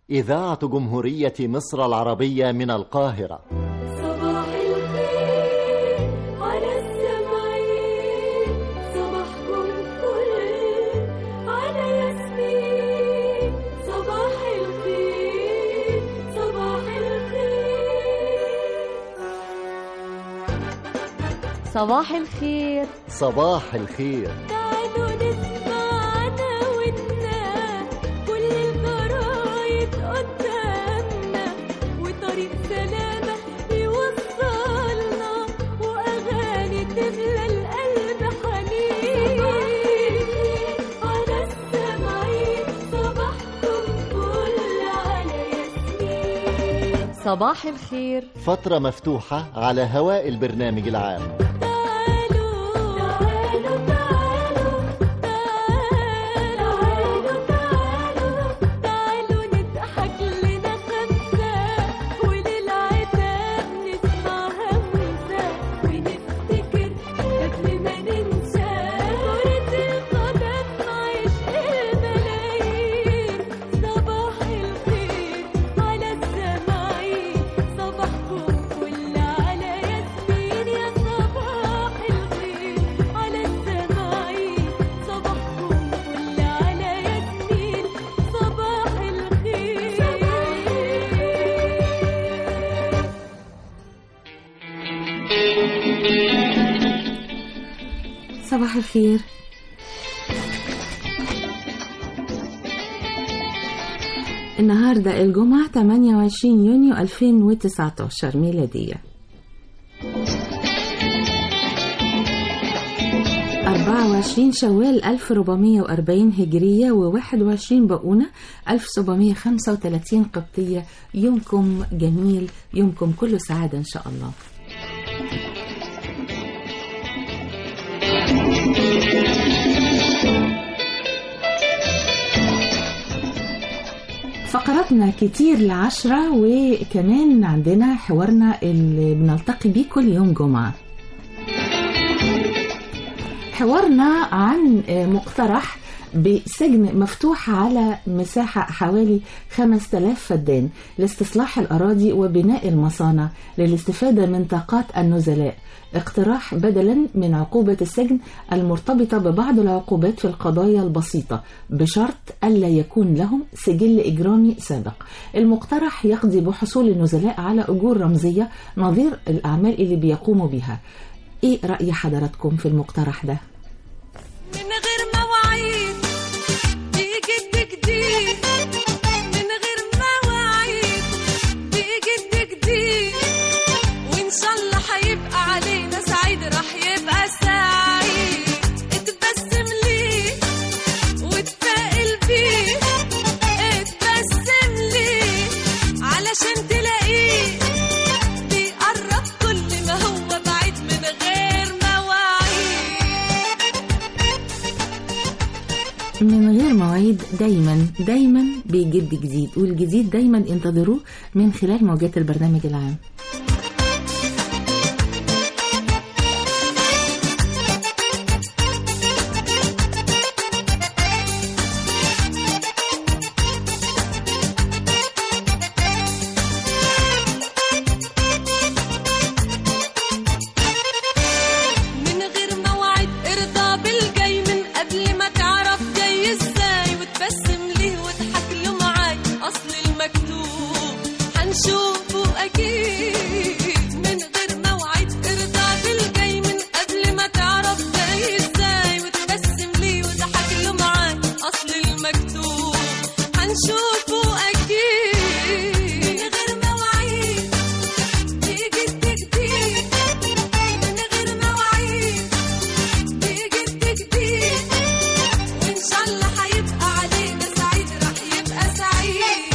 إذاعة جمهورية مصر العربية من القاهرة صباح الخير على السمعين صباحكم فل على ياسمين صباح الخير صباح الخير صباح الخير صباح الخير تعالوا نسمعنا ونا كل الجرايد قدامنا وطريق سلامة يوصلنا وأغاني تملى القلب حنين على السمعين صباحكم فل على ياسمين صباح الخير فترة مفتوحة على هواء البرنامج العام تعالوا تعالوا تعالوا تعالوا تعالوا تعالوا نضحك لنا خمسة وللعتاب نسمع همسة ونفتكر قبل ما ننسى كرة القدم عشق الملايين صباح الخير على السماعين صباحكم فل على ياسمين يا صباح الخير على السماعين صباحكم فل على ياسمين صباح الخير صباح الخير النهاردة الجمعة 28 يونيو 2019 ميلادية 24 شوال 1440 هجرية و21 بقونة 1735 قبطية يومكم جميل يومكم كله سعادة إن شاء الله فقراتنا كتير لعشرة وكمان عندنا حوارنا اللي بنلتقي بيه كل يوم جمعة حوارنا عن مقترح بسجن مفتوح على مساحة حوالي 5000 فدان لاستصلاح الأراضي وبناء المصانع للاستفادة من طاقات النزلاء اقتراح بدلا من عقوبة السجن المرتبطة ببعض العقوبات في القضايا البسيطة بشرط ألا يكون لهم سجل إجرامي سابق المقترح يقضي بحصول النزلاء على أجور رمزية نظير الأعمال اللي بيقوموا بها إيه رأي حضراتكم في المقترح ده؟ من غير مواعيد بيجد جديد من غير مواعيد بيجد جديد وان شاء الله هيبقى علينا سعيد راح يبقى سعيد اتبسم ليه وتفائل بيه اتبسم ليه علشان تلاقيه بيقرب كل ما هو بعيد من غير مواعيد من غير مواعيد دايما دايما بيجد جديد والجديد دايما انتظروه من خلال موجات البرنامج العام من غير موعد ارضى بالجاي من قبل ما تعرف جاي ازاي وتبسم ليه واضحك له معاك اصل المكتوب هنشوفه اكيد من غير موعد ارضى بالجاي من قبل ما تعرف جاي ازاي وتبسم ليه واضحك له معاك اصل المكتوب هنشوفه اكيد من غير مواعيد بيجي جديد من غير مواعيد بيجد جديد وان شاء الله هيبقى علينا سعيد راح يبقى سعيد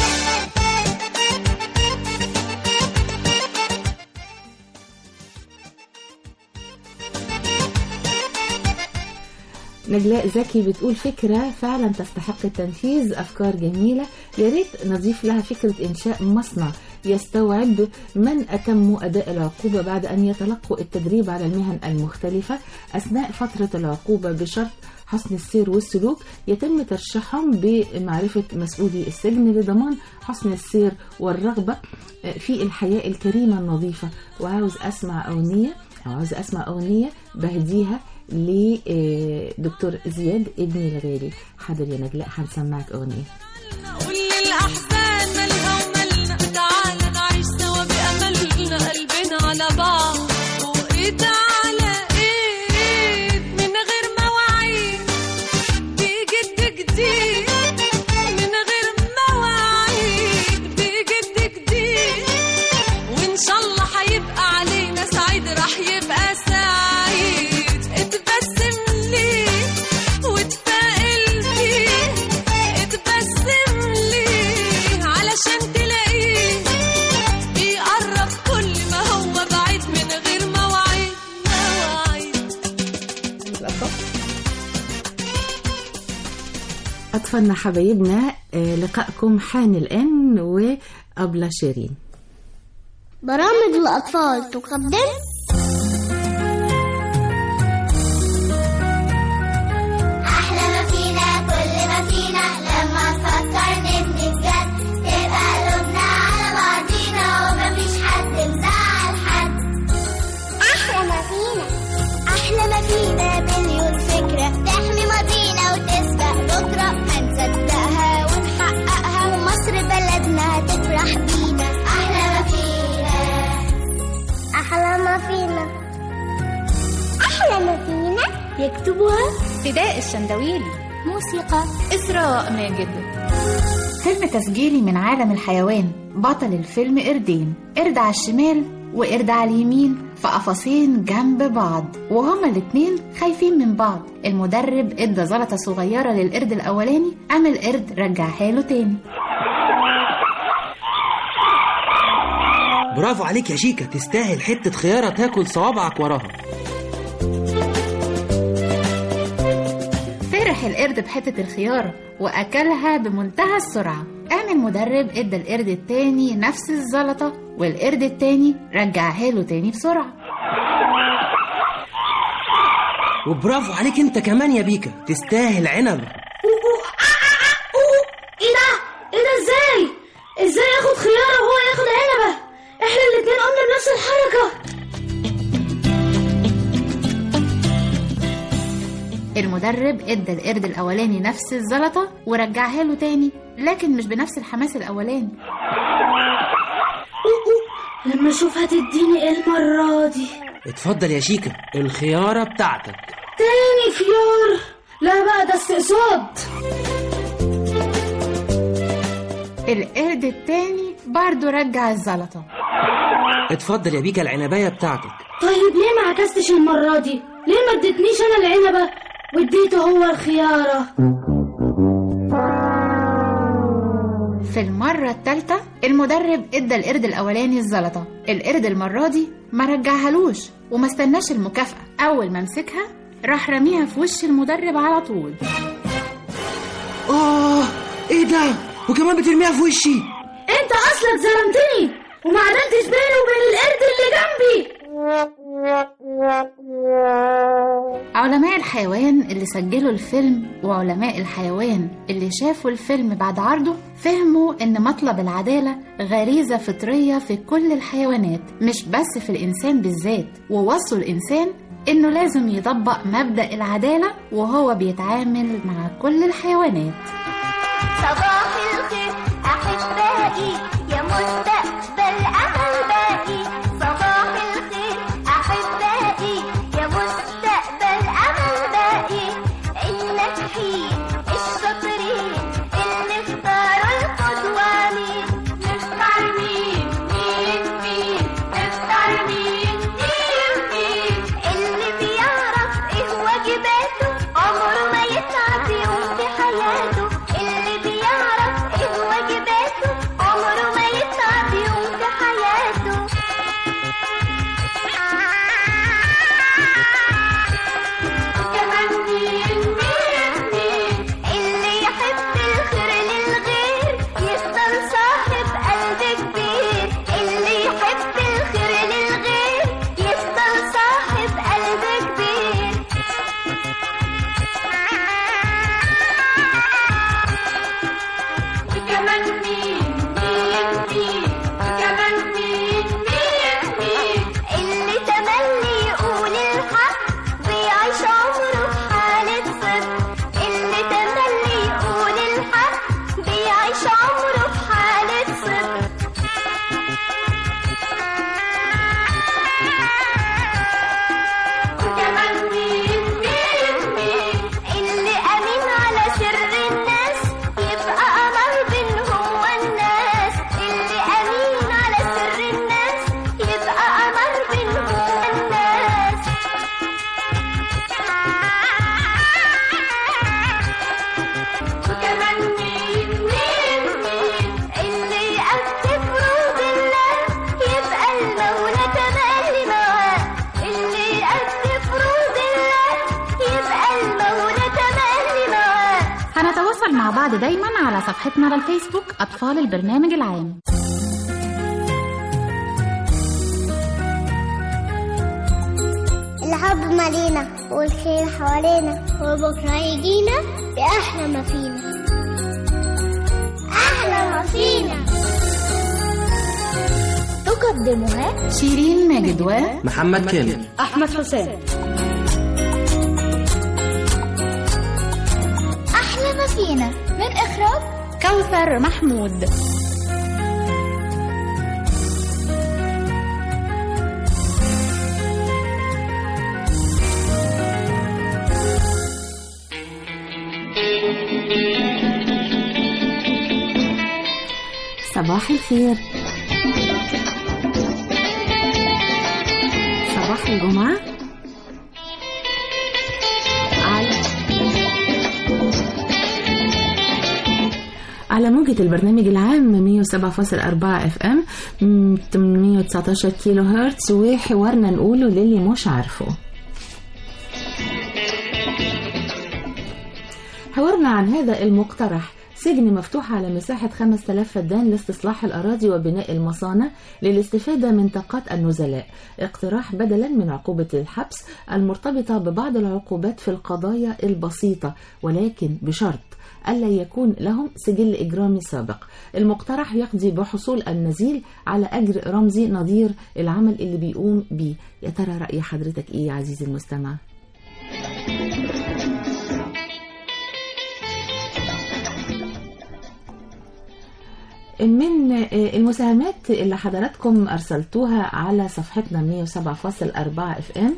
نجلاء زكي بتقول فكرة فعلا تستحق التنفيذ أفكار جميلة يا ريت نضيف لها فكرة إنشاء مصنع يستوعب من أتموا أداء العقوبة بعد أن يتلقوا التدريب على المهن المختلفة أثناء فترة العقوبة بشرط حسن السير والسلوك يتم ترشيحهم بمعرفة مسؤولي السجن لضمان حسن السير والرغبة في الحياة الكريمة النظيفة وعاوز أسمع أغنية أو عاوز أسمع أغنية بهديها لدكتور زياد ابني الغالي حاضر يا نجلاء هنسمعك أغنية قول الأحزان مالها ومالنا تعالى نعيش سوا بأملنا قلبنا على بعض وإيد على إيد من غير مواعيد بجد جديد من غير مواعيد بجد جديد وإن شاء الله هيبقى علينا سعيد راح يبقى سعيد اتبسم ليه واتفائل فيه اتبسم ليه علشان تلاقيه بيقرب كل ما هو بعيد من غير مواعيد مواعيد أطفالنا حبايبنا آه، لقائكم حان الآن وأبلة شيرين برامج الأطفال تقدم أحلى ما فينا كل ما فينا لما تفكر نبني بجد تبقى قلوبنا على بعضينا ومفيش حد مزعل حد أحلى ما فينا أحلى ما فينا مليون فكرة تحمي ماضينا وتسبق بكرة هنصدقها ونحققها ومصر بلدنا هتفرح بينا أحلى ما فينا أحلى ما فينا أحلى ما فينا يكتبها فداء الشندويلي موسيقى إسراء ماجد فيلم تسجيلي من عالم الحيوان بطل الفيلم قردين قرد على الشمال وقرد على اليمين في قفصين جنب بعض وهما الاتنين خايفين من بعض المدرب ادى زلطة صغيرة للقرد الأولاني قام القرد رجعها له تاني برافو عليك يا شيكا تستاهل حتة خيارة تاكل صوابعك وراها فرح القرد بحتة الخيارة وأكلها بمنتهى السرعة قام المدرب ادى القرد التاني نفس الزلطة والقرد التاني رجعها له تاني بسرعة وبرافو عليك انت كمان يا بيكا تستاهل عنب ايه ده؟ ايه ده ازاي؟ ازاي ياخد خيارة وهو ياخد عنبة؟ احنا الاتنين قمنا بنفس الحركة المدرب ادى القرد الاولاني نفس الزلطه ورجعها له تاني لكن مش بنفس الحماس الاولاني لما اشوف هتديني ايه المرة دي اتفضل يا شيكا الخيارة بتاعتك تاني خيار لا بقى ده استقصاد القرد التاني برضه رجع الزلطه اتفضل يا بيكا العنباية بتاعتك طيب ليه ما عكستش المرة دي؟ ليه ما اديتنيش انا العنبة واديته هو الخيارة؟ في المرة التالتة المدرب ادى القرد الأولاني الزلطة القرد المرة دي ما رجعهالوش وما استناش المكافأة أول ما مسكها راح رميها في وش المدرب على طول اه ايه ده وكمان بترميها في وشي انت اصلك ظلمتني وما عدلتش بيني وبين القرد اللي جنبي علماء الحيوان اللي سجلوا الفيلم وعلماء الحيوان اللي شافوا الفيلم بعد عرضه فهموا ان مطلب العدالة غريزة فطرية في كل الحيوانات مش بس في الإنسان بالذات ووصوا الإنسان إنه لازم يطبق مبدأ العدالة وهو بيتعامل مع كل الحيوانات صباح الخير أحبائي يا مستقبل أمل باقي صباح الخير أحبائي يا مستقبل أمل باقي الناجحين الشاطرين اللي اختاروا القدوة مين نختار مين مين مين نختار مين مين مين اللي بيعرف ايه واجباته عمره ما يتعب يوم في حياته اللي بيعرف بعض دايما على صفحتنا على الفيسبوك أطفال البرنامج العام الحب مالينا والخير حوالينا وبكرة يجينا بأحلى ما فينا أحلى ما فينا تقدمها شيرين ماجد و محمد كامل أحمد حسام أحلى ما فينا من إخراج كوثر محمود صباح الخير صباح الجمعة على على موجة البرنامج العام 107.4 اف ام 819 كيلو هرتز وحوارنا نقوله للي مش عارفه حوارنا عن هذا المقترح سجن مفتوح على مساحة 5000 فدان لاستصلاح الأراضي وبناء المصانع للاستفادة من طاقات النزلاء اقتراح بدلا من عقوبة الحبس المرتبطة ببعض العقوبات في القضايا البسيطة ولكن بشرط ألا يكون لهم سجل إجرامي سابق المقترح يقضي بحصول النزيل على أجر رمزي نظير العمل اللي بيقوم بيه يا ترى رأي حضرتك إيه يا عزيزي المستمع؟ من المساهمات اللي حضراتكم أرسلتوها على صفحتنا 107.4 اف ام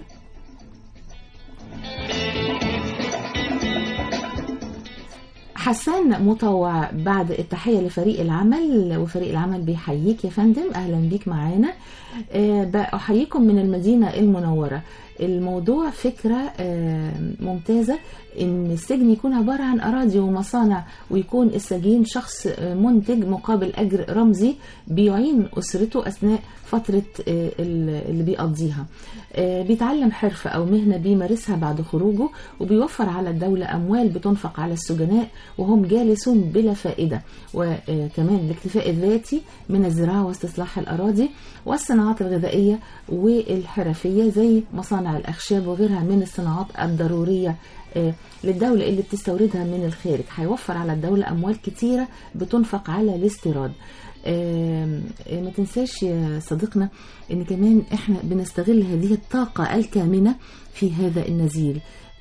حسان مطوع بعد التحية لفريق العمل وفريق العمل بيحييك يا فندم أهلا بيك معانا آه، بأحييكم من المدينة المنورة الموضوع فكرة آه، ممتازة ان السجن يكون عبارة عن اراضي ومصانع ويكون السجين شخص آه، منتج مقابل اجر رمزي بيعين اسرته اثناء فترة آه، ال- اللي بيقضيها آه، بيتعلم حرفة او مهنة بيمارسها بعد خروجه وبيوفر على الدولة اموال بتنفق على السجناء وهم جالسون بلا فائدة وكمان الاكتفاء الذاتي من الزراعة واستصلاح الاراضي والصناعات الغذائية والحرفية زي مصانع الأخشاب وغيرها من الصناعات الضرورية آه، للدولة اللي بتستوردها من الخارج هيوفر على الدولة أموال كتيرة بتنفق على الاستيراد آم، آه، ما تنساش يا صديقنا ان كمان احنا بنستغل هذه الطاقة الكامنة في هذا النزيل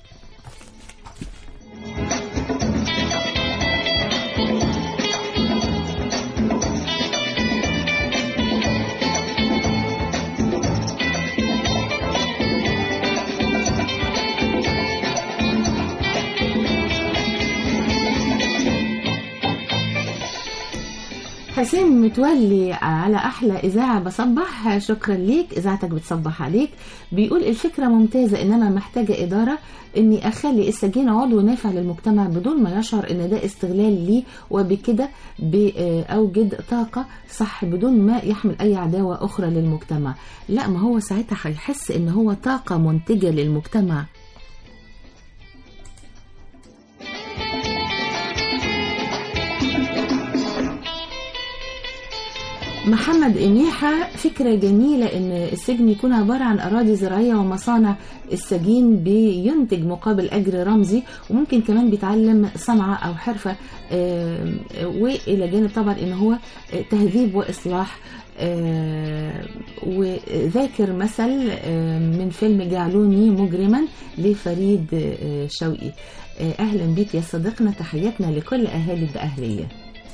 حسين متولي على احلى اذاعه بصبح شكرا ليك اذاعتك بتصبح عليك بيقول الفكره ممتازه انما محتاجه اداره اني اخلي السجين عضو نافع للمجتمع بدون ما يشعر ان ده استغلال ليه وبكده بأوجد طاقه صح بدون ما يحمل اي عداوه اخرى للمجتمع لا ما هو ساعتها هيحس ان هو طاقه منتجه للمجتمع محمد إميحة فكرة جميلة إن السجن يكون عبارة عن أراضي زراعية ومصانع السجين بينتج مقابل أجر رمزي وممكن كمان بيتعلم صنعة أو حرفة آم، وإلى جانب طبعا إن هو تهذيب وإصلاح آه، وذاكر مثل آه، من فيلم جعلوني مجرما لفريد آه، شوقي آه، أهلا بيك يا صديقنا تحياتنا لكل أهالي الدقهلية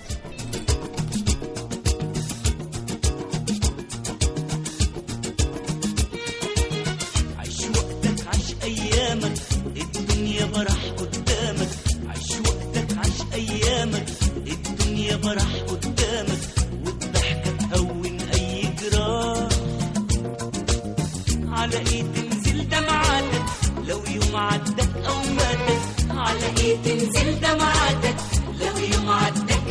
عيش وقتك عيش ايامك الدنيا برح قدامك عيش وقتك عيش ايامك الدنيا برح قدامك والضحكة تهون اي جراح على ايه تنزل دمعاتك لو يوم عدك او ماتك على ايه تنزل دمعاتك لو يوم عدك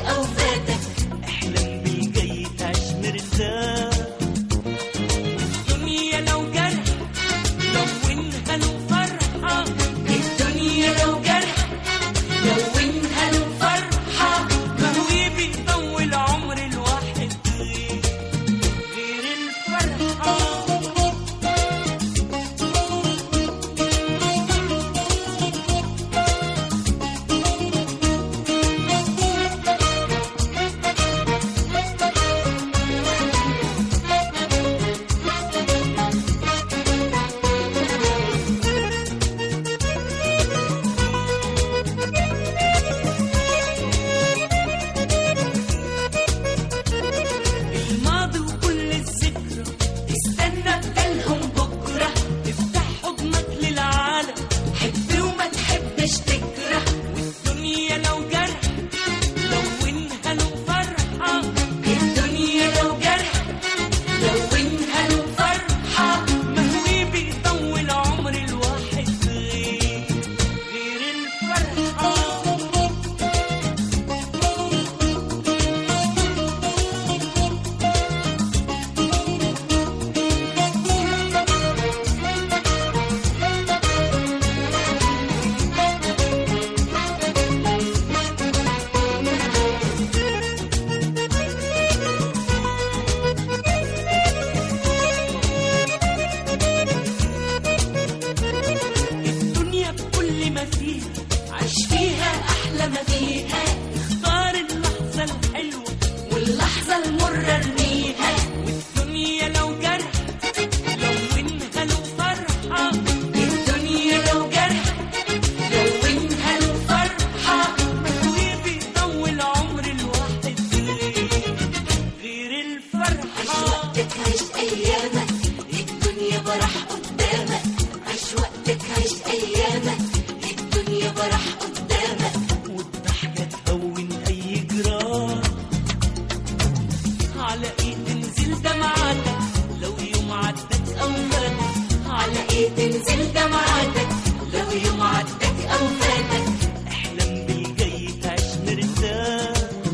على ايه تنزل دمعاتك لو يوم عدك او فاتك على ايه تنزل دمعاتك لو يوم عدك او فاتك احلم بالجاي تعيش مرتاح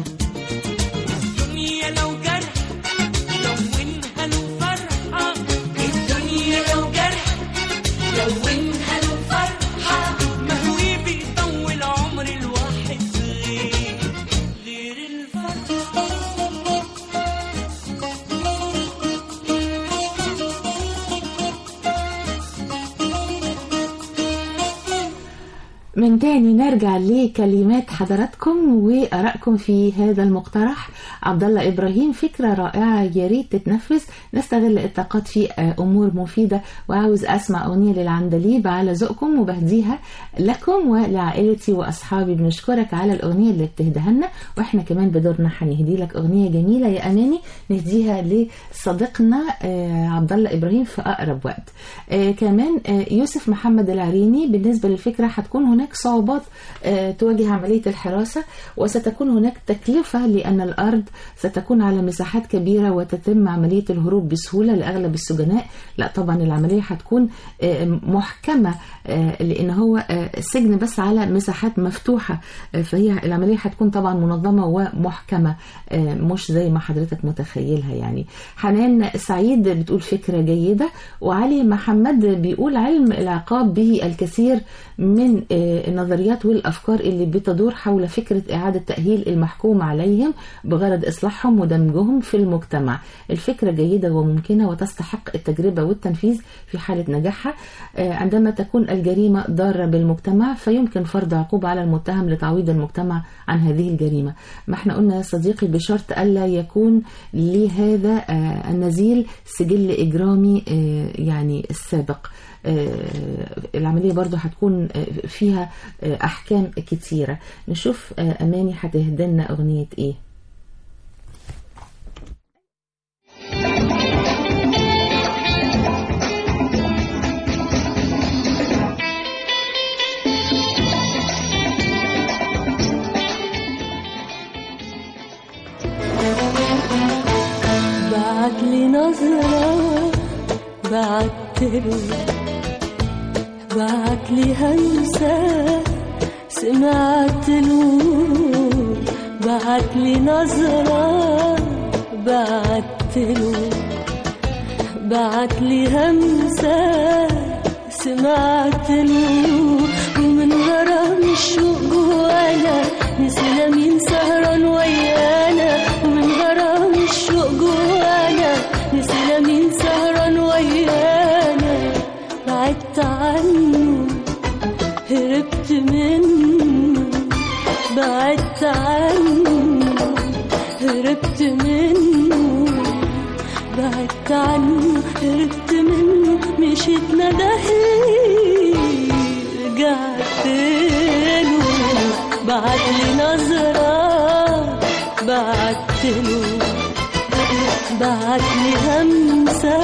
الدنيا لو جرح لونها له فرحة الدنيا لو جرح لونها له فرحة ما هو بيطول عمر الواحد غير غير الفرحة من تاني نرجع لكلمات حضراتكم وآرائكم في هذا المقترح عبد الله إبراهيم فكرة رائعة يا ريت تتنفذ نستغل الطاقات في آه، أمور مفيدة وعاوز أسمع أغنية للعندليب على ذوقكم وبهديها لكم ولعائلتي وأصحابي بنشكرك على الأغنية اللي بتهديها لنا وإحنا كمان بدورنا هنهدي لك أغنية جميلة يا أماني نهديها لصديقنا آه، عبد الله إبراهيم في أقرب وقت آه، كمان آه، يوسف محمد العريني بالنسبة للفكرة هتكون هناك صعوبات آه، تواجه عملية الحراسة وستكون هناك تكلفة لأن الأرض ستكون على مساحات كبيرة وتتم عملية الهروب بسهولة لأغلب السجناء لا طبعا العملية هتكون آه، محكمة آه، لأن هو آه، سجن بس على مساحات مفتوحة آه، فهي العملية هتكون طبعا منظمة ومحكمة آه، مش زي ما حضرتك متخيلها يعني حنان سعيد بتقول فكرة جيدة وعلي محمد بيقول علم العقاب به الكثير من آه، النظريات والأفكار اللي بتدور حول فكرة إعادة تأهيل المحكوم عليهم بغرض إصلاحهم ودمجهم في المجتمع الفكرة جيدة وممكنة وتستحق التجربة والتنفيذ في حالة نجاحها آه، عندما تكون الجريمة ضارة بالمجتمع فيمكن فرض عقوبة على المتهم لتعويض المجتمع عن هذه الجريمة ما احنا قلنا يا صديقي بشرط ألا يكون لهذا آه، النزيل سجل إجرامي آه، يعني السابق آه، العملية برضو هتكون آه، فيها آه، أحكام كتيرة نشوف آه، أماني هتهدلنا أغنية إيه بعت لي نظرة بعت له بعت لي همسة سمعت له بعت لي نظرة بعت له بعت لي همسة سمعت له ومن غرام الشوق جوانا نسينا مين سهران ويانا ومن غرام الشوق جوانا نسينا مين سهران ويانا بعدت عنه هربت منه بعدت عنه هربت منه بعدت عنه هربت منه مشيت ندهي رجعت له بعت لي نظرة بعت له بعت لي همسة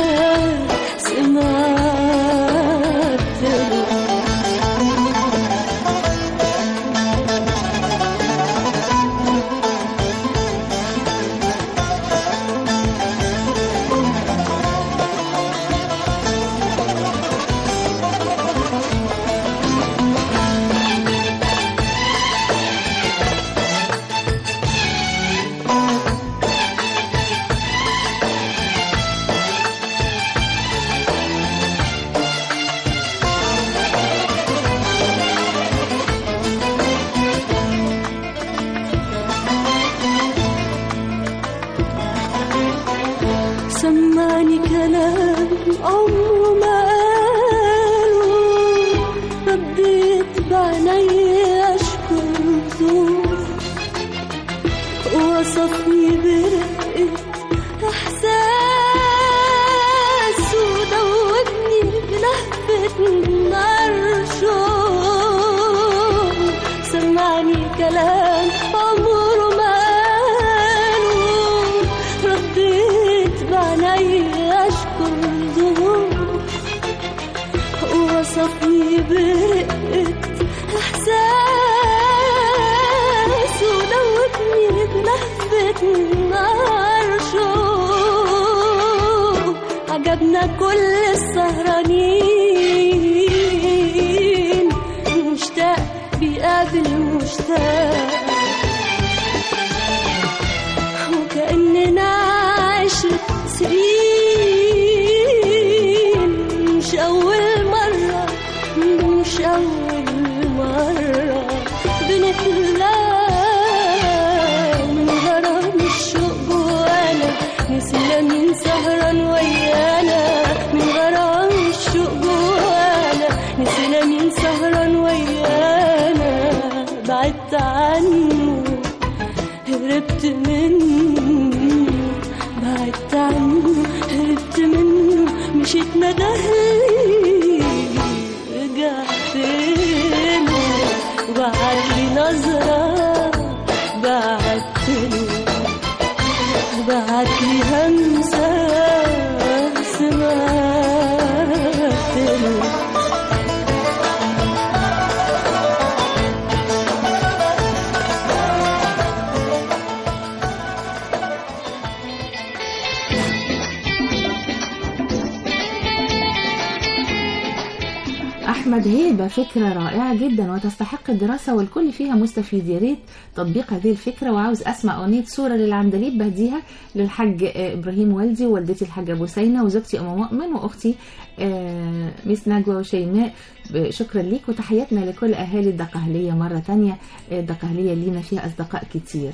سمعت له سمعني كلام عمره ما قاله رديت بعيني اشكر ذوق وصفني برقة احساس ودوبني بلهفة مرشوق سمعني كلام عمره ما قاله رديت بعيني اشكر ذوق وحبايبنا كل السهرانين مشتاق بيقابل مشتاق وكأننا عشرة سنين مش أول مرة مش أول مرة بنتلاقى من غرام الشوق جوانا نسينا مين سهران ويانا من غرام الشوق جوانا نسينا مين سهران ويانا بعدت عنه هربت منه بعدت عنه هربت منه مشيت ندهلي رجعت له وبعت لي نظرة بعت له بعت لي همسة سمعت له أحمد هيبة فكرة رائعة جدا وتستحق الدراسة والكل فيها مستفيد يا ريت تطبيق هذه الفكرة وعاوز أسمع أغنية صورة للعندليب بهديها للحاج آه، إبراهيم والدي ووالدتي الحاجة بوسينة وزوجتي أم مؤمن وأختي آه، ميس نجوى وشيماء ب- شكرا ليك وتحياتنا لكل أهالي الدقهلية مرة تانية آه، الدقهلية لينا فيها أصدقاء كتير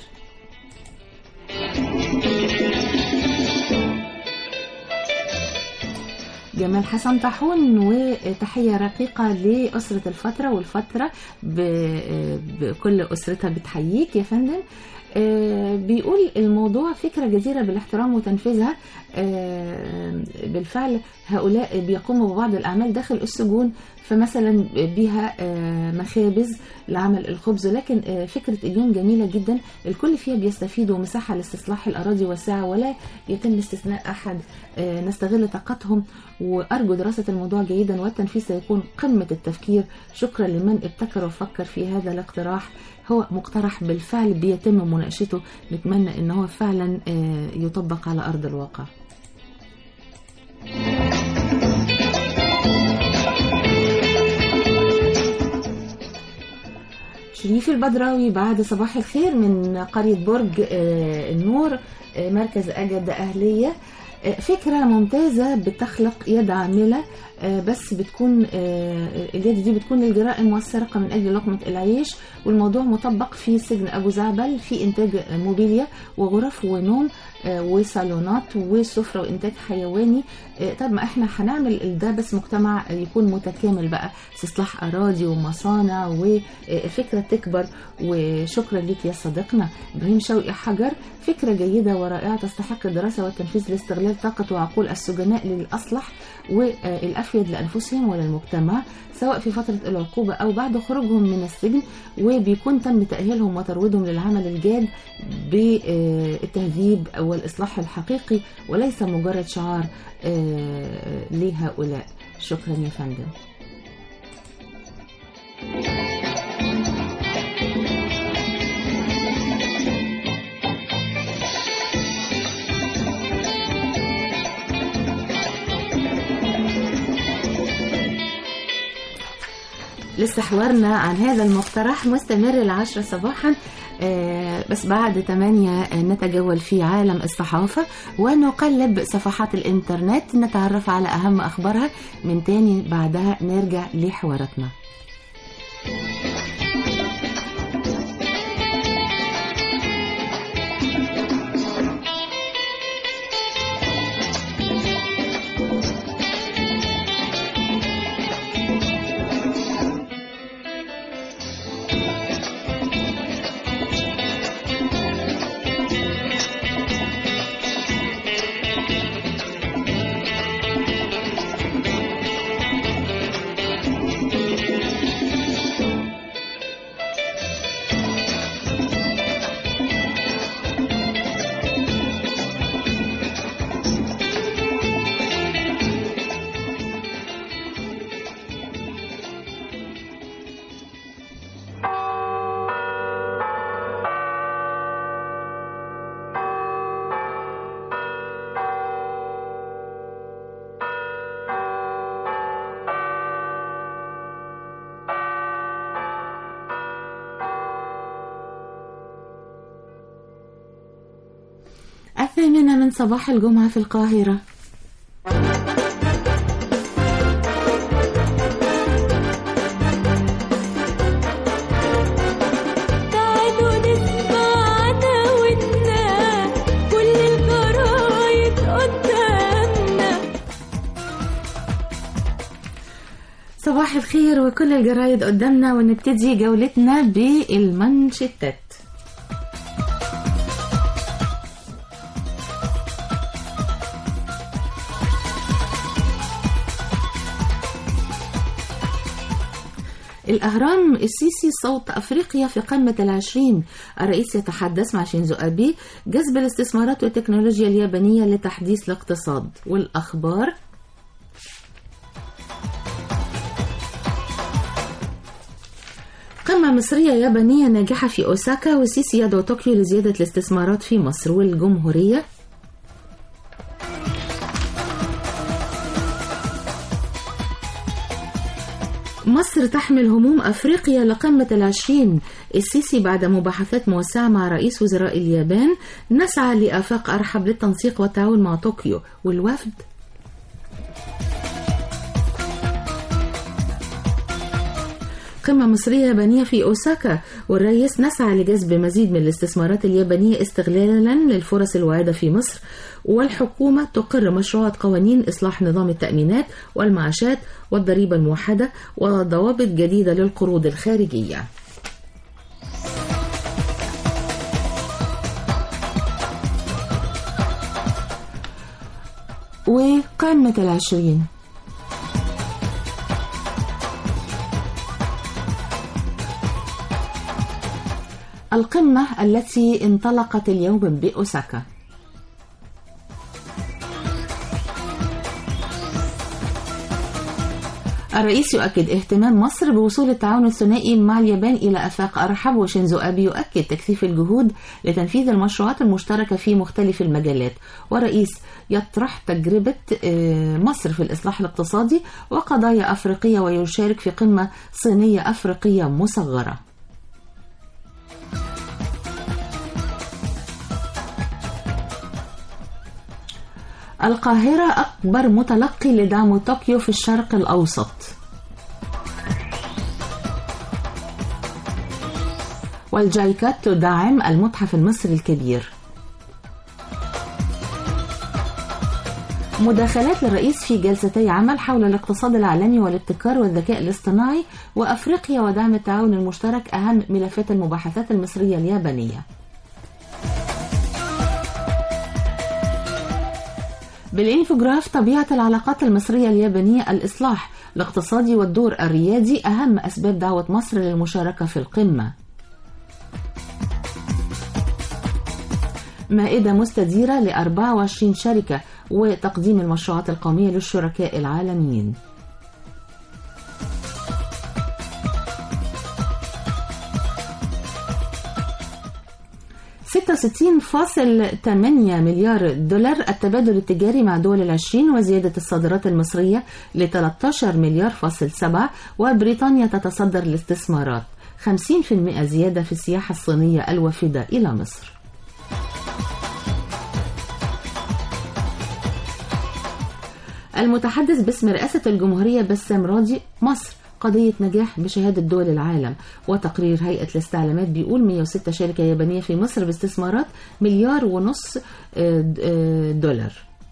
جمال حسن طاحون وتحية رقيقة لأسرة الفترة والفترة ب- بكل أسرتها بتحييك يا فندم آه، بيقول الموضوع فكرة جديرة بالاحترام وتنفيذها آه، بالفعل هؤلاء بيقوموا ببعض الأعمال داخل السجون فمثلا بها آه، مخابز لعمل الخبز لكن آه، فكرة اليوم جميلة جدا الكل فيها بيستفيد ومساحة لاستصلاح الأراضي واسعة ولا يتم استثناء أحد آه، نستغل طاقتهم وأرجو دراسة الموضوع جيدا والتنفيذ سيكون قمة التفكير شكرا لمن ابتكر وفكر في هذا الاقتراح هو مقترح بالفعل بيتم مناقشته نتمنى ان هو فعلا آه، يطبق على ارض الواقع شريف البدراوي بعد صباح الخير من قرية برج آه، النور آه، مركز أجد أهلية آه، فكرة ممتازة بتخلق يد عاملة آه، بس بتكون آه، اليد دي بتكون للجرائم والسرقة من أجل لقمة العيش والموضوع مطبق في سجن أبو زعبل في إنتاج موبيليا وغرف ونوم آه، وصالونات وسفرة وإنتاج حيواني آه، طب ما إحنا هنعمل ده بس مجتمع يكون متكامل بقى استصلاح أراضي ومصانع وفكرة تكبر وشكرا لك يا صديقنا إبراهيم شوقي حجر فكرة جيدة ورائعة تستحق الدراسة والتنفيذ لاستغلال طاقة وعقول السجناء للأصلح والأفيد لأنفسهم وللمجتمع سواء في فترة العقوبة أو بعد خروجهم من السجن وبيكون تم تأهيلهم وترويضهم للعمل الجاد بالتهذيب والإصلاح الحقيقي وليس مجرد شعار آه، لهؤلاء شكرا يا فندم لسه حوارنا عن هذا المقترح مستمر العشرة صباحا آه، بس بعد ثمانية آه، نتجول في عالم الصحافة ونقلب صفحات الإنترنت نتعرف على أهم أخبارها من تاني بعدها نرجع لحواراتنا الثامنة من صباح الجمعة في القاهرة تعالوا نسمع دعوتنا كل الجرايد قدامنا صباح الخير وكل الجرايد قدامنا ونبتدي جولتنا بالمانشيتات الأهرام السيسي صوت أفريقيا في قمة العشرين الرئيس يتحدث مع شينزو أبي جذب الاستثمارات والتكنولوجيا اليابانية لتحديث الاقتصاد والأخبار قمة مصرية يابانية ناجحة في أوساكا والسيسي يدعو طوكيو لزيادة الاستثمارات في مصر والجمهورية مصر تحمل هموم أفريقيا لقمة العشرين السيسي بعد مباحثات موسعة مع رئيس وزراء اليابان نسعى لآفاق أرحب للتنسيق والتعاون مع طوكيو والوفد قمة مصرية يابانية في أوساكا والرئيس نسعى لجذب مزيد من الاستثمارات اليابانية استغلالا للفرص الواعدة في مصر والحكومة تقر مشروعات قوانين إصلاح نظام التأمينات والمعاشات والضريبة الموحدة وضوابط جديدة للقروض الخارجية وقمة العشرين القمة التي انطلقت اليوم بأوساكا الرئيس يؤكد اهتمام مصر بوصول التعاون الثنائي مع اليابان إلى آفاق أرحب وشينزو أبي يؤكد تكثيف الجهود لتنفيذ المشروعات المشتركة في مختلف المجالات والرئيس يطرح تجربة آه، مصر في الإصلاح الاقتصادي وقضايا أفريقية ويشارك في قمة صينية أفريقية مصغرة القاهرة أكبر متلقي لدعم طوكيو في الشرق الأوسط والجايكات تدعم المتحف المصري الكبير مداخلات للرئيس في جلستي عمل حول الاقتصاد العالمي والابتكار والذكاء الاصطناعي وأفريقيا ودعم التعاون المشترك أهم ملفات المباحثات المصرية اليابانية بالإنفوجراف طبيعة العلاقات المصرية اليابانية الإصلاح الاقتصادي والدور الريادي أهم أسباب دعوة مصر للمشاركة في القمة مائدة مستديرة ل 24 شركة وتقديم المشروعات القومية للشركاء العالميين ستة وستين فاصل ثمانية مليار دولار التبادل التجاري مع دول العشرين وزيادة الصادرات المصرية ل 13 مليار فاصل سبعة وبريطانيا تتصدر الاستثمارات 50% زيادة في السياحة الصينية الوافدة إلى مصر المتحدث باسم رئاسة الجمهورية بسام راضي مصر قضية نجاح بشهادة دول العالم وتقرير هيئة الاستعلامات بيقول 106 شركة يابانية في مصر باستثمارات مليار ونص آه، آه، دولار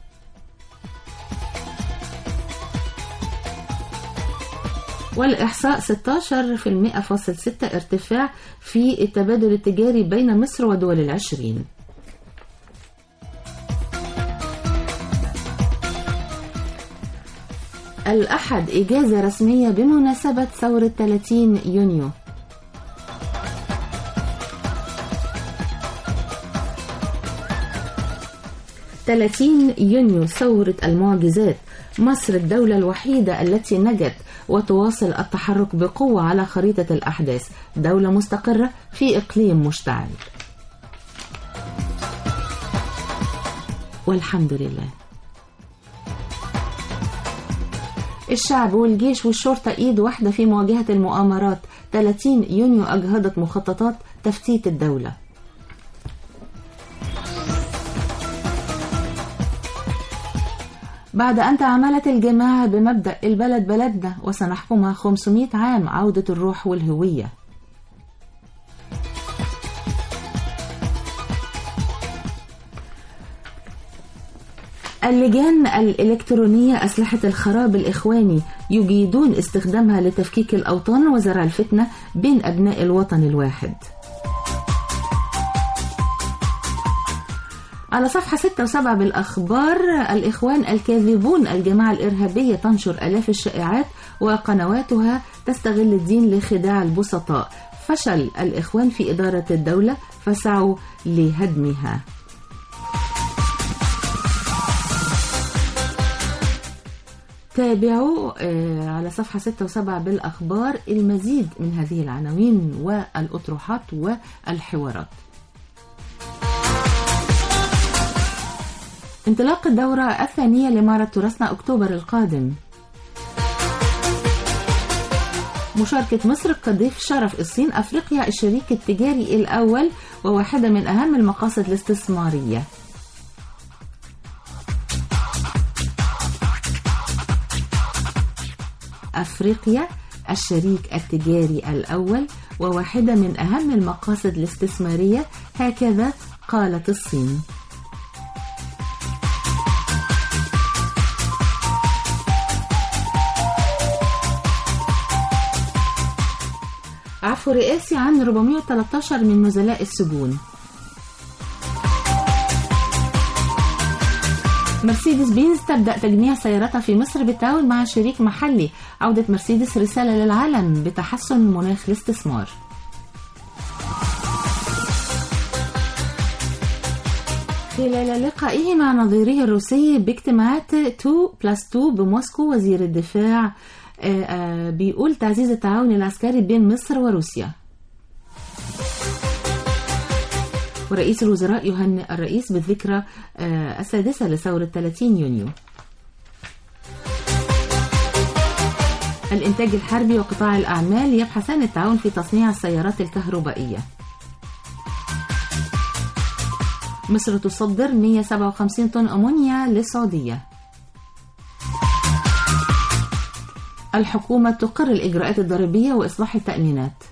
والإحصاء 16% ارتفاع في التبادل التجاري بين مصر ودول العشرين الأحد إجازة رسمية بمناسبة ثورة 30 يونيو ثلاثين يونيو ثورة المعجزات مصر الدولة الوحيدة التي نجت وتواصل التحرك بقوة على خريطة الأحداث دولة مستقرة في إقليم مشتعل والحمد لله الشعب والجيش والشرطة إيد واحدة في مواجهة المؤامرات 30 يونيو أجهضت مخططات تفتيت الدولة بعد أن تعاملت الجماعة بمبدأ البلد بلدنا وسنحكمها 500 عام عودة الروح والهوية اللجان الإلكترونية أسلحة الخراب الإخواني يجيدون استخدامها لتفكيك الأوطان وزرع الفتنة بين أبناء الوطن الواحد على صفحة 6 و7 بالأخبار الإخوان الكاذبون الجماعة الإرهابية تنشر آلاف الشائعات وقنواتها تستغل الدين لخداع البسطاء فشل الإخوان في إدارة الدولة فسعوا لهدمها تابعوا آه، على صفحة 6 و7 بالأخبار المزيد من هذه العناوين والأطروحات والحوارات انطلاق الدورة الثانية لمعرض تراثنا أكتوبر القادم مشاركة مصر كضيف شرف الصين أفريقيا الشريك التجاري الأول وواحدة من أهم المقاصد الاستثمارية أفريقيا الشريك التجاري الأول وواحدة من أهم المقاصد الاستثمارية هكذا قالت الصين عفو رئاسي عن 413 من نزلاء السجون مرسيدس بينز تبدأ تجميع سياراتها في مصر بالتعاون مع شريك محلي عودة مرسيدس رسالة للعالم بتحسن مناخ الاستثمار خلال لقائه مع نظيره الروسي باجتماعات 2 بلس 2 بموسكو وزير الدفاع آه، آه، بيقول تعزيز التعاون العسكري بين مصر وروسيا ورئيس الوزراء يهنئ الرئيس بالذكرى آه، السادسة لثورة 30 يونيو الإنتاج الحربي وقطاع الأعمال يبحثان التعاون في تصنيع السيارات الكهربائية مصر تصدر 157 طن أمونيا للسعودية الحكومة تقر الإجراءات الضريبية وإصلاح التأمينات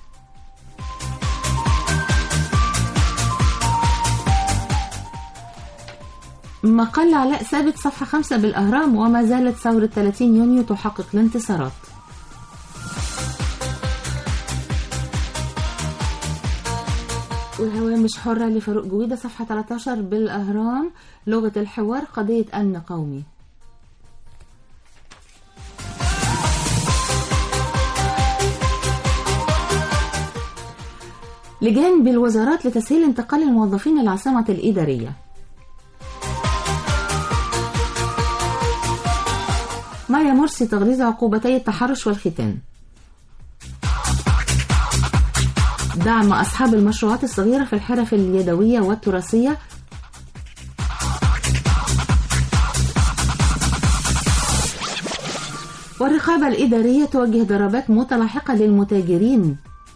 مقال علاء ثابت صفحة خمسة بالأهرام وما زالت ثورة 30 يونيو تحقق الانتصارات والهوامش حرة لفاروق جويدة صفحة 13 بالأهرام لغة الحوار قضية أمن قومي لجان بالوزارات لتسهيل انتقال الموظفين العاصمة الإدارية مايا مرسي تغليظ عقوبتي التحرش والختان دعم أصحاب المشروعات الصغيرة في الحرف اليدوية والتراثية والرقابة الإدارية توجه ضربات متلاحقة للمتاجرين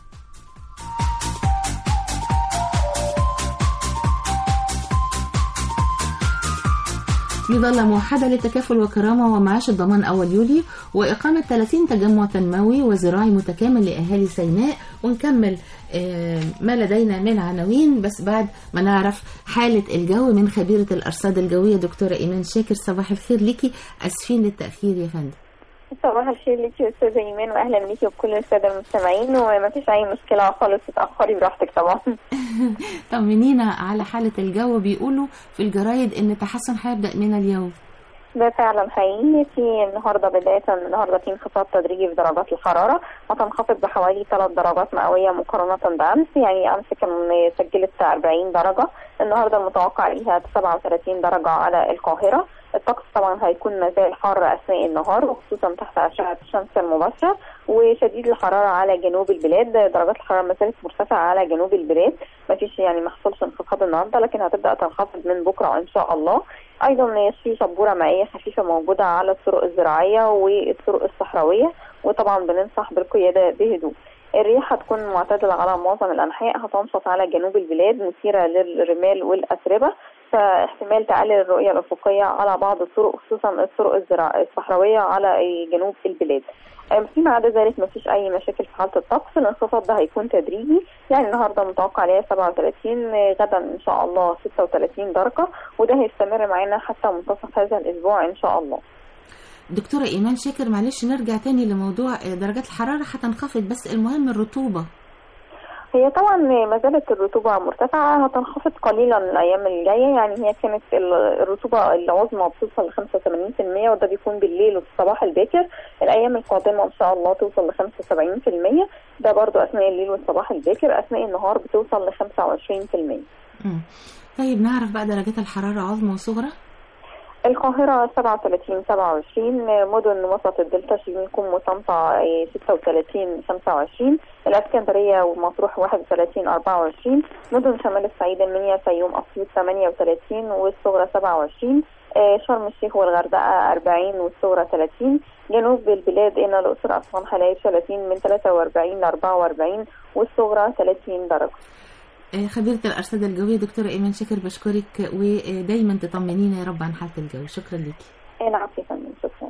مظلة موحدة للتكافل والكرامة ومعاش الضمان أول يوليو وإقامة 30 تجمع تنموي وزراعي متكامل لأهالي سيناء ونكمل آه، ما لدينا من عناوين بس بعد ما نعرف حالة الجو من خبيرة الأرصاد الجوية دكتورة إيمان شاكر صباح الخير ليكي أسفين للتأخير يا فندم صباح الخير ليكي يا استاذه ايمان واهلا بيكي وبكل الساده المستمعين وما فيش اي مشكله خالص تتاخري براحتك طبعا طمنينا على حالة الجو بيقولوا في الجرايد إن تحسن هيبدأ من اليوم ده فعلا حقيقي في النهارده بدايه النهارده في انخفاض تدريجي في درجات الحراره هتنخفض بحوالي 3 درجات مئويه مقارنه بامس يعني امس كان سجلت 40 درجه النهارده المتوقع ليها 37 درجه على القاهره الطقس طبعا هيكون مازال حار اثناء النهار وخصوصا تحت اشعه الشمس المباشره وشديد الحراره على جنوب البلاد درجات الحراره ما زالت مرتفعه على جنوب البلاد ما فيش يعني ما حصلش انخفاض النهارده لكن هتبدا تنخفض من بكره ان شاء الله ايضا في شبوره مائيه خفيفه موجوده على الطرق الزراعيه والطرق الصحراويه وطبعا بننصح بالقياده بهدوء الريح هتكون معتدلة على معظم الأنحاء هتنشط على جنوب البلاد مثيرة للرمال والأتربة فاحتمال تقلل الرؤية الأفقية على بعض الطرق خصوصا الطرق الزراع- الصحراوية على جنوب البلاد آه، فيما عدا ذلك مفيش أي مشاكل في حالة الطقس الانخفاض ده هيكون تدريجي يعني النهارده متوقع عليها 37 آه، غدا إن شاء الله 36 درجة وده هيستمر معانا حتى منتصف هذا الأسبوع إن شاء الله دكتورة إيمان شاكر معلش نرجع تاني لموضوع آه، درجات الحرارة هتنخفض بس المهم الرطوبة هي طبعا ما زالت الرطوبة مرتفعة هتنخفض قليلا الأيام الجاية يعني هي كانت ال- الرطوبة العظمى بتوصل ل 85% وده بيكون بالليل وفي الصباح الباكر الأيام القادمة إن شاء الله توصل ل 75% ده برضو أثناء الليل والصباح الباكر أثناء النهار بتوصل ل 25% مم. طيب نعرف بقى درجات الحرارة عظمى وصغرى القاهرة 37 27 مدن وسط الدلتا شبين وطنطا آه، 36 25 الاسكندرية ومطروح 31 24 مدن شمال الصعيد المنيا فيوم أسيوط 38 والصغرى 27 آه، شرم الشيخ والغردقة 40 والصغرى 30 جنوب البلاد هنا الأقصر أسوان حلايب 30 من 43 ل 44 والصغرى 30 درجة آه، خبيرة الأرصاد الجوية دكتورة إيمان شاكر بشكرك ودايما تطمنينا يا رب عن حالة الجو شكرا ليكي العفو يا فندم شكرا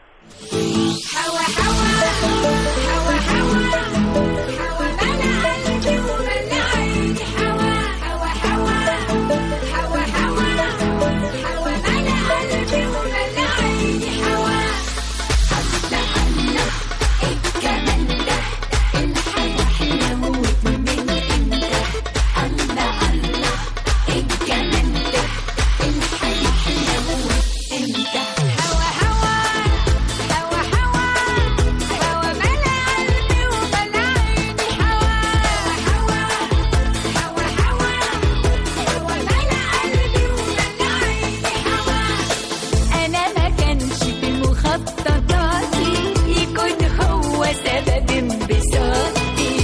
أنا ما كانش في مخططاتي يكون هو سبب انبساطي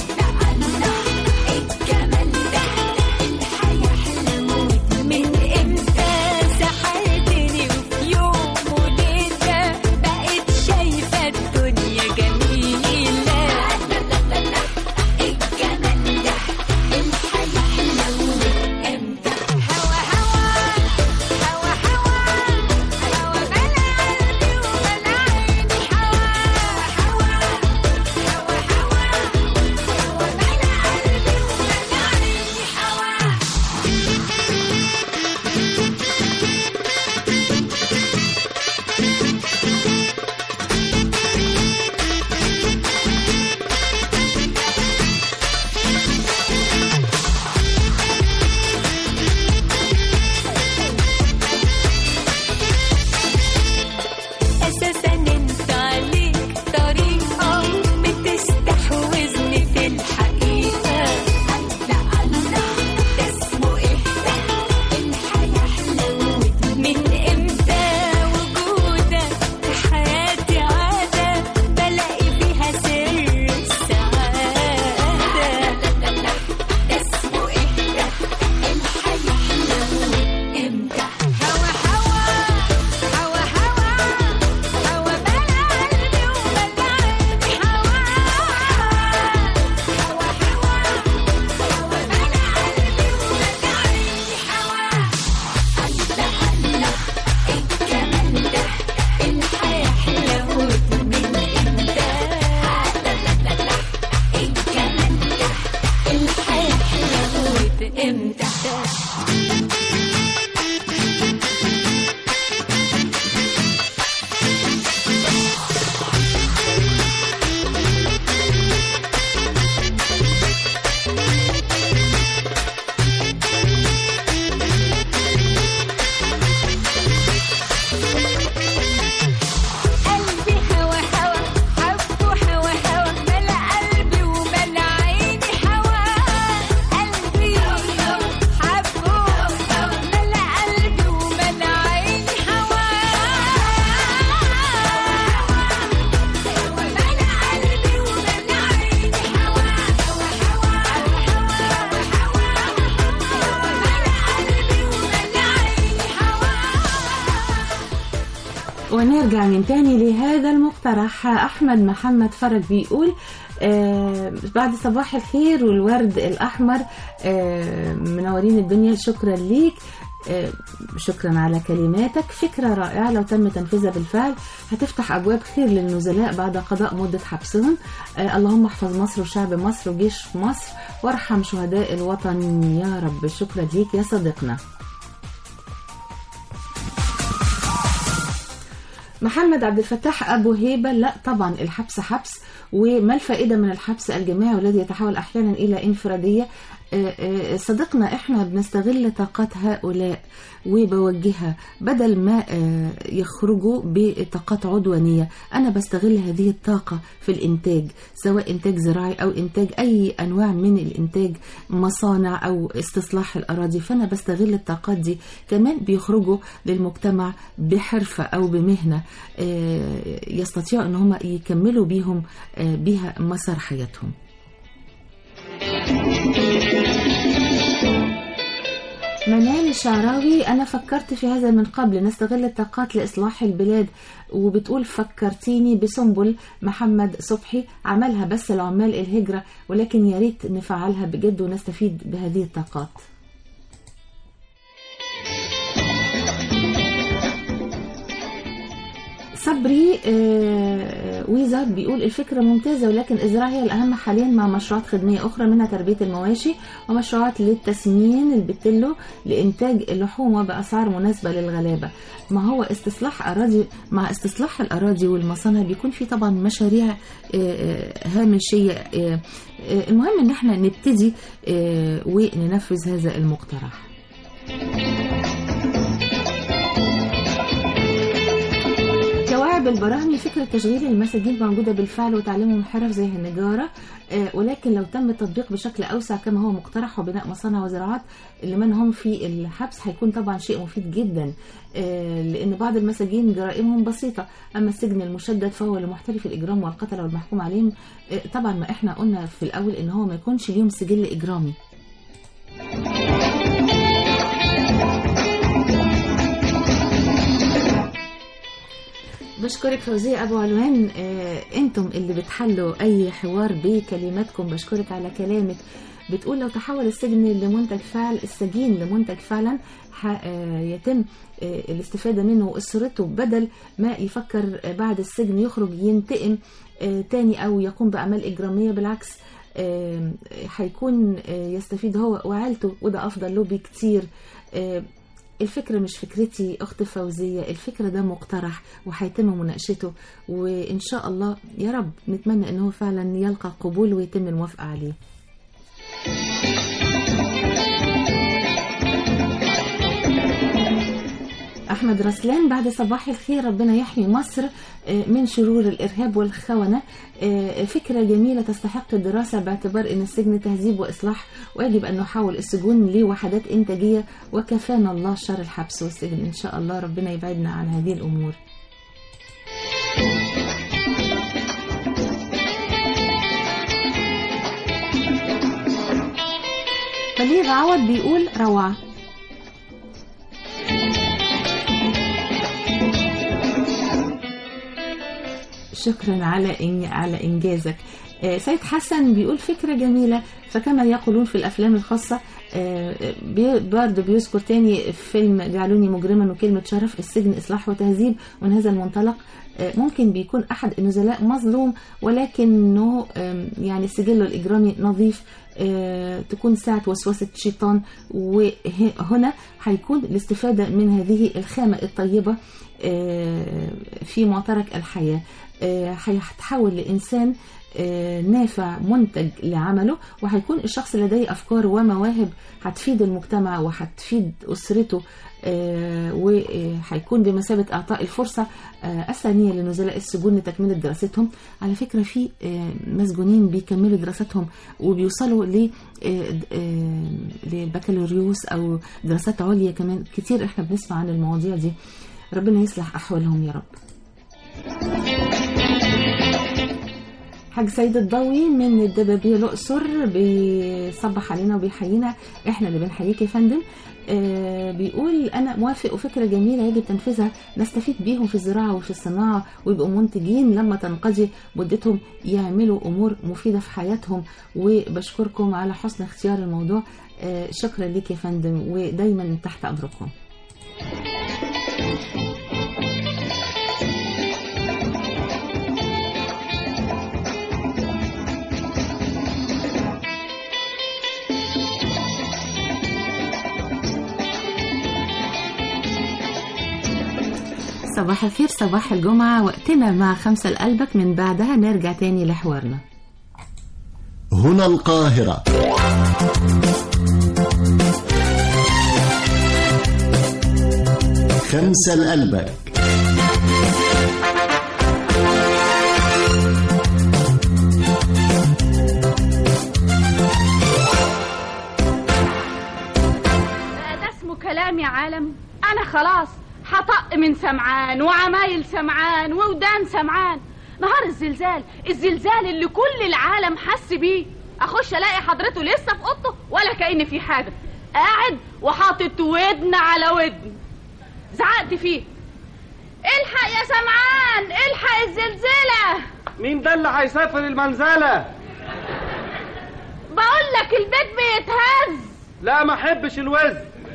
الجمال ده الحياة حلوت من إمتى سحرتني وفي يوم وليلة بقيت شايفة الدنيا جميلة الجمال ده الحياة حلوت إمتى هوا هوا أساسا انت عليك طريقة بتستحوذني في الحقيقة الله الله ده اسمه ايه ده الحياة حلوت من امتى وجودك في حياتي عادة بلاقي فيها سر السعادة ده اسمه ايه ده الحياة حلوت امتى هوا هوا هوا هوا هوا بلا قلبي وبلا عيني هوا هوا هوا هوا بلا قلبي وبلا عيني هوا الله الله الجمال ده الحياة حلوت من امتى لا لا لا الجمال ده الحياة حلوت امتى قلبي هوا هوا حبه هوا هوا ملا قلبي وملا عيني هوا قلبي حبه ملا قلبي وملا عيني هوا ملا قلبي وملا عيني هوا هوا هوا هوا ملا قلبي وملا عيني هوا ونرجع من تاني لهذا المقترح أحمد محمد فرج بيقول آه بعد صباح الخير والورد الأحمر آه منورين الدنيا شكرا ليك آه، شكرا على كلماتك فكرة رائعة لو تم تنفيذها بالفعل هتفتح أبواب خير للنزلاء بعد قضاء مدة حبسهم آه، اللهم احفظ مصر وشعب مصر وجيش مصر وارحم شهداء الوطن يا رب شكرا ليك يا صديقنا محمد عبد الفتاح ابو هيبه لا طبعا الحبس حبس وما الفائده من الحبس الجماعي والذي يتحول احيانا الى انفراديه آه، آه، صديقنا احنا بنستغل طاقات هؤلاء وبوجهها بدل ما آه، يخرجوا بطاقات عدوانيه انا بستغل هذه الطاقه في الانتاج سواء انتاج زراعي او انتاج اي انواع من الانتاج مصانع او استصلاح الاراضي فانا بستغل الطاقات دي كمان بيخرجوا للمجتمع بحرفه او بمهنه آه، يستطيعوا ان هم يكملوا بيهم آه، بيها مسار حياتهم منال الشعراوي أنا فكرت في هذا من قبل نستغل الطاقات لإصلاح البلاد وبتقول فكرتيني بسنبل محمد صبحي عملها بس العمال الهجرة ولكن يا ريت نفعلها بجد ونستفيد بهذه الطاقات صبري آه، ويزر بيقول الفكرة ممتازة ولكن إزراع هي الأهم حاليا مع مشروعات خدمية أخرى منها تربية المواشي ومشروعات للتسمين البتلو لإنتاج اللحوم وبأسعار مناسبة للغلابة ما هو استصلاح أراضي مع استصلاح الأراضي والمصانع بيكون في طبعا مشاريع آه، آه، هامشية آه، آه، المهم إن احنا نبتدي آه، وننفذ هذا المقترح كواعب البراهمي فكرة تشغيل المساجين موجودة بالفعل وتعليمهم حرف زي النجارة آه، ولكن لو تم التطبيق بشكل أوسع كما هو مقترح وبناء مصانع وزراعات لمن هم في الحبس هيكون طبعا شيء مفيد جدا آه، لأن بعض المساجين جرائمهم بسيطة أما السجن المشدد فهو لمحترف الإجرام والقتل والمحكوم عليهم آه، طبعا ما إحنا قلنا في الأول إن هو ما يكونش ليهم سجل إجرامي بشكرك فوزية أبو علوان آه، أنتم اللي بتحلوا أي حوار بكلماتكم بشكرك على كلامك بتقول لو تحول السجن لمنتج فعل السجين لمنتج فعلا ح- آه، يتم آه، الاستفادة منه وأسرته بدل ما يفكر آه، بعد السجن يخرج ينتقم آه، تاني أو يقوم بأعمال إجرامية بالعكس آه، هيكون آه، يستفيد هو وعيلته وده أفضل له بكتير آه، الفكرة مش فكرتي أخت فوزية الفكرة ده مقترح وهيتم مناقشته وإن شاء الله يا رب نتمنى أنه فعلا يلقى قبول ويتم الموافقة عليه أحمد رسلان بعد صباح الخير ربنا يحمي مصر آه، من شرور الإرهاب والخونة آه، فكرة جميلة تستحق الدراسة باعتبار أن السجن تهذيب وإصلاح ويجب أن نحول السجون لوحدات إنتاجية وكفانا الله شر الحبس والسجن إن شاء الله ربنا يبعدنا عن هذه الأمور بليغ عوض بيقول روعة شكرا على إن على إنجازك آه، سيد حسن بيقول فكرة جميلة فكما يقولون في الأفلام الخاصة آه، بي- برضه بيذكر تاني فيلم جعلوني مجرما وكلمة شرف السجن إصلاح وتهذيب من هذا المنطلق آه، ممكن بيكون أحد النزلاء مظلوم ولكنه آم، يعني سجله الإجرامي نظيف آه، تكون ساعة وسوسة شيطان وهنا هيكون الاستفادة من هذه الخامة الطيبة آه، في معترك الحياة آه، هيتحول لإنسان آه، نافع منتج لعمله وهيكون الشخص لديه أفكار ومواهب هتفيد المجتمع وهتفيد أسرته آه، وهيكون بمثابة إعطاء الفرصة آه، الثانية لنزلاء السجون لتكملة دراستهم على فكرة في آه، مسجونين بيكملوا دراستهم وبيوصلوا ل آه، آه، للبكالوريوس أو دراسات عليا كمان كتير احنا بنسمع عن المواضيع دي ربنا يصلح أحوالهم يا رب حاج سيد الضوي من الدبابية الأقصر بيصبح علينا وبيحيينا احنا اللي بنحييك يا فندم آه بيقول انا موافق وفكره جميله يجب تنفيذها نستفيد بيهم في الزراعه وفي الصناعه ويبقوا منتجين لما تنقضي مدتهم يعملوا امور مفيده في حياتهم وبشكركم على حسن اختيار الموضوع آه شكرا لك يا فندم ودايما تحت امركم صباح الخير صباح الجمعة وقتنا مع خمسة لقلبك من بعدها نرجع تاني لحوارنا هنا القاهرة خمسة لقلبك بقى ده اسمه كلام يا عالم انا خلاص هطق من سمعان وعمايل سمعان وودان سمعان نهار الزلزال الزلزال اللي كل العالم حس بيه اخش الاقي حضرته لسه في اوضته ولا كأن في حاجه قاعد وحاطط ودن على ودن زعقت فيه الحق يا سمعان الحق الزلزله مين ده اللي هيسافر المنزلة؟ بقول لك البيت بيتهز لا ما احبش الوز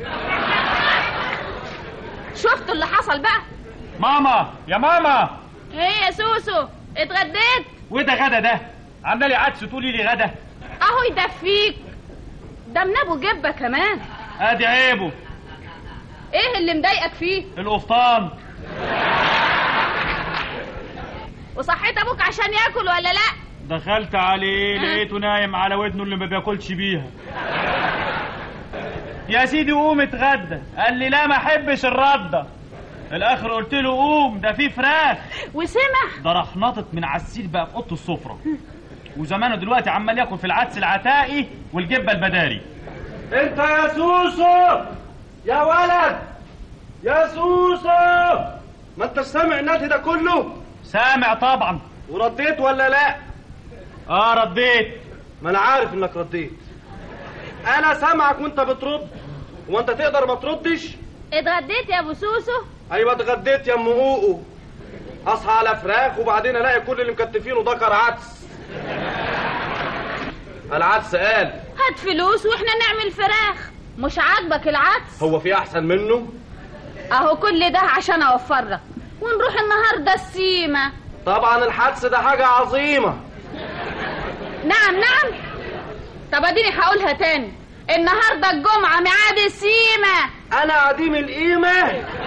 شفتوا اللي حصل بقى ماما يا ماما ايه يا سوسو اتغديت وده غدا ده عمال عدس تقولي لي غدا اهو يدفيك ده من ابو جبه كمان ادي عيبه ايه اللي مضايقك فيه القفطان وصحيت ابوك عشان ياكل ولا لا دخلت عليه لقيته نايم على ودنه اللي ما بياكلش بيها يا سيدي قوم اتغدى قال لي لا ما احبش الرده الاخر قلت له قوم ده في فراخ وسمع ده راح ناطط من على السرير بقى في اوضه السفره وزمانه دلوقتي عمال ياكل في العدس العتائي والجبه البداري انت يا سوسو يا ولد يا سوسو ما انت سامع النادي ده كله سامع طبعا ورديت ولا لا اه رديت ما انا عارف انك رديت انا سامعك وانت بترد وانت تقدر ما تردش اتغديت يا ابو سوسو ايوه اتغديت يا ام قوقو اصحى على فراخ وبعدين الاقي كل اللي مكتفينه ذكر عدس العدس قال هات فلوس واحنا نعمل فراخ مش عاجبك العدس هو في احسن منه اهو كل ده عشان اوفر لك ونروح النهارده السيما طبعا الحدس ده حاجه عظيمه نعم نعم طب اديني هقولها تاني النهارده الجمعه ميعاد السيما انا عديم القيمه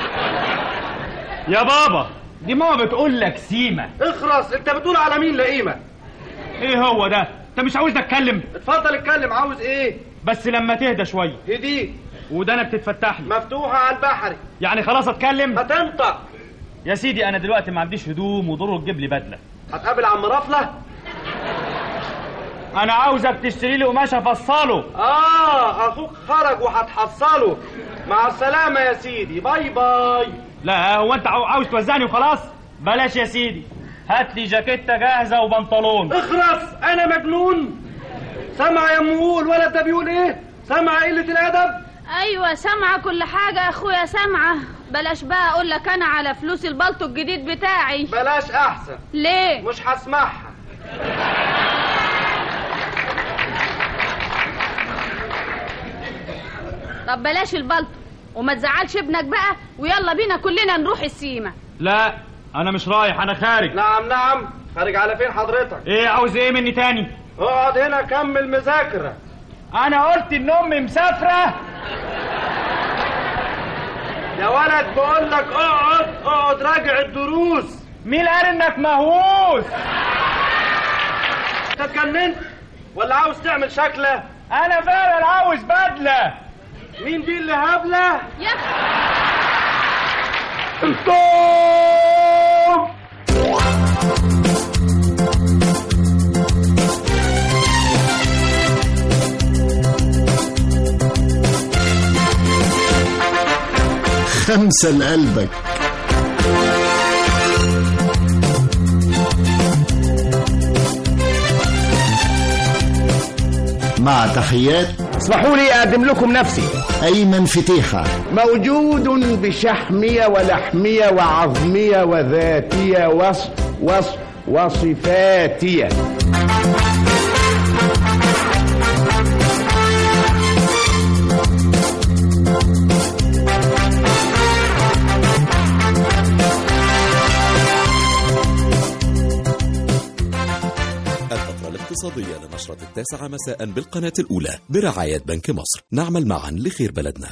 يا بابا دي ماما بتقول لك سيما اخرس انت بتقول على مين لا قيمه ايه هو ده انت مش عاوز اتكلم اتفضل اتكلم عاوز ايه بس لما تهدى شويه هديت ودانك بتتفتح لي مفتوحه على البحري يعني خلاص اتكلم هتنطق يا سيدي انا دلوقتي ما عنديش هدوم وضروري تجيب لي بدله هتقابل عم رفله انا عاوزك تشتري لي قماش افصله اه اخوك خرج وهتحصله مع السلامه يا سيدي باي باي لا هو انت عاو- عاوز توزعني وخلاص بلاش يا سيدي هات لي جاكيته جاهزه وبنطلون اخرس انا مجنون سمع يا ام قول الولد ده بيقول ايه سمع قله الادب ايوه سامعه كل حاجه يا اخويا سامعه بلاش بقى اقول لك انا على فلوس البلطو الجديد بتاعي بلاش احسن ليه مش هسمعها طب بلاش البلطو وما تزعلش ابنك بقى ويلا بينا كلنا نروح السيما لا انا مش رايح انا خارج نعم نعم خارج على فين حضرتك ايه عاوز ايه مني تاني اقعد هنا كمل مذاكره انا قلت ان امي مسافره يا ولد بقول لك اقعد اقعد راجع الدروس مين قال انك مهووس انت اتجننت ولا عاوز تعمل شكله انا فعلا عاوز بدله مين دي اللي هبله يا انتم خمسة لقلبك مع تحيات اسمحوا لي أقدم لكم نفسي أيمن فتيحة موجود بشحمية ولحمية وعظمية وذاتية وص وص وصفاتية الفترة الاقتصادية لنشرة التاسعة مساء بالقناة الأولى برعاية بنك مصر نعمل معا لخير بلدنا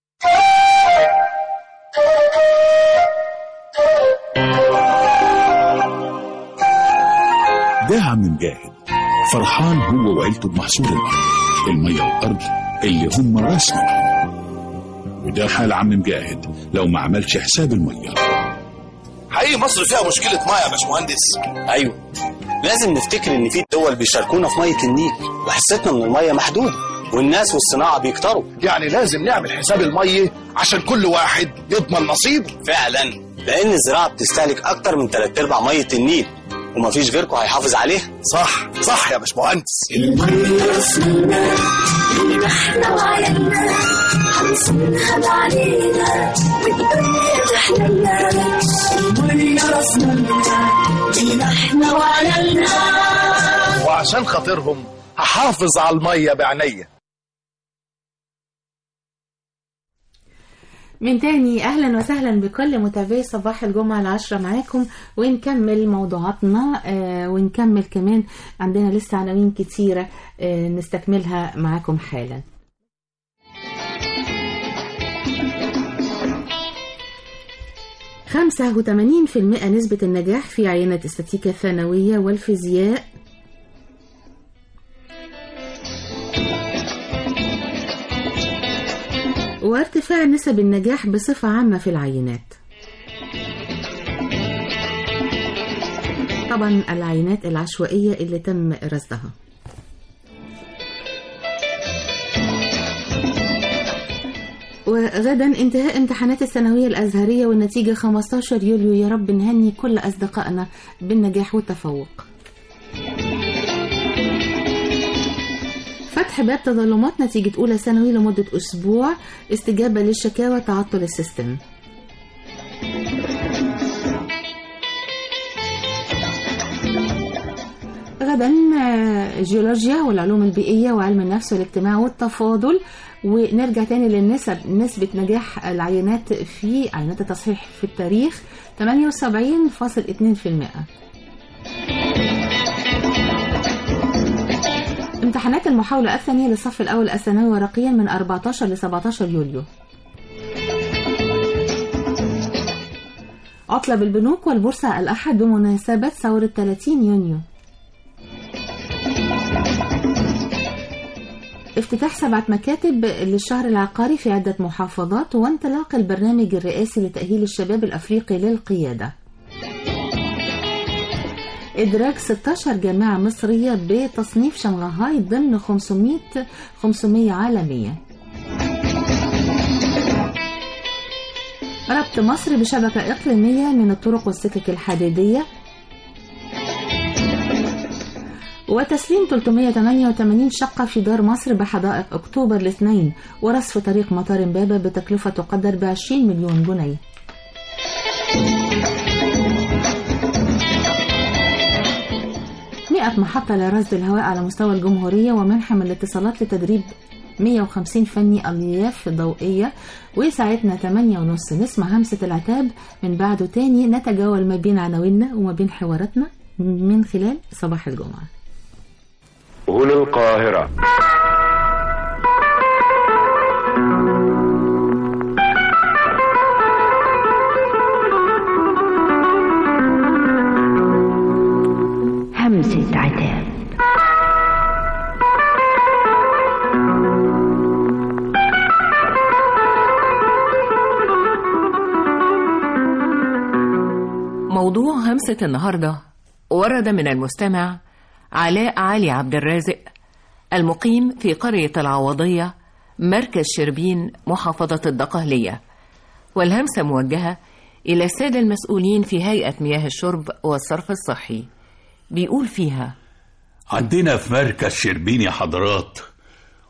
ده عم مجاهد فرحان هو وعيلته بمحصول الأرض المية والأرض اللي هم راس مالهم وده حال عم مجاهد لو ما عملش حساب المية حقيقي مصر فيها مشكلة مية يا باشمهندس أيوه لازم نفتكر إن في دول بيشاركونا في مية النيل وحصتنا من المية محدودة والناس والصناعة بيكتروا يعني لازم نعمل حساب المية عشان كل واحد يضمن نصيبه فعلا لأن الزراعة بتستهلك أكتر من تلات أرباع مية النيل ومفيش غيركم هيحافظ عليها صح صح يا باشمهندس المية رسمنا اللي احنا وعيالنا هنصونها بعلينا والدنيا تحللنا المية رسمنا اللي احنا وعيالنا وعشان خاطرهم هحافظ على المية بعينيا من تاني اهلا وسهلا بكل متابعي صباح الجمعه العشرة معاكم ونكمل موضوعاتنا آه ونكمل كمان عندنا لسه عناوين كتيره آه نستكملها معاكم حالا خمسة وثمانين في المئة نسبة النجاح في عينة استاتيكا الثانوية والفيزياء وارتفاع نسب النجاح بصفة عامة في العينات طبعا العينات العشوائية اللي تم رصدها وغدا انتهاء امتحانات الثانوية الأزهرية والنتيجة 15 يوليو يا رب نهني كل أصدقائنا بالنجاح والتفوق فتح باب تظلمات نتيجة أولى ثانوي لمدة أسبوع استجابة للشكاوى تعطل السيستم غدا آه، جيولوجيا والعلوم البيئية وعلم النفس والاجتماع والتفاضل ونرجع تاني للنسب نسبة نجاح العينات في عينات التصحيح في التاريخ 78.2% امتحانات المحاولة الثانية للصف الأول الثانوي ورقيا من 14 ل 17 يوليو عطلة بالبنوك والبورصة الأحد بمناسبة ثورة 30 يونيو افتتاح سبعة مكاتب للشهر العقاري في عدة محافظات وانطلاق البرنامج الرئاسي لتأهيل الشباب الأفريقي للقيادة إدراج 16 جامعة مصرية بتصنيف شنغهاي ضمن 500 500 عالمية ربط مصر بشبكة إقليمية من الطرق والسكك الحديدية وتسليم 388 شقة في دار مصر بحدائق أكتوبر الاثنين ورصف طريق مطار امبابة بتكلفة تقدر ب 20 مليون جنيه مئة محطة لرصد الهواء على مستوى الجمهورية ومنحة من الاتصالات لتدريب 150 فني ألياف ضوئية وساعتنا 8 ونص نسمع همسة العتاب من بعده تاني نتجول ما بين عناويننا وما بين حواراتنا من خلال صباح الجمعة هنا القاهرة همسة عتاب موضوع همسة النهاردة ورد من المستمع علاء علي عبد الرازق المقيم في قرية العوضية مركز شربين محافظة الدقهلية والهمسة موجهة إلى السادة المسؤولين في هيئة مياه الشرب والصرف الصحي بيقول فيها عندنا في مركز شربين يا حضرات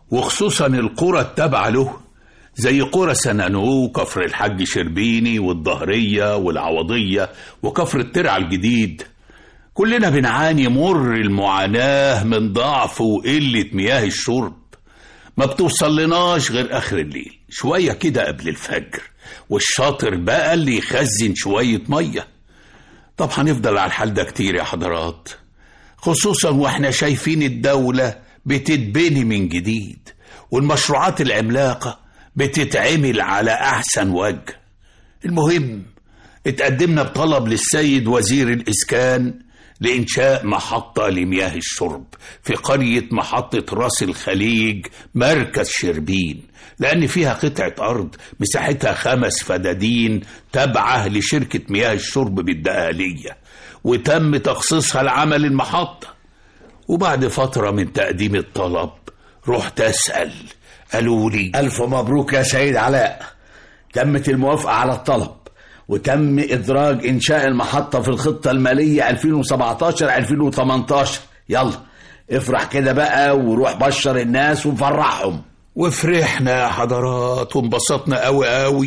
وخصوصا القرى التابعة له زي قرى سنانو وكفر الحاج شربيني والظهرية والعوضية وكفر الترع الجديد كلنا بنعاني مر المعاناة من ضعف وقلة مياه الشرب ما بتوصلناش غير آخر الليل شوية كده قبل الفجر والشاطر بقى اللي يخزن شوية مية طب هنفضل على الحال ده كتير يا حضرات خصوصا واحنا شايفين الدولة بتتبني من جديد والمشروعات العملاقة بتتعمل على أحسن وجه المهم اتقدمنا بطلب للسيد وزير الإسكان لإنشاء محطة لمياه الشرب في قرية محطة راس الخليج مركز شربين لأن فيها قطعة أرض مساحتها خمس فدادين تابعة لشركة مياه الشرب بالدقالية وتم تخصيصها لعمل المحطة وبعد فترة من تقديم الطلب رحت أسأل قالوا لي ألف مبروك يا سيد علاء تمت الموافقة على الطلب وتم إدراج إنشاء المحطة في الخطة المالية 2017-2018 يلا افرح كده بقى وروح بشر الناس وفرحهم وفرحنا يا حضرات وانبسطنا قوي قوي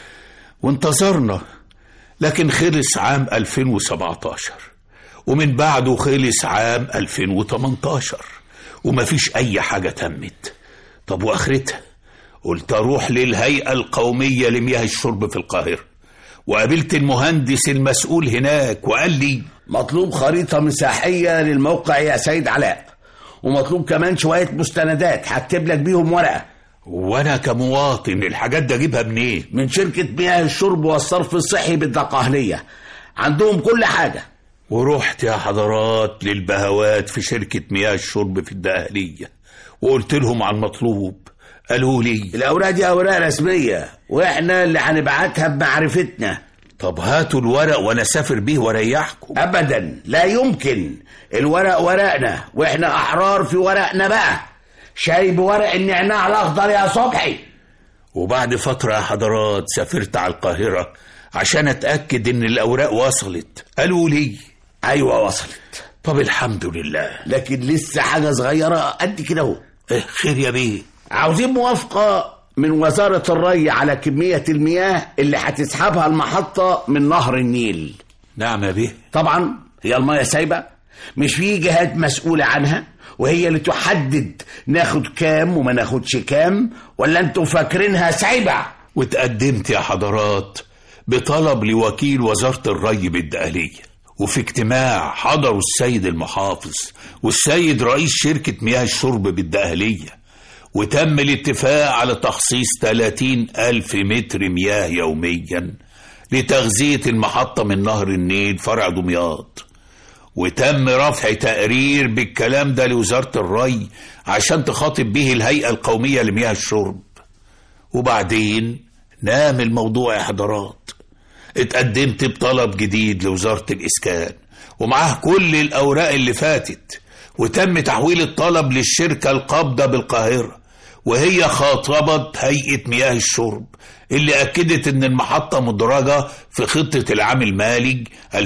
وانتظرنا لكن خلص عام 2017 ومن بعده خلص عام 2018 ومفيش أي حاجة تمت طب وآخرتها قلت أروح للهيئة القومية لمياه الشرب في القاهرة وقابلت المهندس المسؤول هناك وقال لي مطلوب خريطة مساحية للموقع يا سيد علاء ومطلوب كمان شوية مستندات هكتب لك بيهم ورقة وانا كمواطن الحاجات دي اجيبها منين من شركة مياه الشرب والصرف الصحي بالدقهلية عندهم كل حاجة ورحت يا حضرات للبهوات في شركة مياه الشرب في الدقهلية وقلت لهم على المطلوب قالوا لي الأوراق دي أوراق رسمية وإحنا اللي هنبعتها بمعرفتنا طب هاتوا الورق وانا اسافر بيه واريحكم ابدا لا يمكن الورق ورقنا واحنا احرار في ورقنا بقى شاي بورق النعناع الاخضر يا صبحي وبعد فترة يا حضرات سافرت على القاهرة عشان اتأكد ان الاوراق وصلت قالوا لي ايوه وصلت طب الحمد لله لكن لسه حاجة صغيرة قد كده اهو إيه خير يا بيه عاوزين موافقة من وزارة الري على كمية المياه اللي هتسحبها المحطة من نهر النيل نعم يا بيه طبعا هي المياه سايبة مش في جهات مسؤولة عنها وهي اللي تحدد ناخد كام وما ناخدش كام ولا انتوا فاكرينها سايبة وتقدمت يا حضرات بطلب لوكيل وزارة الري بالدقهلية وفي اجتماع حضروا السيد المحافظ والسيد رئيس شركة مياه الشرب بالدقهلية وتم الاتفاق على تخصيص 30 ألف متر مياه يوميا لتغذية المحطة من نهر النيل فرع دمياط وتم رفع تقرير بالكلام ده لوزارة الري عشان تخاطب به الهيئة القومية لمياه الشرب وبعدين نام الموضوع يا حضرات اتقدمت بطلب جديد لوزارة الإسكان ومعاه كل الأوراق اللي فاتت وتم تحويل الطلب للشركة القابضة بالقاهرة وهي خاطبت هيئة مياه الشرب اللي أكدت إن المحطة مدرجة في خطة العام المالي 2018-2019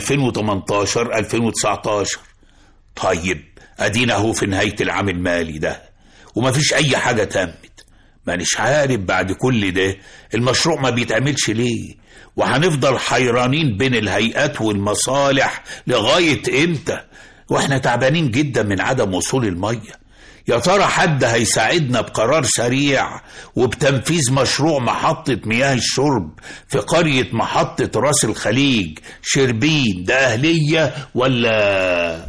طيب أدينا أهو في نهاية العام المالي ده ومفيش أي حاجة تمت مانيش عارف بعد كل ده المشروع ما بيتعملش ليه وهنفضل حيرانين بين الهيئات والمصالح لغاية إمتى واحنا تعبانين جدا من عدم وصول المية يا ترى حد هيساعدنا بقرار سريع وبتنفيذ مشروع محطة مياه الشرب في قرية محطة راس الخليج شربين ده أهلية ولا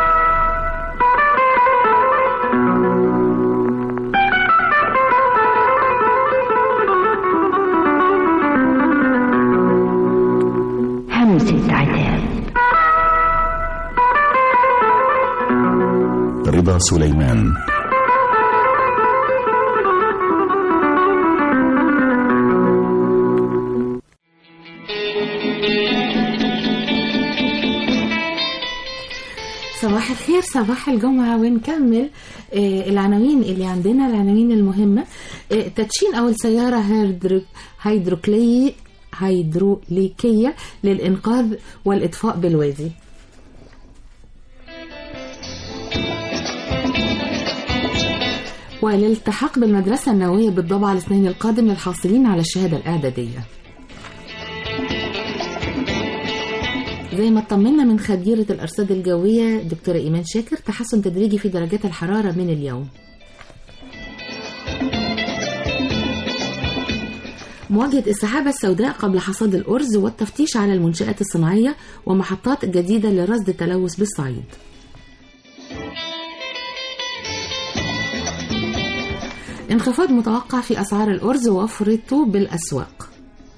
همسة عتاب رضا سليمان صباح الخير صباح الجمعة ونكمل آه، العناوين اللي عندنا العناوين المهمة آه، تدشين أول سيارة هيدرو- هيدروكلي هيدروليكية للإنقاذ والإطفاء بالوادي والالتحاق بالمدرسة النووية بالضبع الاثنين القادم للحاصلين على الشهادة الإعدادية زي ما اطمنا من خبيرة الأرصاد الجوية دكتورة إيمان شاكر تحسن تدريجي في درجات الحرارة من اليوم مواجهة السحابة السوداء قبل حصاد الأرز والتفتيش على المنشآت الصناعية ومحطات جديدة لرصد التلوث بالصعيد انخفاض متوقع في أسعار الأرز وفرته بالأسواق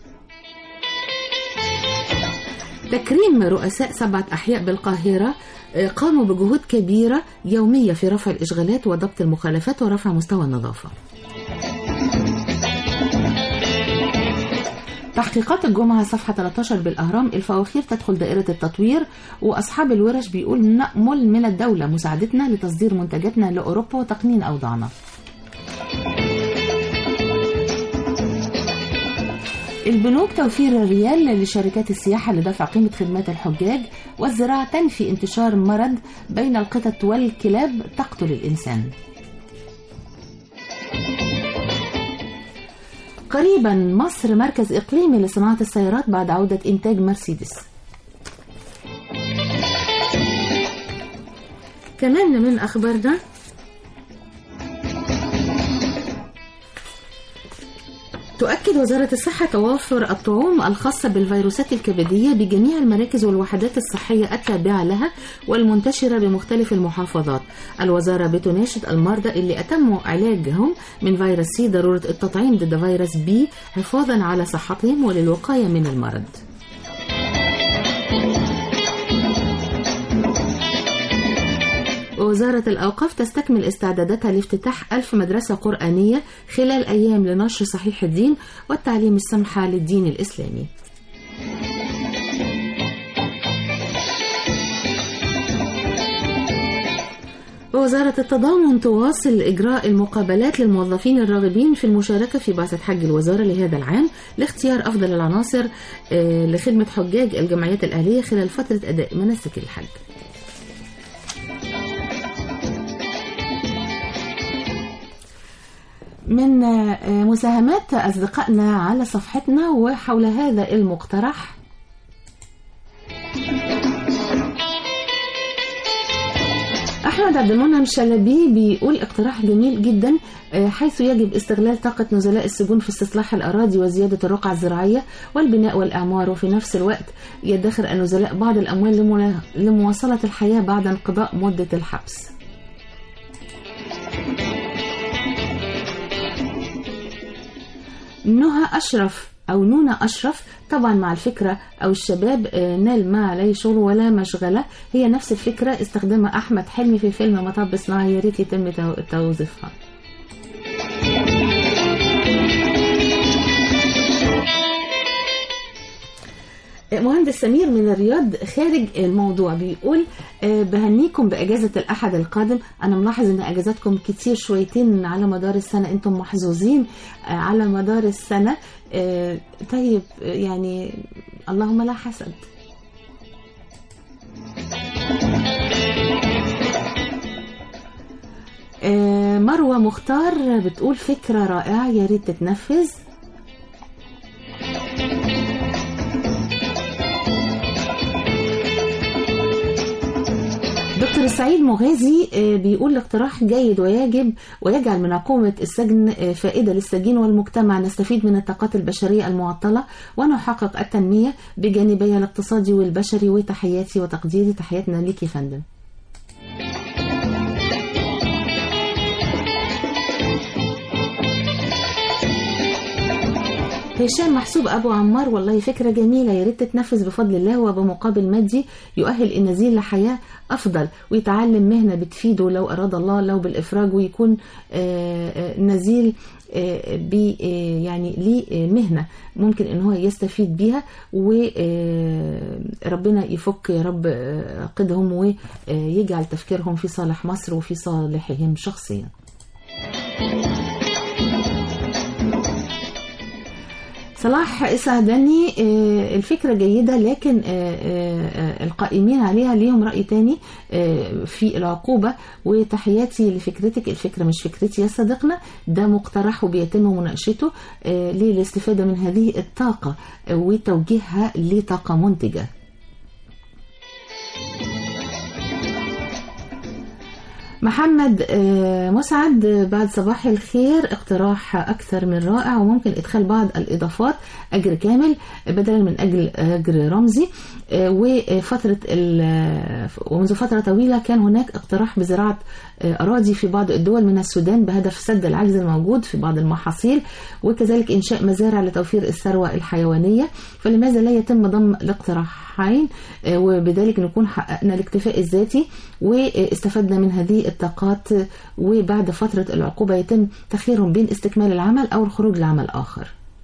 تكريم رؤساء سبعة أحياء بالقاهرة آه، قاموا بجهود كبيرة يومية في رفع الإشغالات وضبط المخالفات ورفع مستوى النظافة تحقيقات الجمعة صفحة 13 بالأهرام الفواخير تدخل دائرة التطوير وأصحاب الورش بيقول نأمل من الدولة مساعدتنا لتصدير منتجاتنا لأوروبا وتقنين أوضاعنا البنوك توفير الريال لشركات السياحة لدفع قيمة خدمات الحجاج والزراعة تنفي انتشار مرض بين القطط والكلاب تقتل الإنسان قريبا مصر مركز إقليمي لصناعة السيارات بعد عودة إنتاج مرسيدس كمان من أخبارنا تؤكد وزارة الصحة توافر الطعوم الخاصة بالفيروسات الكبدية بجميع المراكز والوحدات الصحية التابعة لها والمنتشرة بمختلف المحافظات الوزارة بتناشد المرضى اللي أتموا علاجهم من فيروس سي ضرورة التطعيم ضد فيروس بي حفاظا على صحتهم وللوقاية من المرض وزارة الأوقاف تستكمل استعداداتها لافتتاح ألف مدرسة قرآنية خلال أيام لنشر صحيح الدين والتعليم السمحة للدين الإسلامي ووزارة التضامن تواصل إجراء المقابلات للموظفين الراغبين في المشاركة في بعثة حج الوزارة لهذا العام لاختيار أفضل العناصر آه، لخدمة حجاج الجمعيات الأهلية خلال فترة أداء مناسك الحج من آه، مساهمات أصدقائنا على صفحتنا وحول هذا المقترح أحمد عبد المنعم شلبي بيقول اقتراح جميل جدا آه، حيث يجب استغلال طاقة نزلاء السجون في استصلاح الأراضي وزيادة الرقعة الزراعية والبناء والإعمار وفي نفس الوقت يدخر النزلاء بعض الأموال لمنا- لمواصلة الحياة بعد انقضاء مدة الحبس نهى أشرف أو نونا أشرف طبعا مع الفكرة أو الشباب آه، نال ما عليه شغل ولا مشغلة هي نفس الفكرة استخدمها أحمد حلمي في فيلم مطب صناعي يا ريت يتم تو- توظيفها مهندس سمير من الرياض خارج الموضوع بيقول آه، بهنيكم بأجازة الأحد القادم أنا ملاحظ أن أجازاتكم كتير شويتين على مدار السنة أنتم محظوظين آه، على مدار السنة آه، طيب آه، يعني اللهم لا حسد آه، مروة مختار بتقول فكرة رائعة يا ريت تتنفذ دكتور سعيد مغازي آه، بيقول الاقتراح جيد ويجب ويجعل من عقوبة السجن آه، فائدة للسجين والمجتمع نستفيد من الطاقات البشرية المعطلة ونحقق التنمية بجانبيها الاقتصادي والبشري وتحياتي وتقديري تحياتنا ليك يا فندم هشام محسوب ابو عمار والله فكره جميله يا ريت تتنفذ بفضل الله وبمقابل مادي يؤهل النزيل لحياه افضل ويتعلم مهنه بتفيده لو اراد الله لو بالافراج ويكون آه، آه، نزيل آه، ب آه، يعني ليه آه، مهنه ممكن ان هو يستفيد بيها وربنا يفك يا رب آه، قيدهم ويجعل تفكيرهم في صالح مصر وفي صالحهم شخصيا صلاح اسعدني آه، الفكرة جيدة لكن آه، آه، القائمين عليها ليهم رأي تاني آه، في العقوبة وتحياتي لفكرتك الفكرة مش فكرتي يا صديقنا ده مقترح وبيتم مناقشته آه، للاستفادة من هذه الطاقة آه، وتوجيهها لطاقة منتجة محمد آه، مسعد آه، بعد صباح الخير اقتراح أكثر من رائع وممكن إدخال بعض الإضافات أجر كامل بدلا من أجل أجر رمزي آه، وفترة ال- ومنذ فترة طويلة كان هناك اقتراح بزراعة آه، أراضي في بعض الدول من السودان بهدف سد العجز الموجود في بعض المحاصيل وكذلك إنشاء مزارع لتوفير الثروة الحيوانية فلماذا لا يتم ضم الاقتراحين آه، وبذلك نكون حققنا الاكتفاء الذاتي واستفدنا من هذه الطاقات آه، وبعد فترة العقوبة يتم تخييرهم بين استكمال العمل أو الخروج لعمل آخر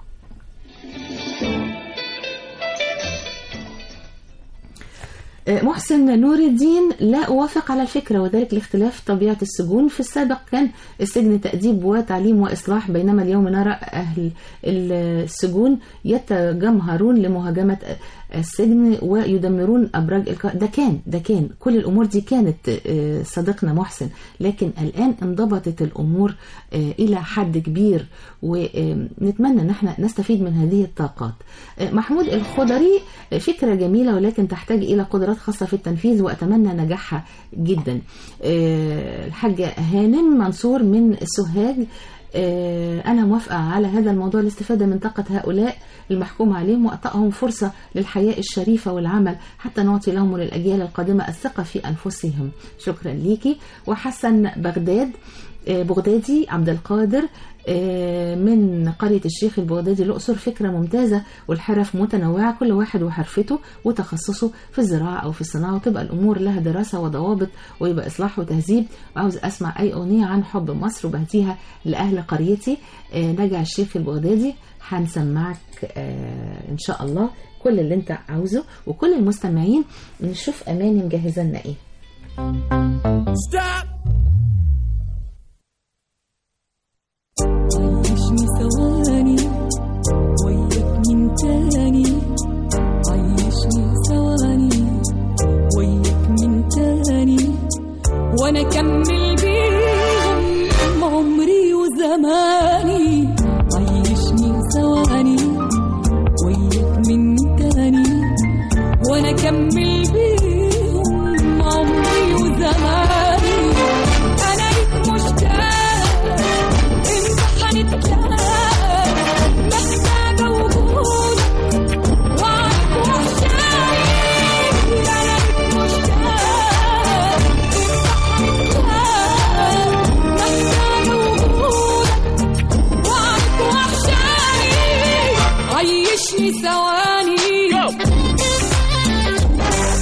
محسن نور الدين لا أوافق على الفكرة وذلك لاختلاف طبيعة السجون في السابق كان السجن تأديب وتعليم وإصلاح بينما اليوم نرى أهل السجون يتجمهرون لمهاجمة السجن ويدمرون أبراج الك... ده كان ده كان كل الأمور دي كانت آه، صديقنا محسن لكن الآن انضبطت الأمور آه، إلى حد كبير ونتمنى أن احنا نستفيد من هذه الطاقات آه، محمود الخضري آه، فكرة جميلة ولكن تحتاج إلى قدرات خاصة في التنفيذ وأتمنى نجاحها جدا آه، الحاجة هانم منصور من سوهاج آه، أنا موافقة على هذا الموضوع الاستفادة من طاقة هؤلاء المحكوم عليهم وإعطائهم فرصة للحياة الشريفة والعمل حتى نعطي لهم وللأجيال القادمة الثقة في أنفسهم شكرا ليكي وحسن بغداد آه، بغدادي عبد القادر آه، من قرية الشيخ البغدادي الأقصر فكرة ممتازة والحرف متنوعة كل واحد وحرفته وتخصصه في الزراعة أو في الصناعة وتبقى الأمور لها دراسة وضوابط ويبقى إصلاح وتهذيب وعاوز أسمع أي أغنية عن حب مصر وبهديها لأهل قريتي آه، نجع الشيخ البغدادي هنسمعك آه، إن شاء الله كل اللي أنت عاوزه وكل المستمعين نشوف أماني مجهزة لنا إيه Stop! عيشني ثواني وياك من تاني عيشني ثواني وياك من تاني وانا اكمل بيهم عمري وزماني عيشني ثواني وياك من تاني وانا اكمل بيهم عمري وزماني انا ليك مشتاق انت هنتلاقى محتاجة وجودك وعدك وحشاني انا ليك مشتاق انت هنتلاقى محتاجة وجودك وعدك وحشاني عيشني ثواني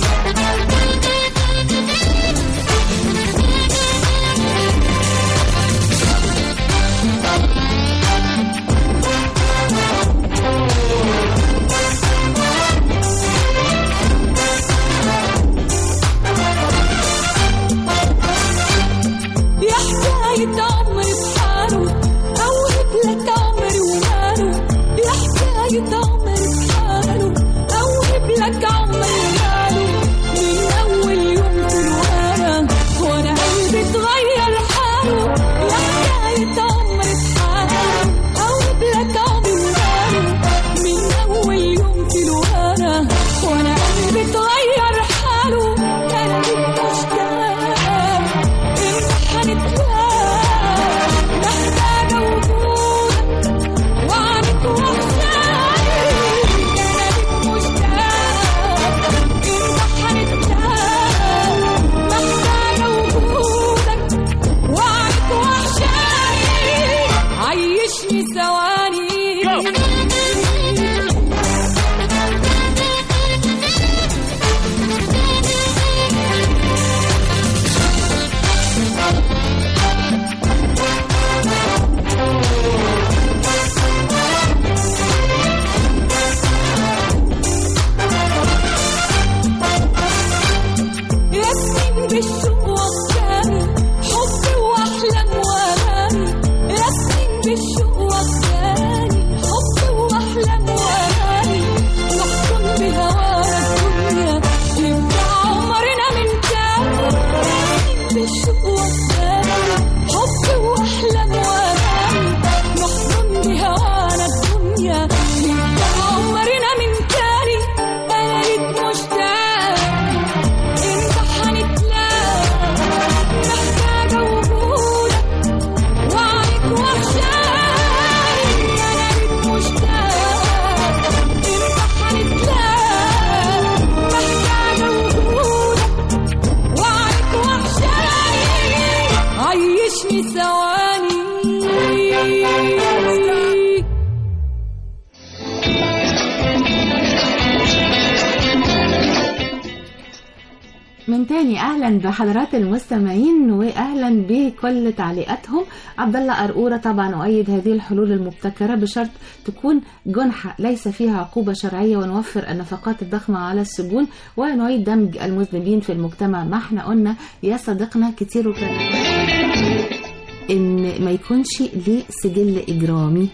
من تاني اهلا بحضرات المستمعين واهلا بكل تعليقاتهم عبد الله قرقوره طبعا اؤيد هذه الحلول المبتكره بشرط تكون جنحه ليس فيها عقوبه شرعيه ونوفر النفقات الضخمه على السجون ونعيد دمج المذنبين في المجتمع ما احنا قلنا يا صديقنا كتير وكان ان ما يكونش ليه سجل اجرامي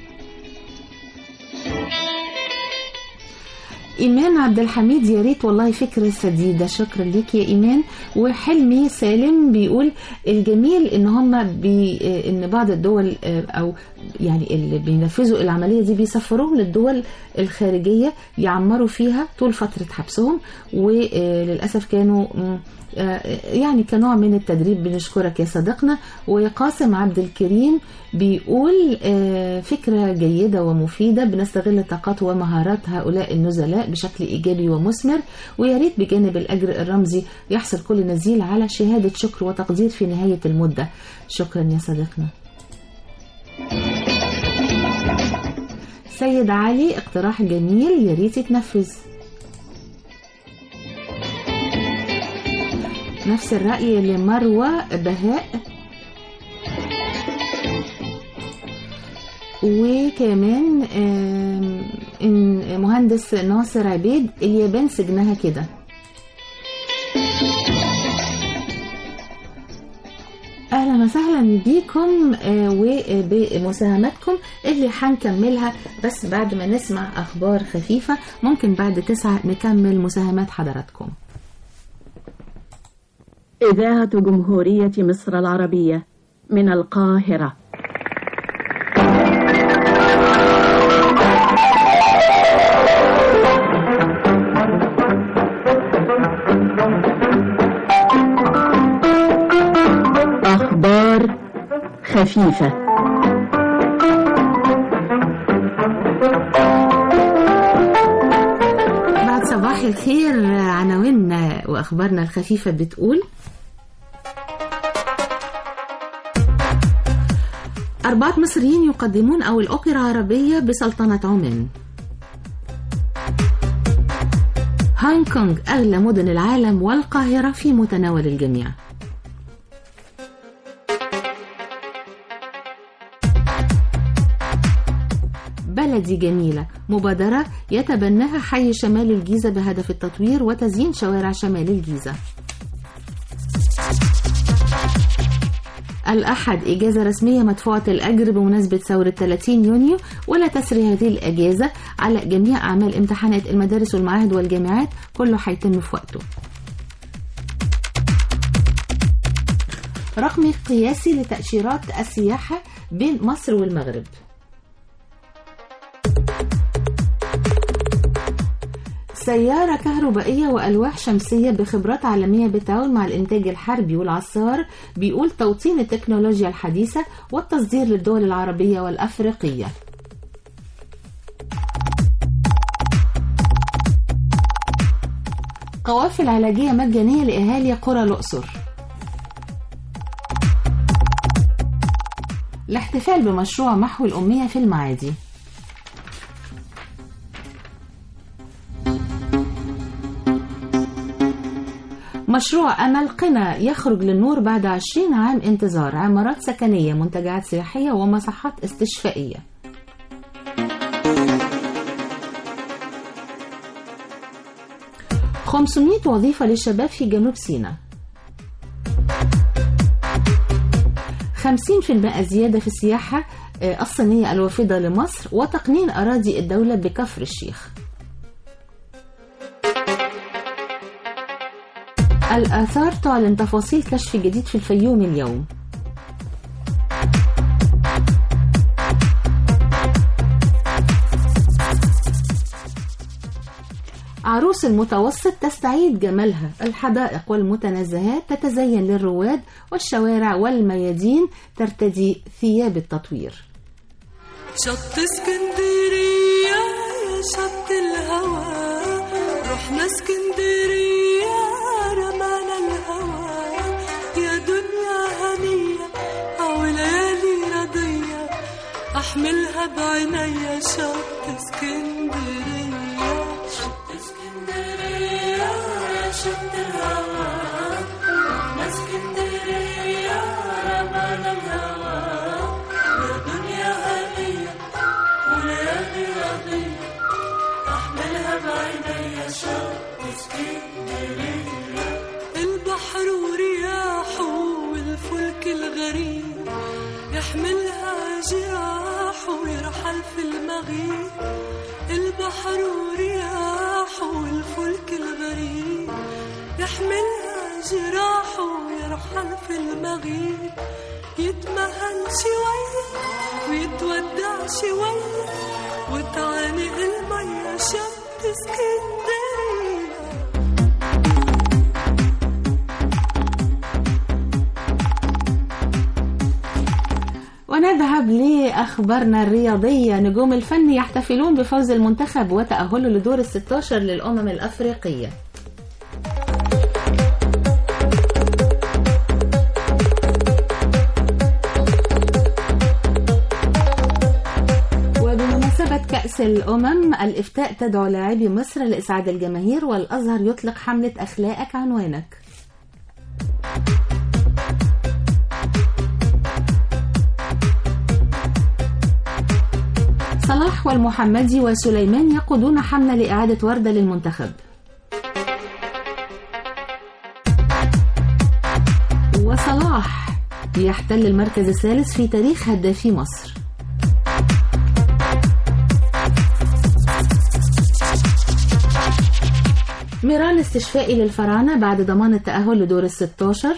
ايمان عبد الحميد يا ريت والله فكره سديده شكرا ليك يا ايمان وحلمي سالم بيقول الجميل ان هم بي ان بعض الدول آه، او يعني اللي بينفذوا العمليه دي بيسفروهم للدول الخارجيه يعمروا فيها طول فتره حبسهم وللاسف كانوا مم، آه، يعني كنوع من التدريب بنشكرك يا صديقنا وقاسم عبد الكريم بيقول آه، فكرة جيدة ومفيدة بنستغل طاقات ومهارات هؤلاء النزلاء بشكل إيجابي ومثمر ويا ريت بجانب الأجر الرمزي يحصل كل نزيل على شهادة شكر وتقدير في نهاية المدة شكرا يا صديقنا سيد علي اقتراح جميل يا ريت يتنفذ نفس الرأي لمروة بهاء وكمان آم، إن مهندس ناصر عبيد اليابان سجنها كده اهلا وسهلا بيكم آه، وبمساهماتكم اللي هنكملها بس بعد ما نسمع اخبار خفيفه ممكن بعد تسعة نكمل مساهمات حضراتكم إذاعة جمهورية مصر العربية من القاهرة أخبار خفيفة بعد صباح الخير عناويننا واخبارنا الخفيفه بتقول أربعة مصريين يقدمون أو الأوبرا عربية بسلطنة عمان هونغ كونغ أغلى مدن العالم والقاهرة في متناول الجميع بلدي جميلة مبادرة يتبناها حي شمال الجيزة بهدف التطوير وتزيين شوارع شمال الجيزة الأحد إجازة رسمية مدفوعة الأجر بمناسبة ثورة 30 يونيو ولا تسري هذه الأجازة على جميع أعمال امتحانات المدارس والمعاهد والجامعات كله هيتم في وقته رقم قياسي لتأشيرات السياحة بين مصر والمغرب سيارة كهربائية وألواح شمسية بخبرات عالمية بالتعاون مع الإنتاج الحربي والعصار بيقول توطين التكنولوجيا الحديثة والتصدير للدول العربية والأفريقية قوافل علاجية مجانية لأهالي قرى الأقصر الاحتفال بمشروع محو الأمية في المعادي مشروع أمل قنا يخرج للنور بعد 20 عام انتظار عمارات سكنية منتجعات سياحية ومصحات استشفائية خمسمائة وظيفة للشباب في جنوب سيناء خمسين في المئة زيادة في السياحة آه، الصينية الوافدة لمصر وتقنين أراضي الدولة بكفر الشيخ الآثار تعلن تفاصيل كشف جديد في الفيوم اليوم عروس المتوسط تستعيد جمالها الحدائق والمتنزهات تتزين للرواد والشوارع والميادين ترتدي ثياب التطوير شط اسكندرية يا شط الهوى رحنا اسكندرية رمانا الهوى يا دنيا هنية أو ليالي رضية أحملها بعينيا شط اسكندرية شط اسكندرية يا شط الهوى البحر ورياحه والفلك الغريب يحملها جراحه ويرحل في المغيب البحر ورياحه والفلك الغريب يحملها جراحه ويرحل في المغيب يتمهل شوية ويتودع شوية وتعانق المية شط اسكندرية ونذهب لأخبارنا الرياضية نجوم الفن يحتفلون بفوز المنتخب وتأهله لدور الستاشر للأمم الأفريقية وبمناسبة كأس الأمم الإفتاء تدعو لاعبي مصر لإسعاد الجماهير والأزهر يطلق حملة أخلاقك عنوانك صلاح والمحمدي وسليمان يقودون حملة لإعادة وردة للمنتخب وصلاح يحتل المركز الثالث في تاريخ هدافي مصر ميران استشفائي للفراعنة بعد ضمان التأهل لدور الستاشر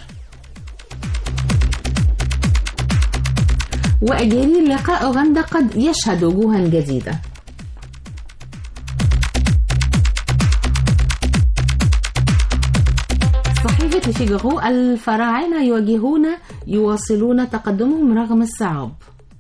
وأجيري لقاء أوغندا قد يشهد وجوها جديدة صحيفة فيجارو الفراعنة يواجهون يواصلون تقدمهم رغم الصعاب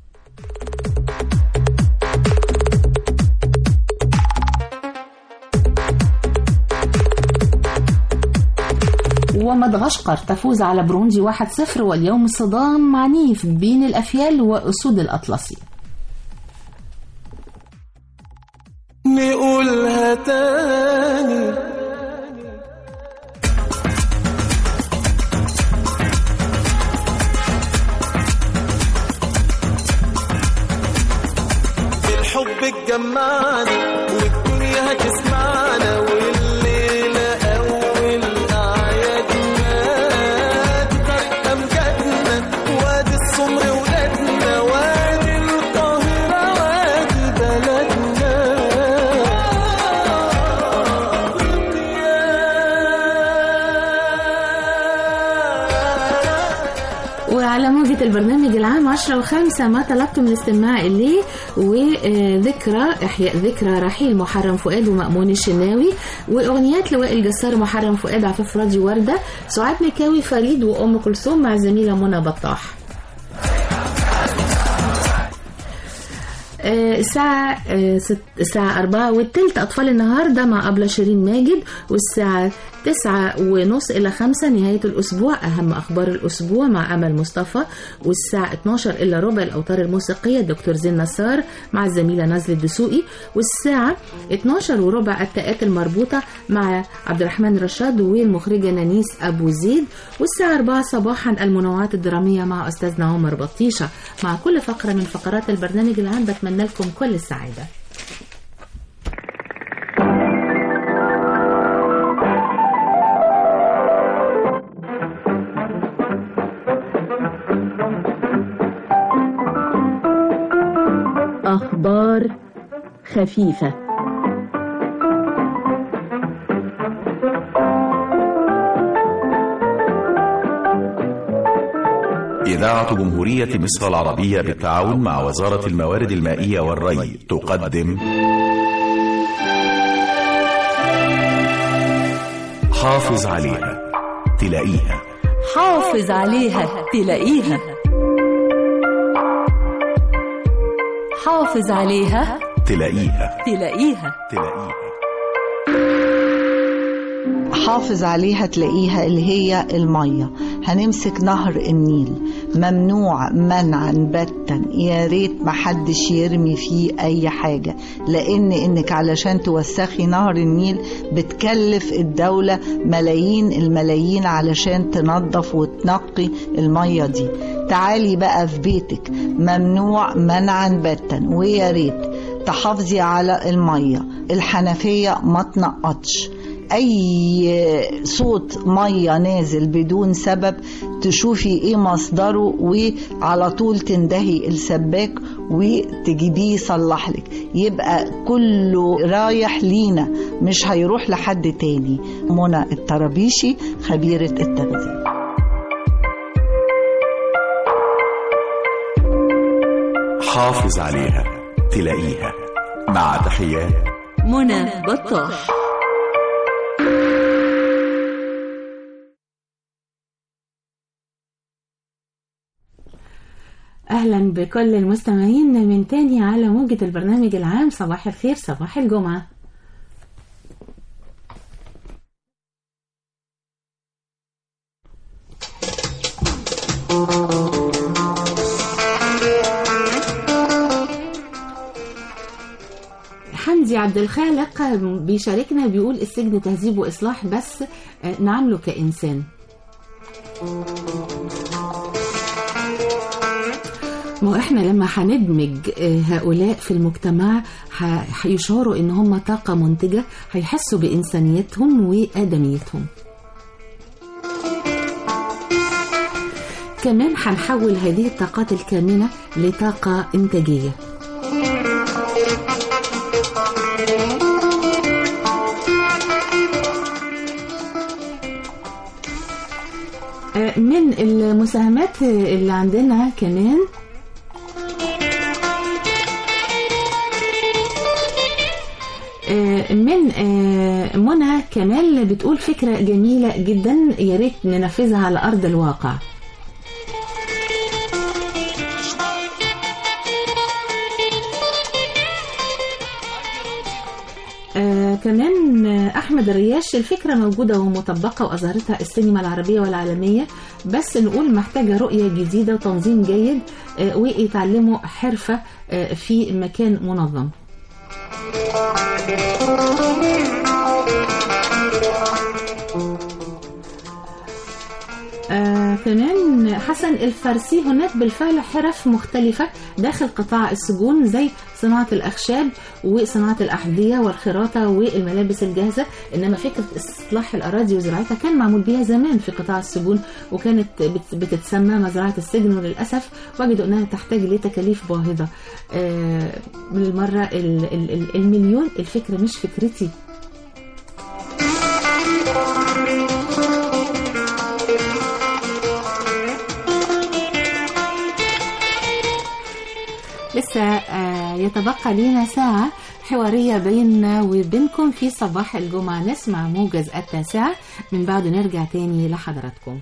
ومدغشقر تفوز على بروندي 1-0 واليوم صدام عنيف بين الأفيال وأسود الأطلسي نقولها تاني الحب اتجمعنا والدنيا هتسمعنا والليلة أول أعيادنا دي طريق أمجادنا وادي السمر ولادنا وادي القاهرة وادي بلدنا وعلى موجة البرنامج العام 10 وخمسة ما طلبتم الاستماع إليه وذكرى إحياء ذكرى رحيل محرم فؤاد ومأمون الشناوي وأغنيات لواء الجسار محرم فؤاد عفاف راضي وردة سعاد مكاوي فريد وأم كلثوم مع زميلة منى بطاح آه، الساعة آه، ست- الساعة أربعة والتلت أطفال النهاردة مع أبلة شيرين ماجد والساعة تسعة ونص إلى خمسة نهاية الأسبوع أهم أخبار الأسبوع مع أمل مصطفى والساعة 12 إلا ربع الأوتار الموسيقية دكتور زين نصار مع الزميلة نازلة الدسوقي والساعة 12 وربع التاءات المربوطة مع عبد الرحمن رشاد والمخرجة نانيس أبو زيد والساعة 4 صباحا المنوعات الدرامية مع أستاذنا عمر بطيشة مع كل فقرة من فقرات البرنامج العام بتمنى لكم كل السعادة أخبار خفيفة إذاعة جمهورية مصر العربية بالتعاون مع وزارة الموارد المائية والري تقدم حافظ عليها تلاقيها حافظ عليها تلاقيها حافظ عليها تلاقيها تلاقيها تلاقيها حافظ عليها تلاقيها اللي هي المية هنمسك نهر النيل ممنوع منعا باتا يا ريت محدش يرمي فيه اي حاجة لان انك علشان توسخي نهر النيل بتكلف الدولة ملايين الملايين علشان تنظف وتنقي المية دي تعالي بقى في بيتك ممنوع منعا باتا ويا ريت تحافظي على المية الحنفية ما تنقطش اي صوت ميه نازل بدون سبب تشوفي ايه مصدره وعلى طول تندهي السباك وتجيبيه يصلح لك يبقى كله رايح لينا مش هيروح لحد تاني منى الطرابيشي خبيرة التغذية حافظ عليها تلاقيها مع تحيات منى بطاح أهلا بكل المستمعين من تاني على موجة البرنامج العام صباح الخير صباح الجمعة حمدي عبد الخالق بيشاركنا بيقول السجن تهذيب وإصلاح بس نعامله كإنسان ما هو احنا لما هندمج هؤلاء في المجتمع هيشعروا ان هم طاقة منتجة هيحسوا بإنسانيتهم وآدميتهم كمان هنحول هذه الطاقات الكامنة لطاقة إنتاجية من المساهمات اللي عندنا كمان من منى كمال بتقول فكرة جميلة جدا يا ريت ننفذها على أرض الواقع آه كمان احمد الرياش الفكره موجوده ومطبقه واظهرتها السينما العربيه والعالميه بس نقول محتاجه رؤيه جديده وتنظيم جيد آه ويتعلموا حرفه آه في مكان منظم آه كمان حسن الفارسي هناك بالفعل حرف مختلفة داخل قطاع السجون زي صناعة الأخشاب وصناعة الأحذية والخراطة والملابس الجاهزة إنما فكرة إصلاح الأراضي وزراعتها كان معمول بيها زمان في قطاع السجون وكانت بتتسمى مزرعة السجن وللأسف وجدوا أنها تحتاج لتكاليف باهظة آه بالمرة المليون الفكرة مش فكرتي لسه يتبقى لنا ساعة حوارية بيننا وبينكم في صباح الجمعة نسمع موجز التاسعة من بعد نرجع تاني لحضراتكم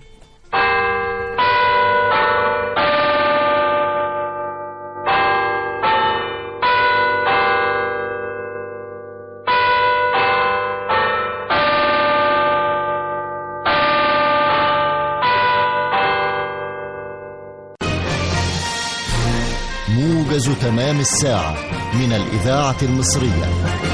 موجز تمام الساعة من الإذاعة المصرية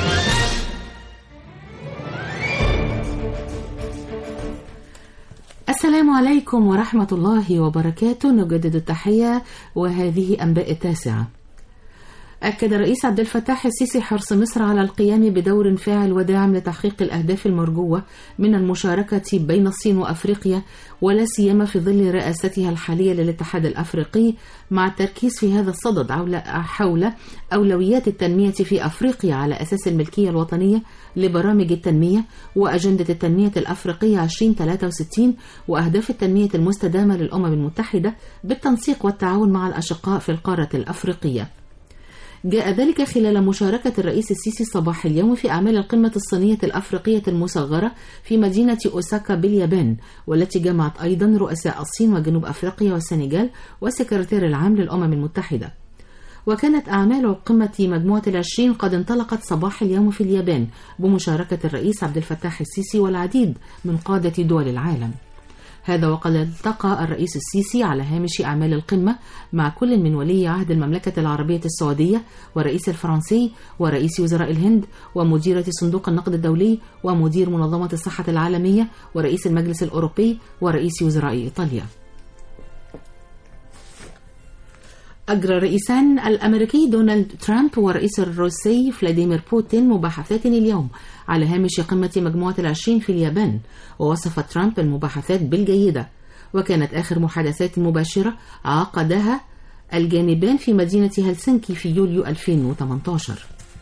السلام عليكم ورحمة الله وبركاته نجدد التحية وهذه أنباء التاسعة أكد الرئيس عبد الفتاح السيسي حرص مصر على القيام بدور فاعل وداعم لتحقيق الأهداف المرجوة من المشاركة بين الصين وأفريقيا ولا سيما في ظل رئاستها الحالية للاتحاد الأفريقي مع التركيز في هذا الصدد حول أولويات التنمية في أفريقيا على أساس الملكية الوطنية لبرامج التنمية وأجندة التنمية الأفريقية 2063 وأهداف التنمية المستدامة للأمم المتحدة بالتنسيق والتعاون مع الأشقاء في القارة الأفريقية. جاء ذلك خلال مشاركة الرئيس السيسي صباح اليوم في أعمال القمة الصينية الأفريقية المصغرة في مدينة أوساكا باليابان والتي جمعت أيضا رؤساء الصين وجنوب أفريقيا والسنغال والسكرتير العام للأمم المتحدة وكانت أعمال القمة مجموعة العشرين قد انطلقت صباح اليوم في اليابان بمشاركة الرئيس عبد الفتاح السيسي والعديد من قادة دول العالم هذا وقد التقى الرئيس السيسي على هامش أعمال القمة مع كل من ولي عهد المملكة العربية السعودية والرئيس الفرنسي ورئيس وزراء الهند ومديرة صندوق النقد الدولي ومدير منظمة الصحة العالمية ورئيس المجلس الأوروبي ورئيس وزراء إيطاليا أجرى الرئيسان الأمريكي دونالد ترامب والرئيس الروسي فلاديمير بوتين مباحثات اليوم على هامش قمة مجموعة العشرين في اليابان ووصف ترامب المباحثات بالجيدة وكانت آخر محادثات مباشرة عقدها الجانبان في مدينة هلسنكي في يوليو 2018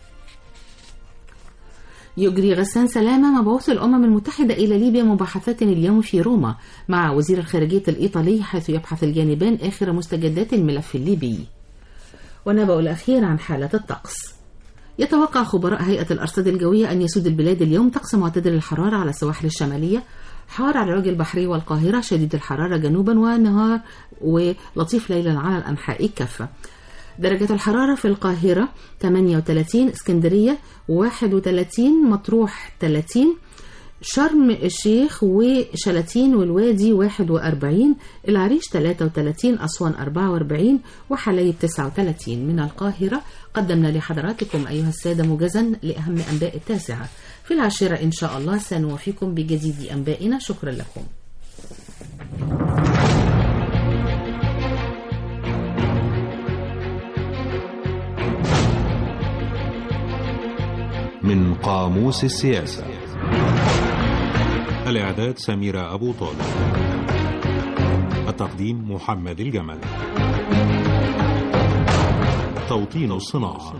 يجري غسان سلامة مبعوث الأمم المتحدة إلى ليبيا مباحثات اليوم في روما مع وزير الخارجية الإيطالي حيث يبحث الجانبان آخر مستجدات الملف الليبي ونبأ الأخير عن حالة الطقس يتوقع خبراء هيئة الأرصاد الجوية أن يسود البلاد اليوم طقس معتدل الحرارة على السواحل الشمالية حار على الوجه البحري والقاهرة شديد الحرارة جنوبا ونهار ولطيف ليلا على الأنحاء كافة درجة الحرارة في القاهرة 38 اسكندرية 31 مطروح 30 شرم الشيخ وشلاتين والوادي 41 العريش 33 أسوان 44 وحلايب 39 من القاهرة قدمنا لحضراتكم أيها السادة موجزا لأهم أنباء التاسعة في العاشرة إن شاء الله سنوافيكم بجديد أنبائنا شكرا لكم من قاموس السياسة الإعداد سميرة أبو طالب التقديم محمد الجمل توطين الصناعة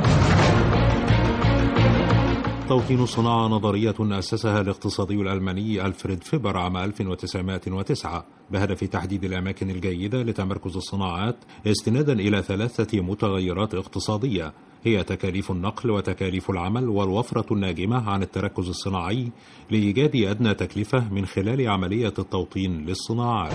توطين الصناعة نظرية أسسها الاقتصادي الألماني ألفريد فيبر عام 1909 بهدف تحديد الأماكن الجيدة لتمركز الصناعات استنادا إلى ثلاثة متغيرات اقتصادية هي تكاليف النقل وتكاليف العمل والوفرة الناجمة عن التركز الصناعي لإيجاد أدنى تكلفة من خلال عملية التوطين للصناعات.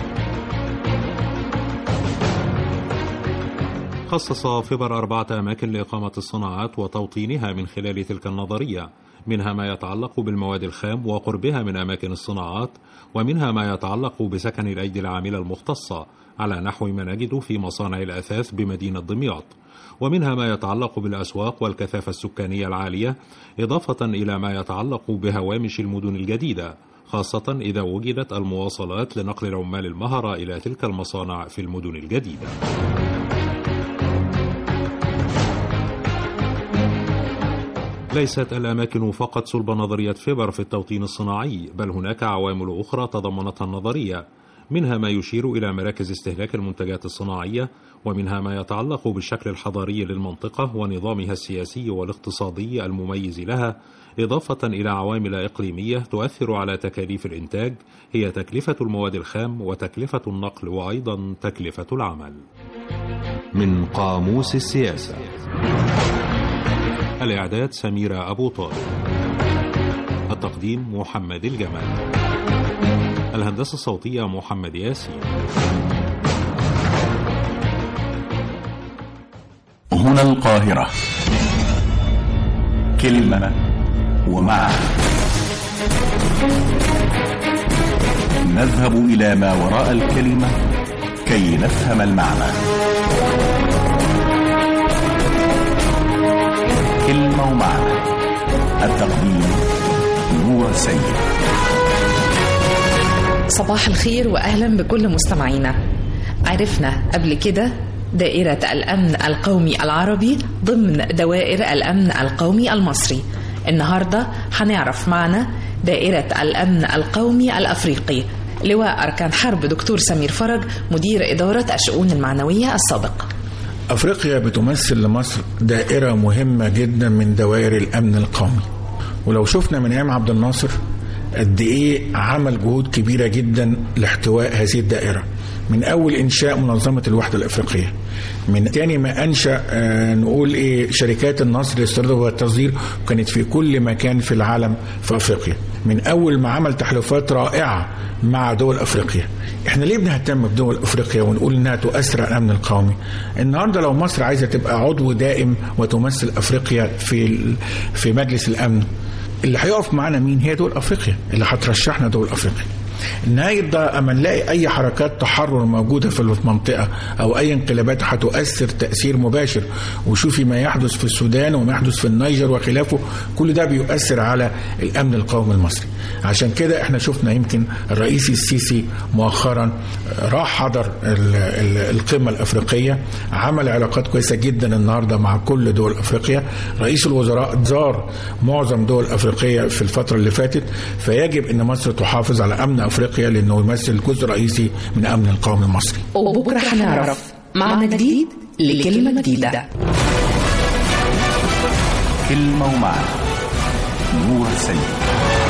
خصص فيبر أربعة أماكن لإقامة الصناعات وتوطينها من خلال تلك النظرية منها ما يتعلق بالمواد الخام وقربها من أماكن الصناعات ومنها ما يتعلق بسكن الأيدي العاملة المختصة على نحو ما نجد في مصانع الأثاث بمدينة دمياط ومنها ما يتعلق بالأسواق والكثافة السكانية العالية إضافة إلى ما يتعلق بهوامش المدن الجديدة خاصة إذا وجدت المواصلات لنقل العمال المهرة إلى تلك المصانع في المدن الجديدة ليست الأماكن فقط صلب نظرية فيبر في التوطين الصناعي بل هناك عوامل أخرى تضمنتها النظرية منها ما يشير إلى مراكز استهلاك المنتجات الصناعية ومنها ما يتعلق بالشكل الحضاري للمنطقة ونظامها السياسي والاقتصادي المميز لها إضافة إلى عوامل إقليمية تؤثر على تكاليف الإنتاج هي تكلفة المواد الخام وتكلفة النقل وأيضا تكلفة العمل من قاموس السياسة الإعداد سميرة أبو طالب التقديم محمد الجمال الهندسة الصوتية محمد ياسين هنا القاهرة كلمة ومعنى نذهب إلى ما وراء الكلمة كي نفهم المعنى كلمة ومعنى التقديم نور سيد صباح الخير واهلا بكل مستمعينا عرفنا قبل كده دائرة الأمن القومي العربي ضمن دوائر الأمن القومي المصري النهاردة هنعرف معنا دائرة الأمن القومي الأفريقي لواء أركان حرب دكتور سمير فرج مدير إدارة الشؤون المعنوية السابق أفريقيا بتمثل لمصر دائرة مهمة جدا من دوائر الأمن القومي ولو شفنا من أيام عبد الناصر قد ايه عمل جهود كبيره جدا لاحتواء هذه الدائره من اول انشاء منظمه الوحده الافريقيه من تاني ما انشا آه نقول ايه شركات النصر للاستيراد والتصدير وكانت في كل مكان في العالم في افريقيا من اول ما عمل تحالفات رائعه مع دول افريقيا احنا ليه بنهتم بدول افريقيا ونقول انها تؤثر على الامن القومي النهارده لو مصر عايزه تبقى عضو دائم وتمثل افريقيا في في مجلس الامن اللي هيقف معانا مين هي دول افريقيا اللي هترشحنا دول افريقيا النهاية ده اما نلاقي اي حركات تحرر موجودة في المنطقة او اي انقلابات هتؤثر تأثير مباشر وشوفي ما يحدث في السودان وما يحدث في النيجر وخلافه كل ده بيؤثر على الامن القومي المصري عشان كده احنا شفنا يمكن الرئيس السيسي مؤخرا راح حضر ال- ال- القمة الافريقية عمل علاقات كويسة جدا النهاردة مع كل دول افريقيا رئيس الوزراء زار معظم دول افريقيا في الفترة اللي فاتت فيجب ان مصر تحافظ على امن افريقيا لانه يمثل جزء رئيسي من امن القومي المصري وبكرة هنعرف معنى جديد لكلمة جديدة كلمة ومعنى نور سيد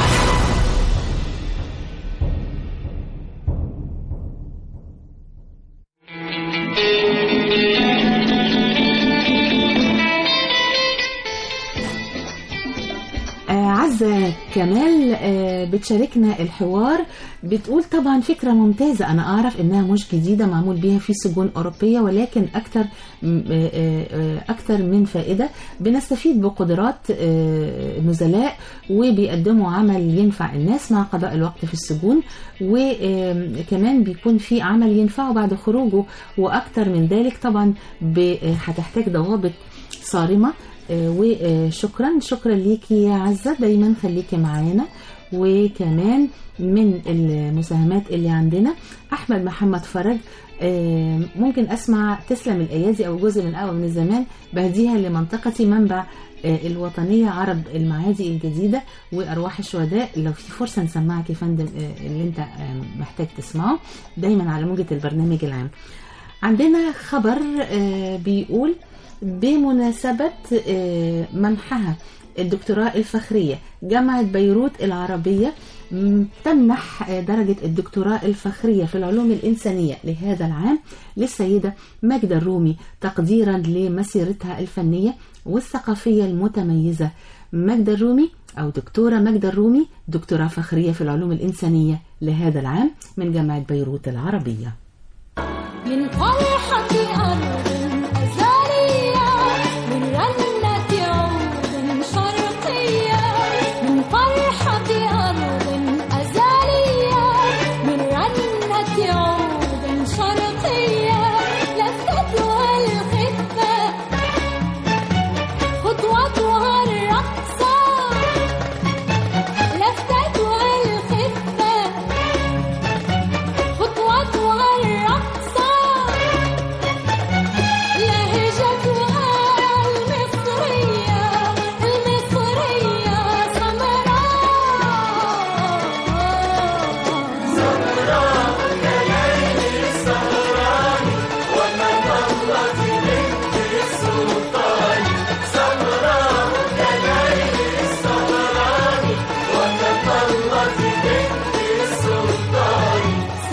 آه، عزة كمال آه، بتشاركنا الحوار بتقول طبعا فكرة ممتازة أنا أعرف إنها مش جديدة معمول بيها في سجون أوروبية ولكن أكتر م- آه، آه، أكتر من فائدة بنستفيد بقدرات آه، نزلاء وبيقدموا عمل ينفع الناس مع قضاء الوقت في السجون وكمان بيكون في عمل ينفعه بعد خروجه وأكتر من ذلك طبعا ب- آه، هتحتاج ضوابط صارمة آه، وشكرا شكرا ليكي يا عزة دايما خليكي معانا وكمان من المساهمات اللي عندنا أحمد محمد فرج آه، ممكن أسمع تسلم الأيادي أو جزء من قهوة من الزمان بهديها لمنطقتي منبع آه، الوطنية عرب المعادي الجديدة وأرواح الشهداء لو في فرصة نسمعك يا فندم آه، اللي أنت آه، محتاج تسمعه دايما على موجة البرنامج العام عندنا خبر آه، بيقول بمناسبة آه، منحها الدكتوراه الفخرية جامعة بيروت العربية م، تمنح آه، درجة الدكتوراه الفخرية في العلوم الإنسانية لهذا العام للسيدة ماجدة الرومي تقديرا لمسيرتها الفنية والثقافية المتميزة ماجدة الرومي أو دكتورة ماجدة الرومي دكتوراه فخرية في العلوم الإنسانية لهذا العام من جامعة بيروت العربية من فرحة أرض أزارية من رنة عود شرقية من فرحة أرض أزارية من رنة عود شرقية لفتها الخفة خطوتها الرقصة لفتها الخفة خطوتها الرقصة لهجتها المصرية المصرية سمراء سمراء كليل السهران ومطلة بنت السلطان سمراء كليل السهران ومطلة بنت السلطان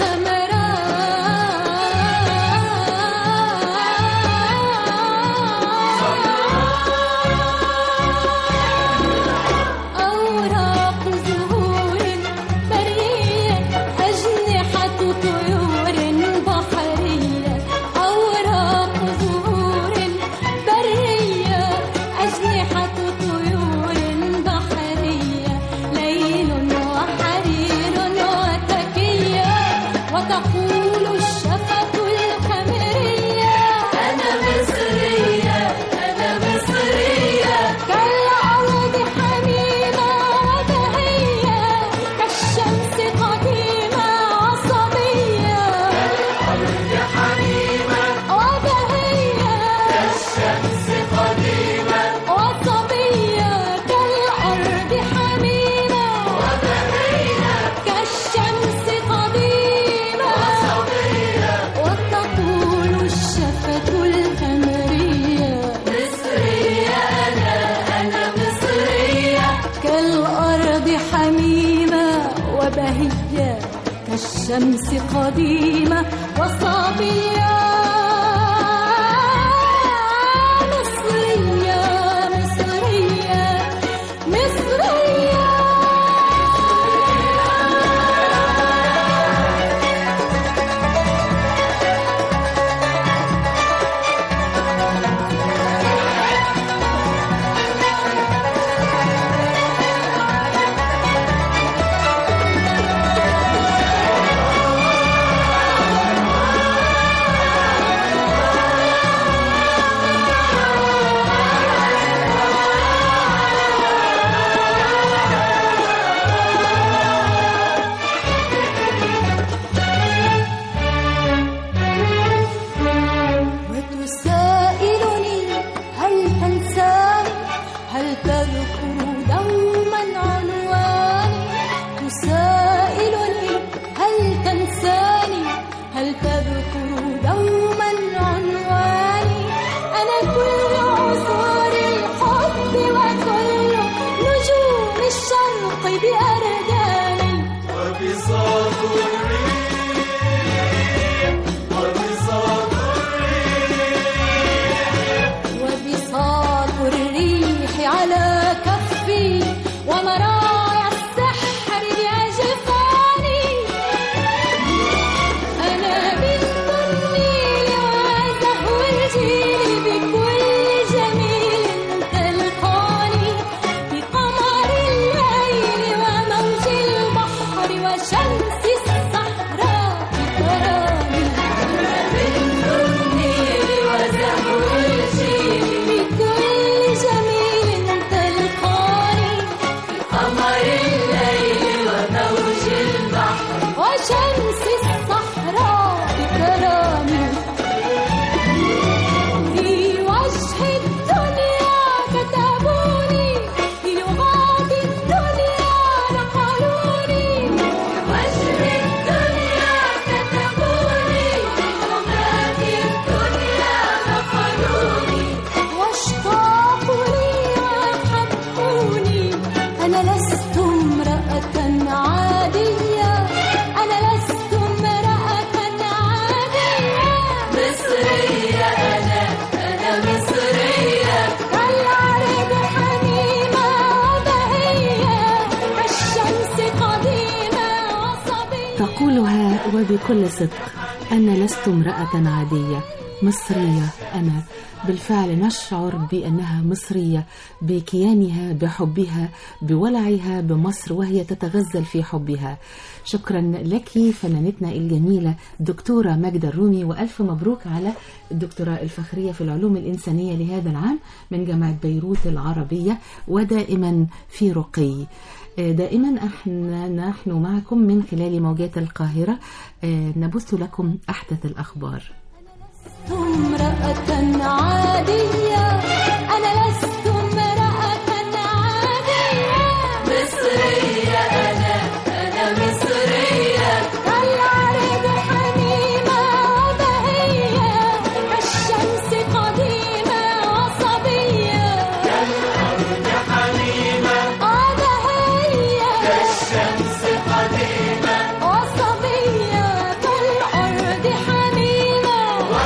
أوراق زهور برية أجنحة طيور بحرية أوراق زهور برية أجنحة طيور بحرية ليل وحرير وتكية وتقول الشفة الخمرية أنا مصرية أنا مصرية كالأرض حميمة وبهية كالشمس قديمة عصبية كالأرض حميمة وبهية كالشمس قديمة وصبية كالأرض حميمة وبهية كالشمس قديمة وصبية وتطول الشفة الخمرية مصرية أنا أنا مصرية كالأرض حميمة وبهية كالشمس قديمة وصبية مصرية مصرية مصرية وشمس الصحراء تراني بنت النيل وزهو الجيل بكل جميل تلقاني قمر الليل وموج البحر وشمس الصحراء تراني في وجه الدنيا كتبوني بلغات الدنيا نقلوني وجه الدنيا كتبوني بلغات الدنيا نقلوني واشتاقوا لي وحبوني أنا لست امرأة عادية أنا لست امرأة عادية مصرية أنا أنا مصرية كالعرب حميمة وبهية كالشمس قديمة وصبية تقولها وبكل صدق أنا لست امرأة عادية مصرية أنا بالفعل نشعر بأنها مصرية بكيانها بحبها بولعها بمصر وهي تتغزل في حبها شكرا لك فنانتنا الجميلة دكتورة ماجدة الرومي وألف مبروك على الدكتوراه الفخرية في العلوم الإنسانية لهذا العام من جامعة بيروت العربية ودائما في رقي دائما احنا نحن معكم من خلال موجات القاهرة آه، نبث لكم أحدث الأخبار امرأة عادية أنا لست امرأة عادية مصرية أنا أنا مصرية كالعرب حميمة وبهية كالشمس قديمة وصبية كالأرض حميمة وبهية كالشمس قديمة وصبية كالأرض حميمة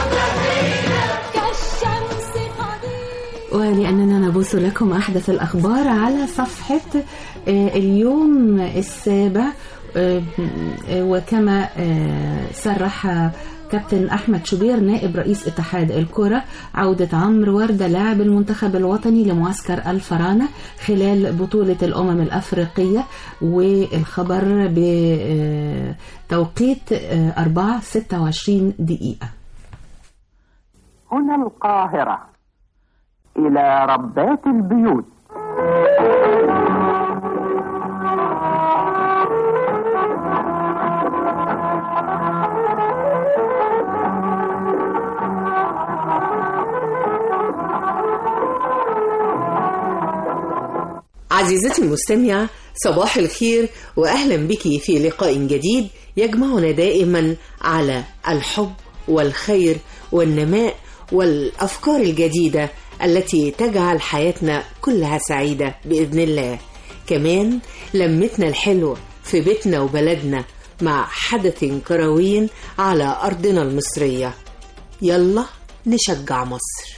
كالشمس ولأننا نبث لكم أحدث الأخبار على صفحة آه، اليوم السابع آه، آه، وكما آه، صرح كابتن أحمد شوبير نائب رئيس اتحاد الكرة عودة عمرو وردة لاعب المنتخب الوطني لمعسكر الفراعنة خلال بطولة الأمم الأفريقية والخبر بتوقيت 4 26 دقيقة هنا القاهرة إلى ربات البيوت عزيزتي المستمعة صباح الخير وأهلا بك في لقاء جديد يجمعنا دائما على الحب والخير والنماء والأفكار الجديدة التي تجعل حياتنا كلها سعيدة بإذن الله كمان لمتنا الحلوة في بيتنا وبلدنا مع حدث كروي على أرضنا المصرية يلا نشجع مصر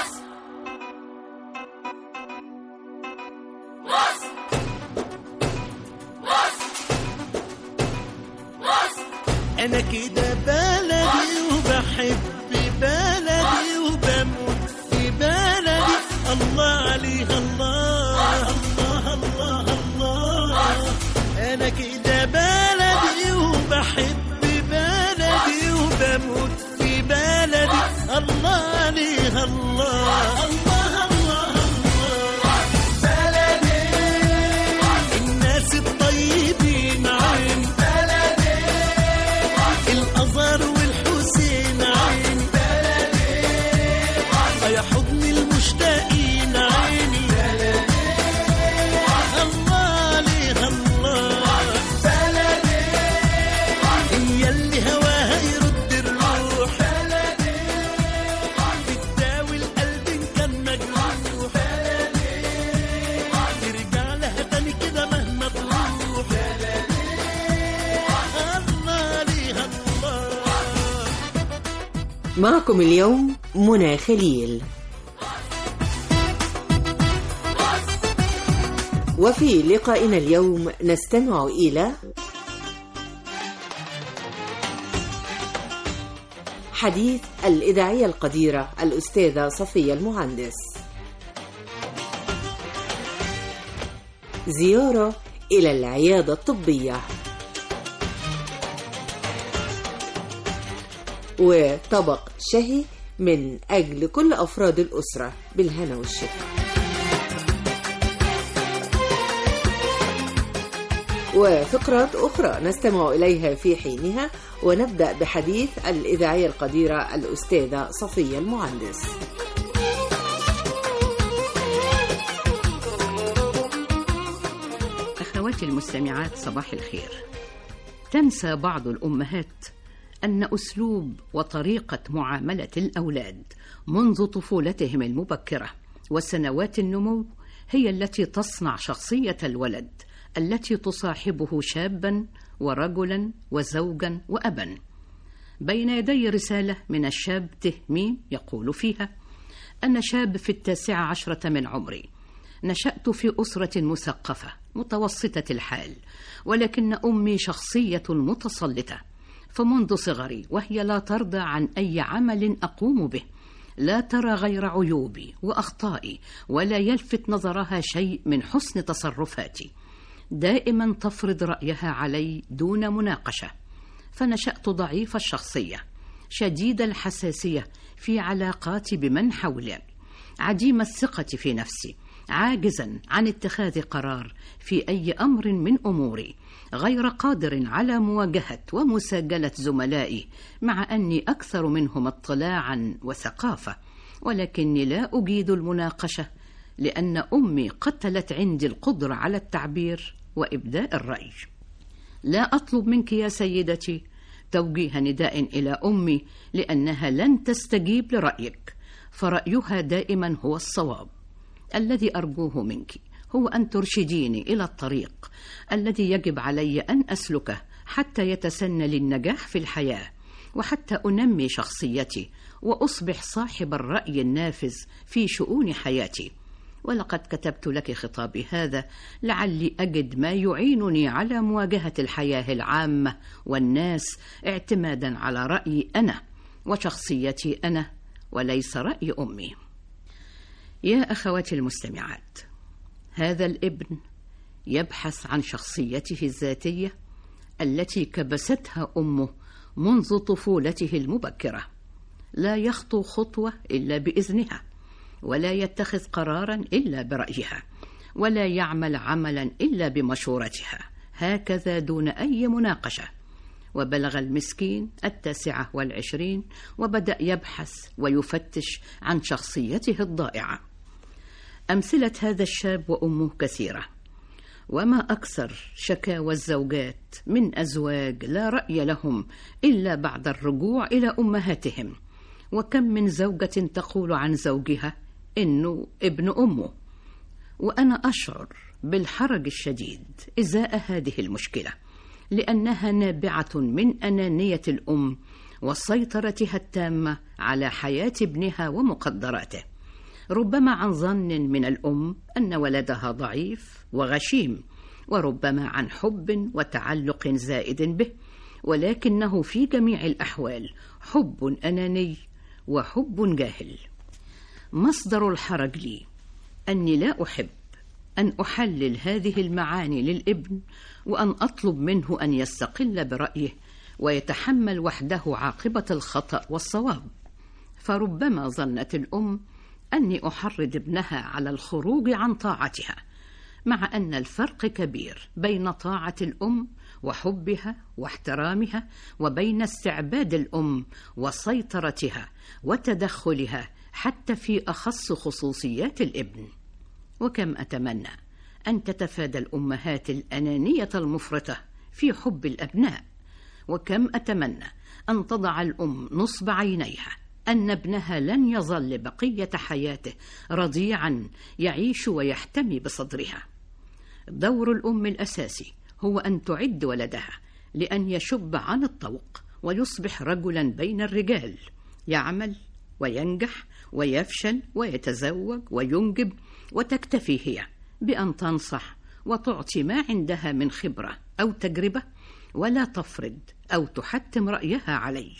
انا كده بلدي وبحب بلدي وبموت في بلدي الله عليها الله الله الله الله انا كده بلدي وبحب بلدي وبموت في بلدي الله عليها الله الله الله الله بلدي الناس الطيبين عين بلدي الأزهر والحسين عين بلدي يا حضن المشتاقين عيني بلدي الله عليها الله بلدي هي اللي هواها يرد الروح بلدي بتداوي القلب إن كان مجروح بلدي ترجع لها تاني كده مهما تروح بلدي الله عليها الله معكم اليوم منى خليل وفي لقائنا اليوم نستمع إلى حديث الإذاعية القديرة الأستاذة صفية المهندس زيارة إلى العيادة الطبية وطبق شهي من أجل كل أفراد الأسرة بالهنا والشفا وفقرات أخرى نستمع إليها في حينها ونبدأ بحديث الإذاعية القديرة الأستاذة صفية المهندس أخواتي المستمعات صباح الخير تنسى بعض الأمهات أن أسلوب وطريقة معاملة الأولاد منذ طفولتهم المبكرة وسنوات النمو هي التي تصنع شخصية الولد التي تصاحبه شابا ورجلا وزوجا وأبا بين يدي رسالة من الشاب تهميم يقول فيها أنا شاب في التاسعة عشرة من عمري نشأت في أسرة مثقفة متوسطة الحال ولكن أمي شخصية متسلطة فمنذ صغري وهي لا ترضى عن أي عمل أقوم به لا ترى غير عيوبي وأخطائي ولا يلفت نظرها شيء من حسن تصرفاتي دائما تفرض رأيها علي دون مناقشة فنشأت ضعيف الشخصية شديد الحساسية في علاقاتي بمن حولي عديم الثقة في نفسي عاجزا عن اتخاذ قرار في أي أمر من أموري غير قادر على مواجهة ومساجلة زملائي مع أني أكثر منهم اطلاعا وثقافة ولكني لا أجيد المناقشة لأن أمي قتلت عندي القدرة على التعبير وإبداء الرأي لا أطلب منك يا سيدتي توجيه نداء إلى أمي لأنها لن تستجيب لرأيك فرأيها دائما هو الصواب الذي أرجوه منك هو أن ترشديني إلى الطريق الذي يجب علي أن أسلكه حتى يتسنى للنجاح في الحياة وحتى أنمي شخصيتي وأصبح صاحب الرأي النافذ في شؤون حياتي ولقد كتبت لك خطابي هذا لعلي أجد ما يعينني على مواجهة الحياة العامة والناس اعتمادا على رأيي أنا وشخصيتي أنا وليس رأي أمي يا أخواتي المستمعات هذا الابن يبحث عن شخصيته الذاتية التي كبستها أمه منذ طفولته المبكرة لا يخطو خطوة إلا بإذنها ولا يتخذ قرارا إلا برأيها ولا يعمل عملا إلا بمشورتها هكذا دون أي مناقشة وبلغ المسكين التاسعة والعشرين وبدأ يبحث ويفتش عن شخصيته الضائعة أمثلة هذا الشاب وأمه كثيرة وما أكثر شكاوى الزوجات من أزواج لا رأي لهم إلا بعد الرجوع إلى أمهاتهم وكم من زوجة تقول عن زوجها إنه ابن أمه وأنا أشعر بالحرج الشديد إزاء هذه المشكلة لأنها نابعة من أنانية الأم وسيطرتها التامة على حياة ابنها ومقدراته ربما عن ظن من الأم أن ولدها ضعيف وغشيم وربما عن حب وتعلق زائد به ولكنه في جميع الأحوال حب أناني وحب جاهل مصدر الحرج لي أني لا أحب أن أحلل هذه المعاني للابن وأن أطلب منه أن يستقل برأيه ويتحمل وحده عاقبة الخطأ والصواب فربما ظنت الأم أني أحرض ابنها على الخروج عن طاعتها مع أن الفرق كبير بين طاعة الأم وحبها واحترامها وبين استعباد الأم وسيطرتها وتدخلها حتى في أخص خصوصيات الابن وكم أتمنى أن تتفادى الأمهات الأنانية المفرطة في حب الأبناء وكم أتمنى أن تضع الأم نصب عينيها أن ابنها لن يظل بقية حياته رضيعا يعيش ويحتمي بصدرها دور الأم الأساسي هو أن تعد ولدها لأن يشب عن الطوق ويصبح رجلا بين الرجال يعمل وينجح ويفشل ويتزوج وينجب وتكتفي هي بأن تنصح وتعطي ما عندها من خبرة أو تجربة ولا تفرض أو تحتم رأيها عليه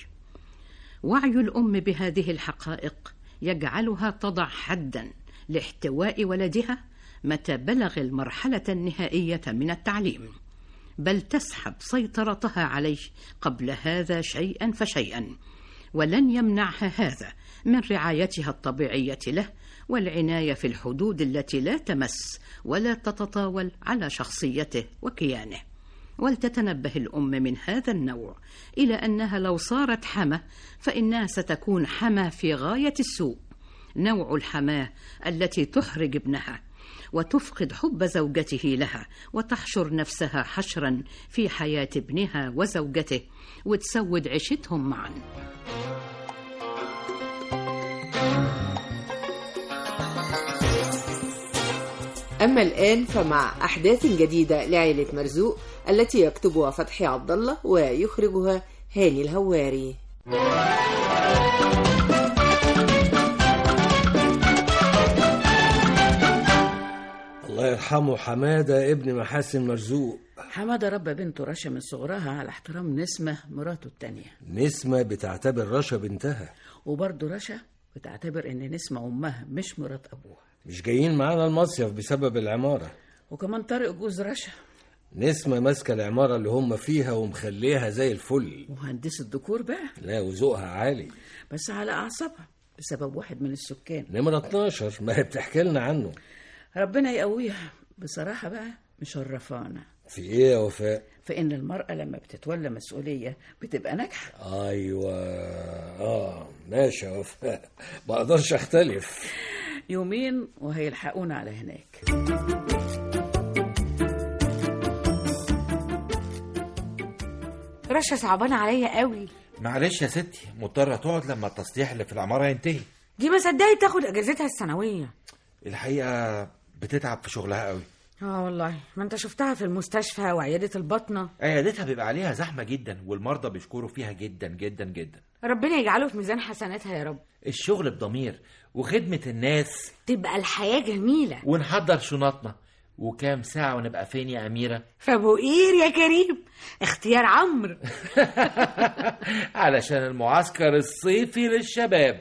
وعي الأم بهذه الحقائق يجعلها تضع حدا لاحتواء ولدها متى بلغ المرحلة النهائية من التعليم بل تسحب سيطرتها عليه قبل هذا شيئا فشيئا ولن يمنعها هذا من رعايتها الطبيعية له والعناية في الحدود التي لا تمس ولا تتطاول على شخصيته وكيانه ولتتنبه الأم من هذا النوع إلى أنها لو صارت حمى فإنها ستكون حمى في غاية السوء نوع الحماة التي تحرج ابنها وتفقد حب زوجته لها وتحشر نفسها حشرا في حياة ابنها وزوجته وتسود عيشتهم معا أما الآن فمع أحداث جديدة لعائلة مرزوق التي يكتبها فتحي عبد الله ويخرجها هاني الهواري الله يرحمه حمادة ابن محاسن مرزوق حمادة ربى بنته رشا من صغرها على احترام نسمة مراته التانية نسمة بتعتبر رشا بنتها وبرضه رشا بتعتبر ان نسمة امها مش مرات ابوها مش جايين معانا المصيف بسبب العمارة وكمان طارق جوز رشا نسمة ماسكة العمارة اللي هم فيها ومخليها زي الفل مهندس الديكور بقى لا وذوقها عالي بس على اعصابها بسبب واحد من السكان نمرة 12 ما هي بتحكي لنا عنه ربنا يقويها بصراحة بقى مشرفانا في ايه يا وفاء فإن المرأة لما بتتولى مسؤولية بتبقى ناجحة ايوه اه ماشي يا وفاء ما اقدرش اختلف يومين وهيلحقونا على هناك رشا صعبانة عليا قوي معلش يا ستي مضطرة تقعد لما التصليح اللي في العمارة ينتهي دي ما صدقت تاخد اجازتها السنوية الحقيقة بتتعب في شغلها قوي اه والله ما انت شفتها في المستشفى وعيادة البطنة عيادتها بيبقى عليها زحمة جدا والمرضى بيشكروا فيها جدا جدا جدا ربنا يجعله في ميزان حسناتها يا رب الشغل بضمير وخدمة الناس تبقى الحياة جميلة ونحضر شنطنا وكام ساعة ونبقى فين يا أميرة فابو قير يا كريم اختيار عمرو علشان المعسكر الصيفي للشباب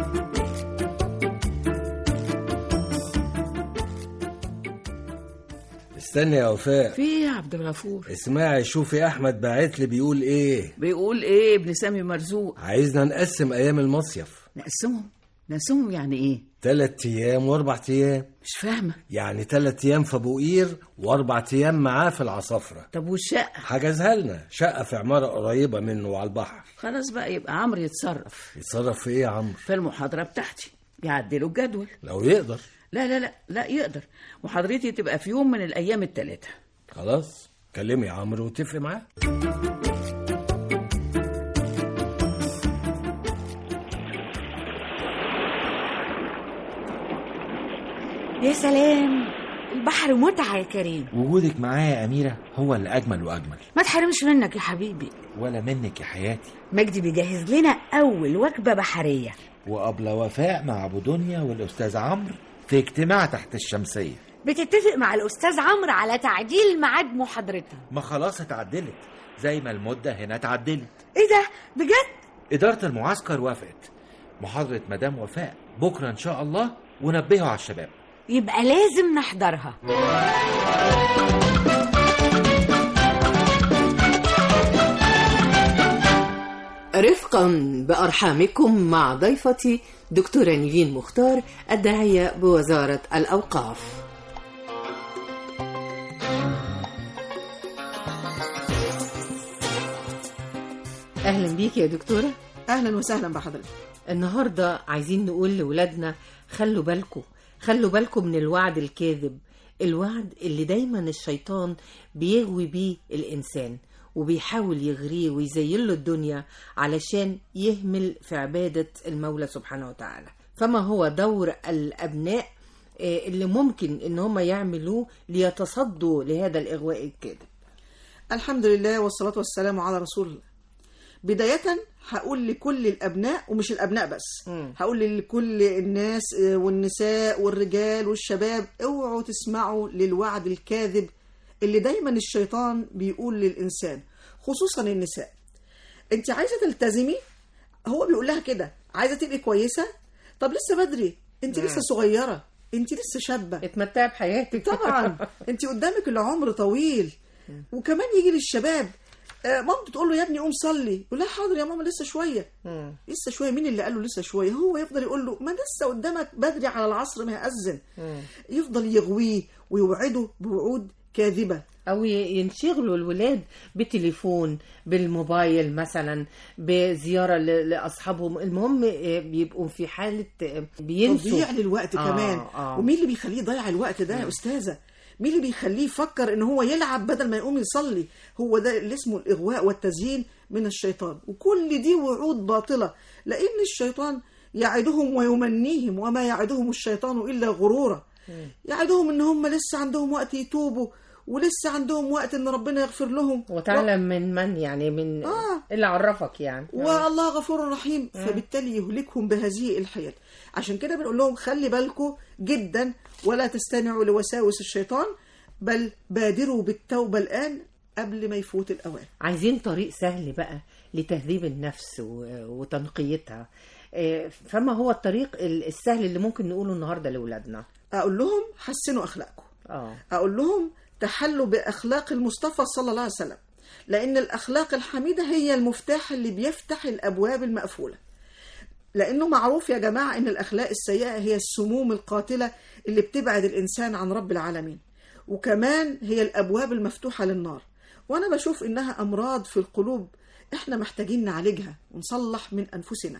استني يا وفاء في ايه يا عبد الغفور اسمعي شوفي احمد باعت لي بيقول ايه بيقول ايه ابن سامي مرزوق عايزنا نقسم ايام المصيف نقسمهم نقسمهم يعني ايه تلات ايام واربع ايام مش فاهمة يعني تلات ايام في ابو قير واربع ايام معاه في العصافرة طب والشقة حجزها لنا شقة في عمارة قريبة منه وعلى البحر خلاص بقى يبقى عمرو يتصرف يتصرف في ايه يا عمرو في المحاضرة بتاعتي يعدلوا الجدول لو يقدر لا لا لا لا يقدر وحضرتي تبقى في يوم من الايام الثلاثة خلاص كلمي عمرو واتفقي معاه يا سلام البحر متعة يا كريم وجودك معايا يا أميرة هو اللي أجمل وأجمل ما تحرمش منك يا حبيبي ولا منك يا حياتي مجدي بيجهز لنا أول وجبة بحرية وقبل وفاء مع أبو دنيا والأستاذ عمرو في اجتماع تحت الشمسية بتتفق مع الأستاذ عمرو على تعديل ميعاد محاضرتها ما خلاص اتعدلت زي ما المدة هنا اتعدلت إيه ده بجد؟ إدارة المعسكر وافقت محاضرة مدام وفاء بكرة إن شاء الله ونبهوا على الشباب يبقى لازم نحضرها رفقا بأرحامكم مع ضيفتي دكتورة نيفين مختار الداعية بوزارة الأوقاف أهلا بيك يا دكتورة اهلا وسهلا بحضرتك النهاردة عايزين نقول لولادنا خلوا بالكم خلوا بالكم من الوعد الكاذب الوعد اللي دايما الشيطان بيغوي بيه الإنسان وبيحاول يغريه ويزين له الدنيا علشان يهمل في عبادة المولى سبحانه وتعالى فما هو دور الأبناء آه، اللي ممكن ان هم يعملوه ليتصدوا لهذا الإغواء الكاذب الحمد لله والصلاة والسلام على رسول الله بداية هقول لكل الأبناء ومش الأبناء بس هقول لكل الناس آه، والنساء والرجال والشباب اوعوا تسمعوا للوعد الكاذب اللي دايما الشيطان بيقول للإنسان خصوصا النساء انت عايزة تلتزمي هو بيقول لها كده عايزة تبقي كويسة طب لسه بدري انت لسه مم. صغيرة انت لسه شابة اتمتعي بحياتك طبعا انت قدامك العمر طويل وكمان يجي للشباب آه، مامته تقول له يا ابني قوم صلي يقول لها حاضر يا ماما لسه شويه لسه شويه مين اللي قال له لسه شويه هو يفضل يقول له ما لسه قدامك بدري على العصر ما يأذن يفضل يغويه ويوعده بوعود كاذبه او ي- ينشغلوا الولاد بتليفون بالموبايل مثلا بزياره ل- لاصحابهم المهم آه، بيبقوا في حاله آه، بينسوا تضييع للوقت آه، كمان آه. ومين اللي بيخليه يضيع الوقت ده يا استاذه مين اللي بيخليه يفكر ان هو يلعب بدل ما يقوم يصلي هو ده اللي اسمه الاغواء والتزيين من الشيطان وكل دي وعود باطله لان الشيطان يعدهم ويمنيهم وما يعدهم الشيطان الا غرورا يعدهم ان هم لسه عندهم وقت يتوبوا ولسه عندهم وقت ان ربنا يغفر لهم وتعلم من من يعني من آه. اللي عرفك يعني والله غفور رحيم فبالتالي يهلكهم بهذه الحيل عشان كده بنقول لهم خلي بالكم جدا ولا تستمعوا لوساوس الشيطان بل بادروا بالتوبة الآن قبل ما يفوت الأوان عايزين طريق سهل بقى لتهذيب النفس و- وتنقيتها آه، فما هو الطريق ال- السهل اللي ممكن نقوله النهارده لاولادنا أقول لهم حسنوا أخلاقكم اه أقول لهم تحلوا بأخلاق المصطفى صلى الله عليه وسلم لأن الأخلاق الحميدة هي المفتاح اللي بيفتح الأبواب المقفولة لأنه معروف يا جماعة إن الأخلاق السيئة هي السموم القاتلة اللي بتبعد الإنسان عن رب العالمين وكمان هي الأبواب المفتوحة للنار وأنا بشوف إنها أمراض في القلوب إحنا محتاجين نعالجها ونصلح من أنفسنا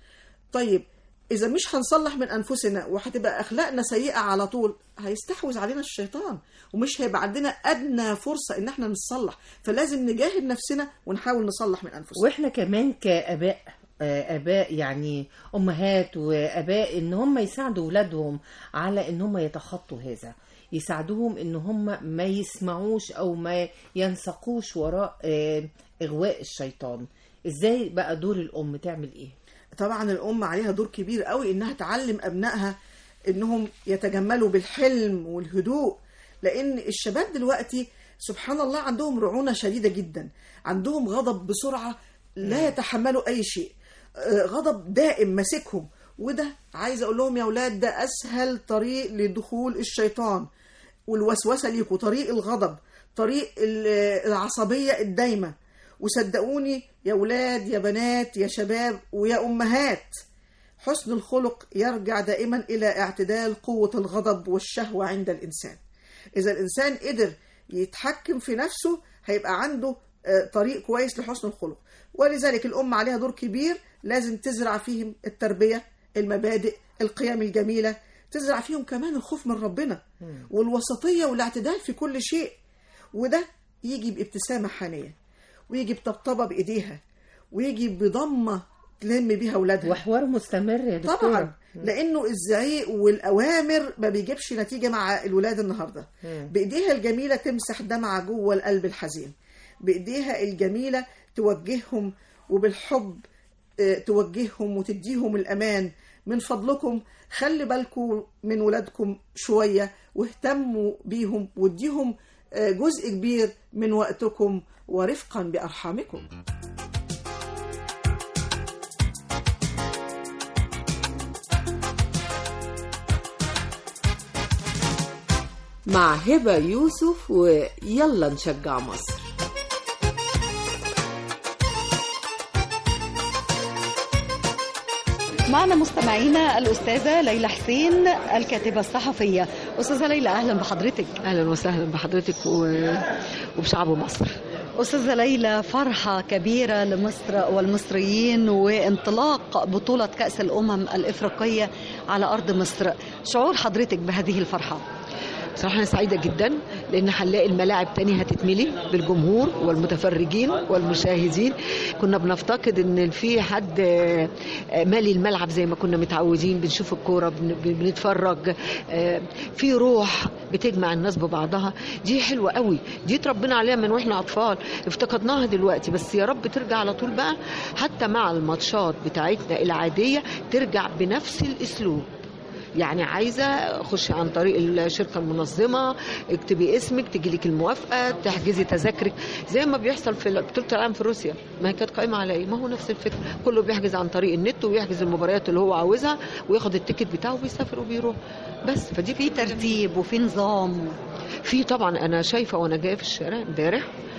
طيب إذا مش هنصلح من أنفسنا وهتبقى أخلاقنا سيئة على طول هيستحوذ علينا الشيطان ومش هيبقى عندنا أدنى فرصة إن إحنا نصلح فلازم نجاهد نفسنا ونحاول نصلح من أنفسنا واحنا كمان كاباء آه، اباء يعني امهات واباء ان هم يساعدوا اولادهم على ان هم يتخطوا هذا يساعدوهم ان هم ما يسمعوش او ما ينسقوش وراء آه، اغواء الشيطان ازاي بقى دور الام تعمل ايه طبعا الأم عليها دور كبير قوي إنها تعلم أبنائها إنهم يتجملوا بالحلم والهدوء لأن الشباب دلوقتي سبحان الله عندهم رعونة شديدة جدا عندهم غضب بسرعة لا يتحملوا أي شيء آه، غضب دائم ماسكهم وده عايز أقول لهم يا أولاد ده أسهل طريق لدخول الشيطان والوسوسة ليكوا طريق الغضب طريق ال- العصبية الدايمة وصدقوني يا ولاد يا بنات يا شباب ويا أمهات حسن الخلق يرجع دائما إلى اعتدال قوة الغضب والشهوة عند الإنسان إذا الإنسان قدر يتحكم في نفسه هيبقى عنده آه، طريق كويس لحسن الخلق ولذلك الأم عليها دور كبير لازم تزرع فيهم التربية المبادئ القيم الجميلة تزرع فيهم كمان الخوف من ربنا والوسطية والاعتدال في كل شيء وده يجي بابتسامة حانية ويجي بطبطبة بإيديها ويجي بضمة تلم بيها أولادها وحوار مستمر يا دكتورة طبعا لانه الزعيق والاوامر ما بيجيبش نتيجه مع الولاد النهارده بايديها الجميله تمسح دمعه جوه القلب الحزين بايديها الجميله توجههم وبالحب آه، توجههم وتديهم الامان من فضلكم خلي بالكم من ولادكم شويه واهتموا بيهم واديهم آه، جزء كبير من وقتكم ورفقا بارحامكم مع هبة يوسف ويلا نشجع مصر معنا مستمعينا الأستاذة ليلى حسين الكاتبة الصحفية أستاذة ليلى أهلا بحضرتك اهلا وسهلا بحضرتك و... وبشعب مصر أستاذة ليلى فرحة كبيرة لمصر والمصريين وانطلاق بطولة كأس الأمم الإفريقية على أرض مصر شعور حضرتك بهذه الفرحة بصراحة أنا سعيدة جدا لأن هنلاقي الملاعب تاني هتتملي بالجمهور والمتفرجين والمشاهدين كنا بنفتقد إن في حد آه، آه، مالي الملعب زي ما كنا متعودين بنشوف الكورة بن- بن- بنتفرج آه، في روح بتجمع الناس ببعضها دي حلوة قوي دي اتربينا عليها من واحنا أطفال افتقدناها دلوقتي بس يا رب ترجع على طول بقى حتى مع الماتشات بتاعتنا العادية ترجع بنفس الأسلوب يعني عايزه اخش عن طريق الشركه المنظمه اكتبي اسمك تجي لك الموافقه تحجزي تذاكرك زي ما بيحصل في بطوله العالم في روسيا ما هي كانت قائمه على ايه ما هو نفس الفكره كله بيحجز عن طريق النت ويحجز المباريات اللي هو عاوزها وياخد التيكت بتاعه ويسافر وبيروح بس فدي في ترتيب وفي نظام في طبعا انا شايفه وانا جايه في الشارع امبارح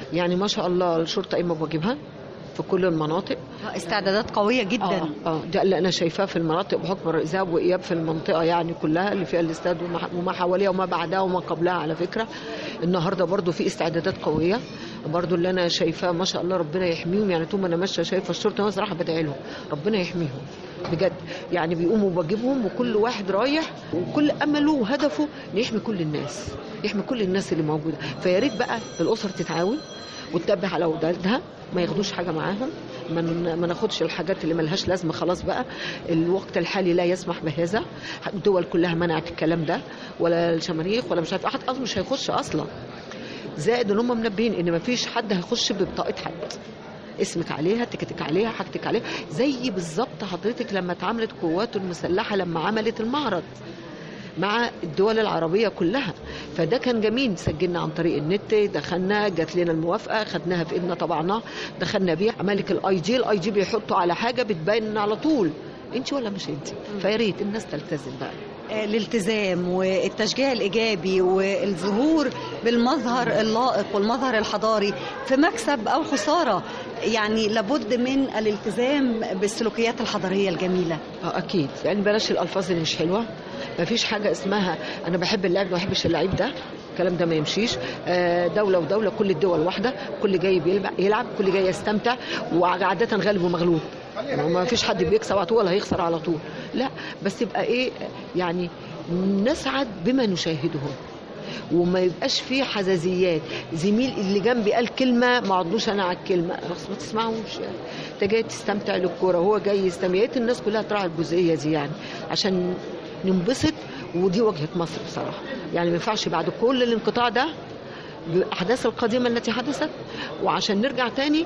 يعني ما شاء الله الشرطه قايمه بواجبها في كل المناطق استعدادات قويه جدا اه, آه ده اللي انا شايفاه في المناطق بحكم ذهاب واياب في المنطقه يعني كلها اللي فيها الاستاد وما- وما حواليها وما بعدها وما قبلها على فكره النهارده برضو في استعدادات قويه برضو اللي انا شايفاه ما شاء الله ربنا يحميهم يعني طول ما انا ماشيه شايفه الشرطه انا صراحه بدعي لهم ربنا يحميهم بجد يعني بيقوموا بواجبهم وكل واحد رايح وكل امله وهدفه انه يحمي كل الناس يحمي كل الناس اللي موجوده فيا ريت بقى الاسر تتعاون وتتبع على اولادها ما ياخدوش حاجه معاهم ما ن- ما ناخدش الحاجات اللي ملهاش لازمه خلاص بقى الوقت الحالي لا يسمح بهذا الدول كلها منعت الكلام ده ولا الشماريخ ولا مش عارف احد اصلا مش هيخش اصلا زائد ان هم منبهين ان ما فيش حد هيخش ببطاقه حد اسمك عليها تكتك عليها حاجتك عليها زي بالظبط حضرتك لما اتعاملت قوات المسلحه لما عملت المعرض مع الدول العربية كلها فده كان جميل سجلنا عن طريق النت دخلنا جات لنا الموافقة خدناها في ايدنا طبعناها دخلنا بيها عملك الاي جي الاي جي بيحطوا على حاجة بتبين على طول انت ولا مش انت فيا ريت الناس تلتزم بقى آه، الالتزام والتشجيع الايجابي والظهور بالمظهر اللائق والمظهر الحضاري في مكسب او خساره يعني لابد من الالتزام بالسلوكيات الحضاريه الجميله اه اكيد يعني بلاش الالفاظ اللي مش حلوه ما فيش حاجه اسمها انا بحب اللاعب ما بحبش اللعيب ده الكلام ده ما يمشيش آه، دولة ودولة كل الدول واحدة كل جاي بيلعب يلعب كل جاي يستمتع وعادة غالب ومغلوب يعني ما فيش حد بيكسب على طول ولا هيخسر على طول لا بس يبقى ايه يعني نسعد بما نشاهده وما يبقاش فيه حزازيات زميل اللي جنبي قال كلمه ما عضوش انا على الكلمه بس ما تسمعوش يعني انت جاي تستمتع للكوره وهو جاي يستمتع يا ريت الناس كلها تراعي الجزئيه دي يعني عشان ننبسط ودي وجهه مصر بصراحه يعني ما ينفعش بعد كل الانقطاع ده بالاحداث القديمه التي حدثت وعشان نرجع تاني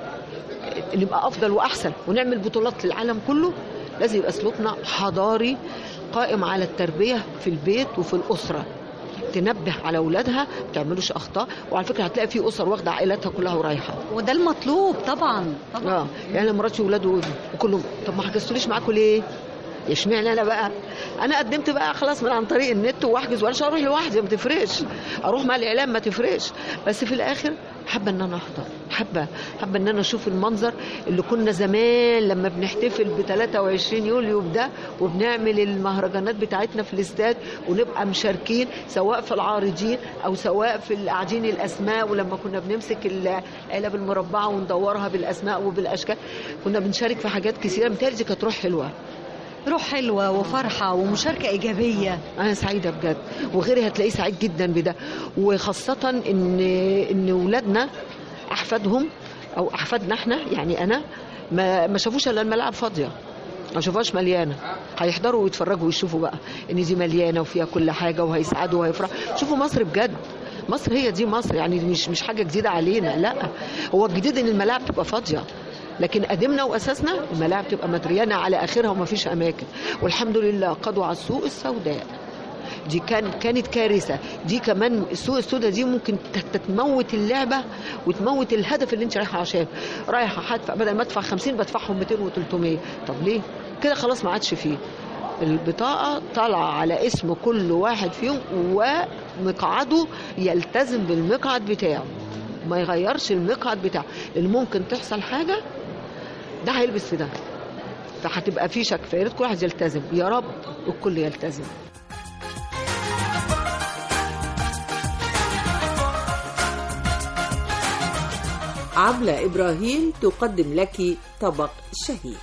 نبقى افضل واحسن ونعمل بطولات للعالم كله لازم يبقى سلوكنا حضاري قائم على التربيه في البيت وفي الاسره تنبه على اولادها ما تعملوش اخطاء وعلى فكره هتلاقي في اسر واخده عائلاتها كلها ورايحه وده المطلوب طبعا طبعا اه يعني أنا مراتي واولاده وكلهم طب ما حجزتوليش معاكم ليه؟ اشمعنى انا بقى انا قدمت بقى خلاص من عن طريق النت واحجز ولا اروح لوحدي ما تفرقش اروح مع الاعلام ما تفرقش بس في الاخر حابه ان انا احضر حابه حابه ان انا اشوف المنظر اللي كنا زمان لما بنحتفل ب 23 يوليو بده وبنعمل المهرجانات بتاعتنا في الاستاد ونبقى مشاركين سواء في العارضين او سواء في القاعدين الاسماء ولما كنا بنمسك العلب المربعه وندورها بالاسماء وبالاشكال كنا بنشارك في حاجات كثيره متهيألي دي كانت روح حلوه روح حلوه وفرحه ومشاركه ايجابيه انا سعيده بجد وغيري هتلاقيه سعيد جدا بده وخاصه ان ان ولادنا احفادهم او احفادنا احنا يعني انا ما ما شافوش الا الملاعب فاضيه ما شافوهاش مليانه هيحضروا ويتفرجوا ويشوفوا بقى ان دي مليانه وفيها كل حاجه وهيسعدوا وهيفرحوا شوفوا مصر بجد مصر هي دي مصر يعني مش مش حاجه جديده علينا لا هو الجديد ان الملاعب تبقى فاضيه لكن قدمنا واساسنا الملاعب تبقى مدريانه على اخرها وما فيش اماكن والحمد لله قضوا على السوق السوداء دي كان كانت كارثه دي كمان السوق السوداء دي ممكن ت- تموت اللعبه وتموت الهدف اللي انت رايحه عشان رايحه هدفع بدل ما ادفع 50 بدفعهم 200 و300 طب ليه كده خلاص ما عادش فيه البطاقة طالعة على اسم كل واحد فيهم ومقعده يلتزم بالمقعد بتاعه ما يغيرش المقعد بتاعه اللي ممكن تحصل حاجة ده هيلبس في ده فهتبقى في شك فيا ريت كل واحد يلتزم يا رب الكل يلتزم عبلة إبراهيم تقدم لك طبق شهي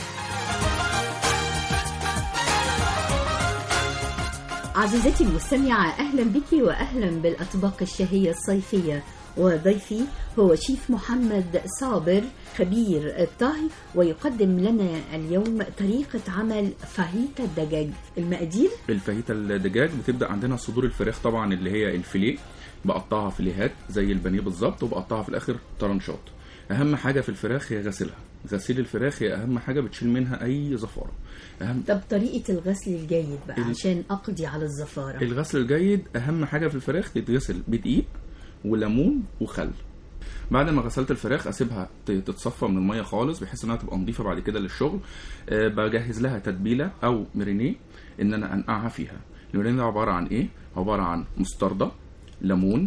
عزيزتي المستمعة أهلا بك وأهلا بالأطباق الشهية الصيفية وضيفي هو شيف محمد صابر خبير الطهي ويقدم لنا اليوم طريقة عمل فاهيتا الدجاج المقادير الفاهيتا الدجاج بتبدا عندنا صدور الفراخ طبعا اللي هي الفيليه بقطعها فيليهات زي البانيه بالظبط وبقطعها في الاخر طرنشات اهم حاجه في الفراخ هي غسيلها غسيل الفراخ هي اهم حاجه بتشيل منها اي زفاره اهم طب طريقة الغسل الجيد بقى ال- عشان أقضي على الزفارة الغسل الجيد اهم حاجه في الفراخ تتغسل بدقيق وليمون وخل بعد ما غسلت الفراخ اسيبها ت- تتصفى من الميه خالص بحيث انها تبقى نظيفه بعد كده للشغل أه بجهز لها تتبيله او مرينيه ان انا انقعها فيها المرينيه ده عباره عن ايه عباره عن مستردة ليمون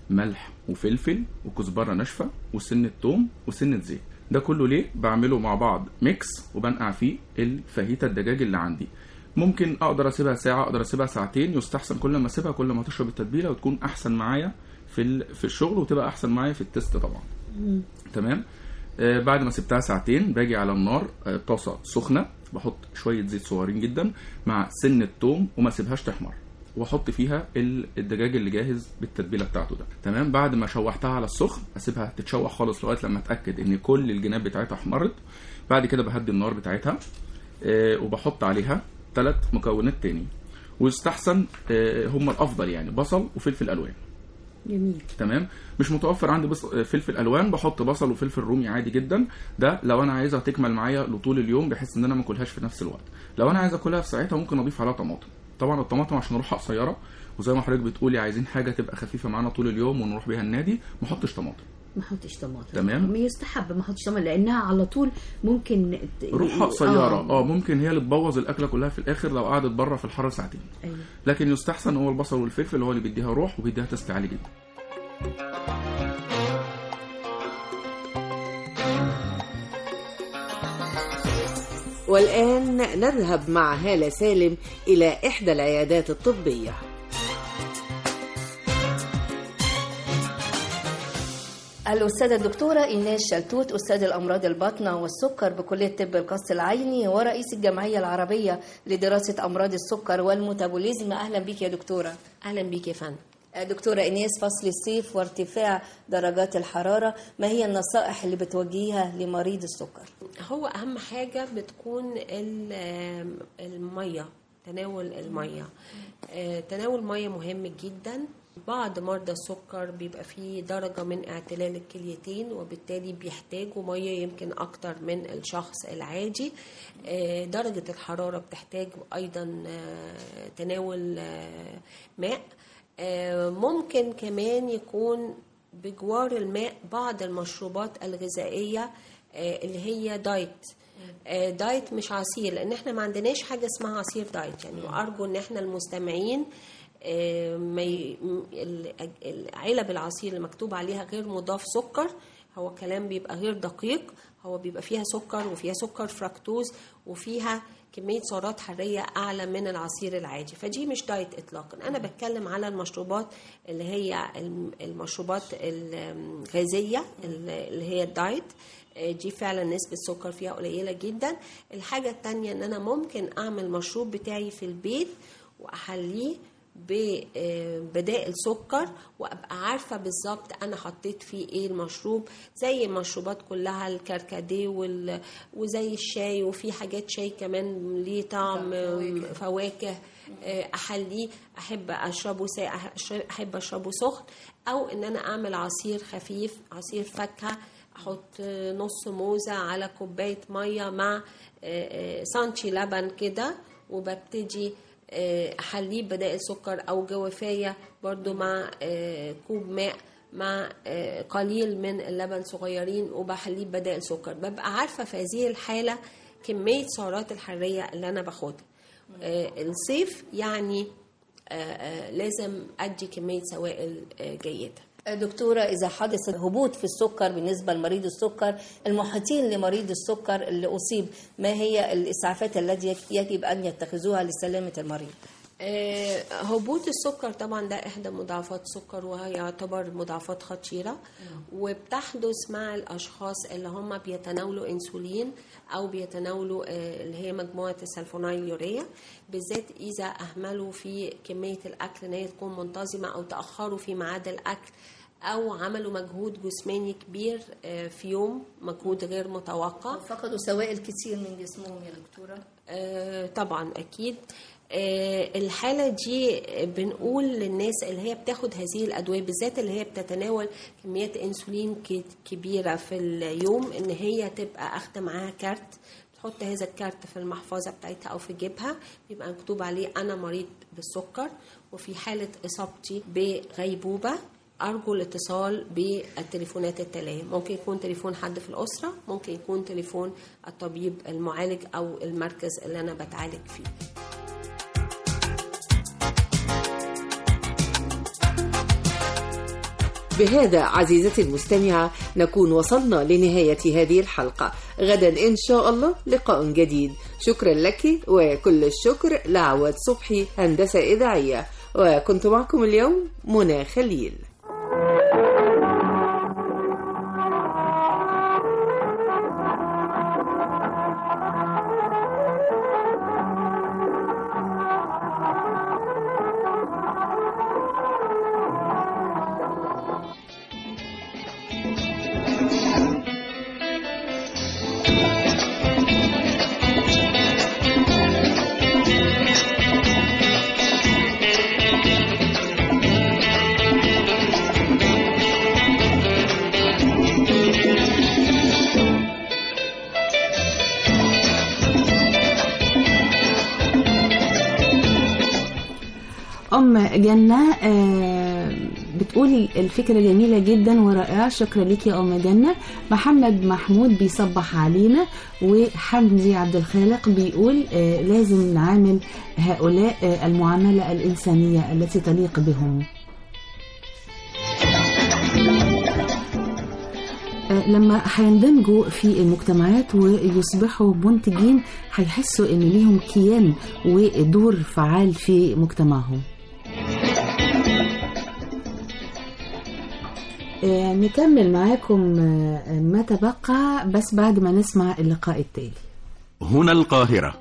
ملح وفلفل وكزبره ناشفه وسنه توم وسنه زيت ده كله ليه بعمله مع بعض ميكس وبنقع فيه الفاهيتا الدجاج اللي عندي ممكن اقدر اسيبها ساعه اقدر اسيبها ساعتين يستحسن كل ما اسيبها كل ما تشرب التتبيله وتكون احسن معايا في ال- في الشغل وتبقى احسن معايا في التست طبعا تمام آه بعد ما سبتها ساعتين باجي على النار آه طاسه سخنه بحط شويه زيت صغيرين جدا مع سن التوم وما اسيبهاش تحمر واحط فيها ال- الدجاج اللي جاهز بالتتبيله بتاعته ده تمام بعد ما شوحتها على السخن اسيبها تتشوح خالص لغايه لما اتاكد ان كل الجناب بتاعتها احمرت بعد كده بهدي النار بتاعتها آه وبحط عليها ثلاث مكونات تاني ويستحسن آه هم الافضل يعني بصل وفلفل الوان جميل تمام مش متوفر عندي بس فلفل الوان بحط بصل وفلفل رومي عادي جدا ده لو انا عايزها تكمل معايا لطول اليوم بحيث ان انا ما اكلهاش في نفس الوقت لو انا عايز اكلها في ساعتها ممكن اضيف عليها طماطم طبعا الطماطم عشان روحها قصيره وزي ما حضرتك بتقولي عايزين حاجه تبقى خفيفه معانا طول اليوم ونروح بيها النادي ما احطش طماطم ما احطش طماطم تمام. ما يستحب ما احطش طماطم لانها على طول ممكن ت- روحها قصيره اه ممكن هي اللي تبوظ الاكله كلها في الاخر لو قعدت بره في الحر ساعتين أيوة. لكن يستحسن هو البصل والفلفل هو اللي بيديها روح وبيديها تست عالي جدا والآن نذهب مع هالة سالم إلى إحدى العيادات الطبية الأستاذة الدكتورة إيناس شلتوت أستاذ الأمراض الباطنة والسكر بكلية طب القص العيني ورئيس الجمعية العربية لدراسة أمراض السكر والميتابوليزم أهلا بك يا دكتورة اهلا بيك يا فندم دكتورة إيناس فصل الصيف وارتفاع درجات الحرارة ما هي النصائح اللي بتوجهيها لمريض السكر؟ هو اهم حاجه بتكون ال- الميه تناول الميه آه، تناول ميه مهم جدا بعض مرضى السكر بيبقى فيه درجة من اعتلال الكليتين وبالتالي بيحتاجوا مية يمكن أكتر من الشخص العادي آه، درجة الحرارة بتحتاج أيضا آه، تناول آه، ماء آه، ممكن كمان يكون بجوار الماء بعض المشروبات الغذائية آه، اللي هي دايت آه، دايت مش عصير لان احنا ما عندناش حاجه اسمها عصير دايت يعني وارجو ان احنا المستمعين آه، ما ي- م- ال- العلب العصير اللي مكتوب عليها غير مضاف سكر هو كلام بيبقى غير دقيق هو بيبقى فيها سكر وفيها سكر فركتوز وفيها كمية سعرات حرارية أعلى من العصير العادي فدي مش دايت إطلاقا أنا بتكلم على المشروبات اللي هي الم- المشروبات الغازية اللي هي الدايت آه، دي فعلا نسبة السكر فيها قليلة جدا الحاجة التانية ان انا ممكن اعمل مشروب بتاعي في البيت واحليه ببدائل سكر وابقى عارفه بالظبط انا حطيت فيه ايه المشروب زي المشروبات كلها الكركديه وال... وزي الشاي وفي حاجات شاي كمان ليه طعم فواكه. فواكه آه، احليه احب اشربه ساقع أشرب- احب اشربه سخن او ان انا اعمل عصير خفيف عصير فاكهه احط نص موزه على كوبايه ميه مع آه، آه، سانتي لبن كده وببتدي آه، احليه بدائل سكر او جوافيه برضو مع آه، كوب ماء مع آه، قليل من اللبن صغيرين وبحليه بدائل سكر ببقى عارفه في هذه الحاله كميه السعرات الحراريه اللي انا باخدها آه، الصيف يعني آه، آه، لازم ادي كميه سوائل آه، جيده دكتورة إذا حدث هبوط في السكر بالنسبة لمريض السكر المحيطين لمريض السكر اللي أصيب ما هي الإسعافات التي يجب أن يتخذوها لسلامة المريض؟ آه، هبوط السكر طبعا ده احدى مضاعفات السكر وهي يعتبر مضاعفات خطيره وبتحدث مع الاشخاص اللي هم بيتناولوا انسولين او بيتناولوا آه، اللي هي مجموعه السلفونيل يوريا بالذات اذا اهملوا في كميه الاكل ان هي تكون منتظمه او تاخروا في ميعاد الاكل او عملوا مجهود جسماني كبير آه، في يوم مجهود غير متوقع فقدوا سوائل كتير من جسمهم يا دكتورة آه، طبعا اكيد آه، الحالة دي بنقول للناس اللي هي بتاخد هذه الأدوية بالذات اللي هي بتتناول كميات أنسولين ك- كبيرة في اليوم إن هي تبقى أخدة معاها كارت تحط هذا الكارت في المحفظة بتاعتها أو في جيبها بيبقى مكتوب عليه أنا مريض بالسكر وفي حالة إصابتي بغيبوبة أرجو الاتصال بالتليفونات التالية ممكن يكون تليفون حد في الأسرة ممكن يكون تليفون الطبيب المعالج أو المركز اللي أنا بتعالج فيه بهذا عزيزتي المستمعة نكون وصلنا لنهاية هذه الحلقة غدا إن شاء الله لقاء جديد شكرا لك وكل الشكر لعواد صبحي هندسة إذاعية وكنت معكم اليوم منى خليل أم جنة آه، بتقول الفكرة جميلة جدا ورائعة شكرا لك يا أم جنة محمد محمود بيصبح علينا وحمدي عبد الخالق بيقول آه، لازم نعامل هؤلاء آه، المعاملة الإنسانية التي تليق بهم آه، لما هيندمجوا في المجتمعات ويصبحوا منتجين هيحسوا ان ليهم كيان ودور فعال في مجتمعهم آه، نكمل معاكم آه، ما تبقى بس بعد ما نسمع اللقاء التالي هنا القاهرة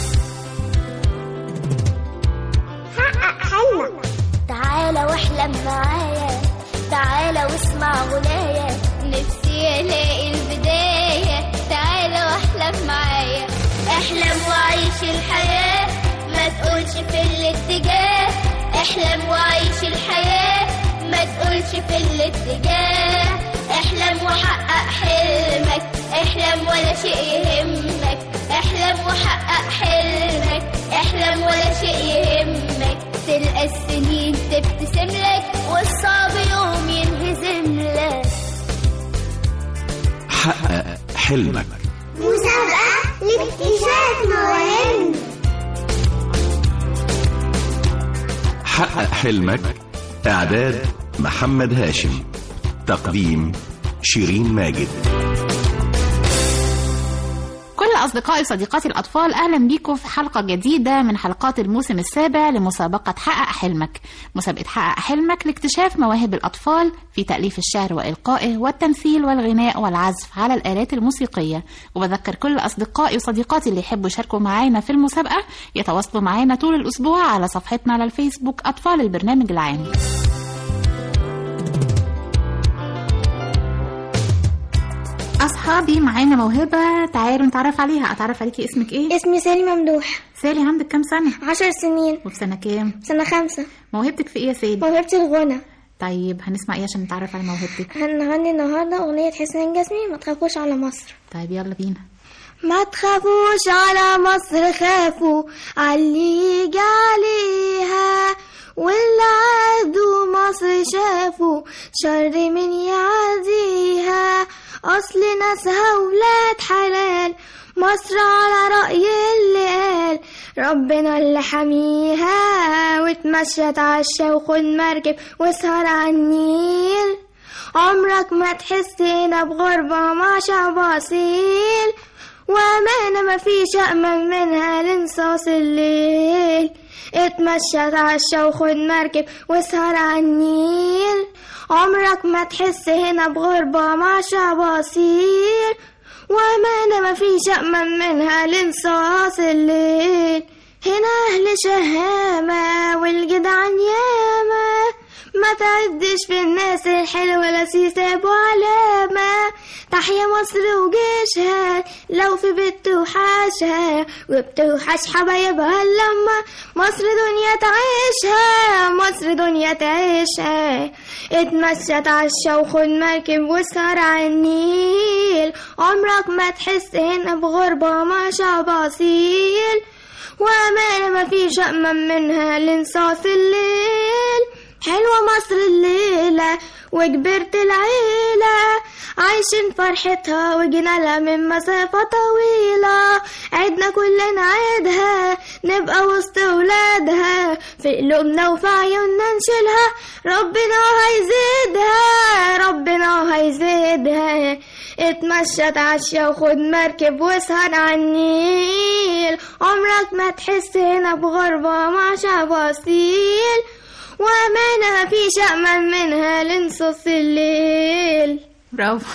حقق حلمك تعالى واحلم معايا تعالى واسمع غنايا نفسي الاقي البداية تعالى واحلم معايا احلم وعيش الحياة ما تقولش في الاتجاه احلم وعيش الحياة ما تقولش في الاتجاه احلم وحقق حلمك احلم ولا شيء يهمك احلم وحقق حلمك احلم ولا شيء يهمك تلقى السنين تبتسم لك والصعب يوم ينهزم لك حقق حلمك مسابقة لاكتشاف مواهبنا حقق حلمك إعداد محمد هاشم تقديم شيرين ماجد كل أصدقائي وصديقاتي الأطفال أهلا بيكم في حلقة جديدة من حلقات الموسم السابع لمسابقة حقق حلمك مسابقة حقق حلمك لاكتشاف مواهب الأطفال في تأليف الشعر وإلقائه والتمثيل والغناء والعزف على الآلات الموسيقية وبذكر كل أصدقائي وصديقاتي اللي يحبوا يشاركوا معانا في المسابقة يتواصلوا معانا طول الأسبوع على صفحتنا على الفيسبوك أطفال البرنامج العام أصحابي معانا موهبة تعالوا نتعرف عليها أتعرف عليكي اسمك إيه؟ اسمي سالي ممدوح سالي عندك كام سنة؟ عشر سنين وفي سنة كام؟ سنة خمسة موهبتك في إيه يا سالي؟ موهبتي الغنى طيب هنسمع إيه عشان نتعرف على موهبتك؟ هنغني النهاردة أغنية حسين جسمي ما تخافوش على مصر طيب يلا بينا ما تخافوش على مصر خافوا علي يجي عليها واللي عادوا مصر شافوا شر من يعديها أصل ناسها ولاد حلال مصر على رأي اللي قال ربنا اللي حميها وتمشى تعشى وخد مركب واسهر على النيل عمرك ما تحس هنا بغربة مع شعب أصيل وأمانة ما فيش أأمن منها لانصاص الليل اتمشى تعشى وخد مركب واسهر على النيل عمرك ما تحس هنا بغربة مع شعب أصيل وأمانة ما فيش أأمن منها لانصاص الليل هنا أهل شهامة والجدعان ياما ما تعدش في الناس الحلوة لا سيسابوا علامة تحيا مصر وجيشها لو في بيت توحشها وبتوحش حبايبها لما مصر دنيا تعيشها مصر دنيا تعيشها اتمشى تعشى وخد مركب واسهر على النيل عمرك ما تحس هنا بغربة مع شعب أصيل وأمانة ما فيش أأمن منها لانصاص الليل حلوة مصر الليلة وكبرت العيلة عايشين فرحتها وجينا لها من مسافة طويلة عيدنا كلنا عيدها نبقى وسط ولادها في قلوبنا وفي عيوننا نشيلها ربنا هيزيدها ربنا هيزيدها اتمشى اتعشى وخد مركب واسهر على النيل عمرك ما تحس هنا بغربة مع شعب أصيل وأمانة مفيش أأمن منها لنصف الليل برافو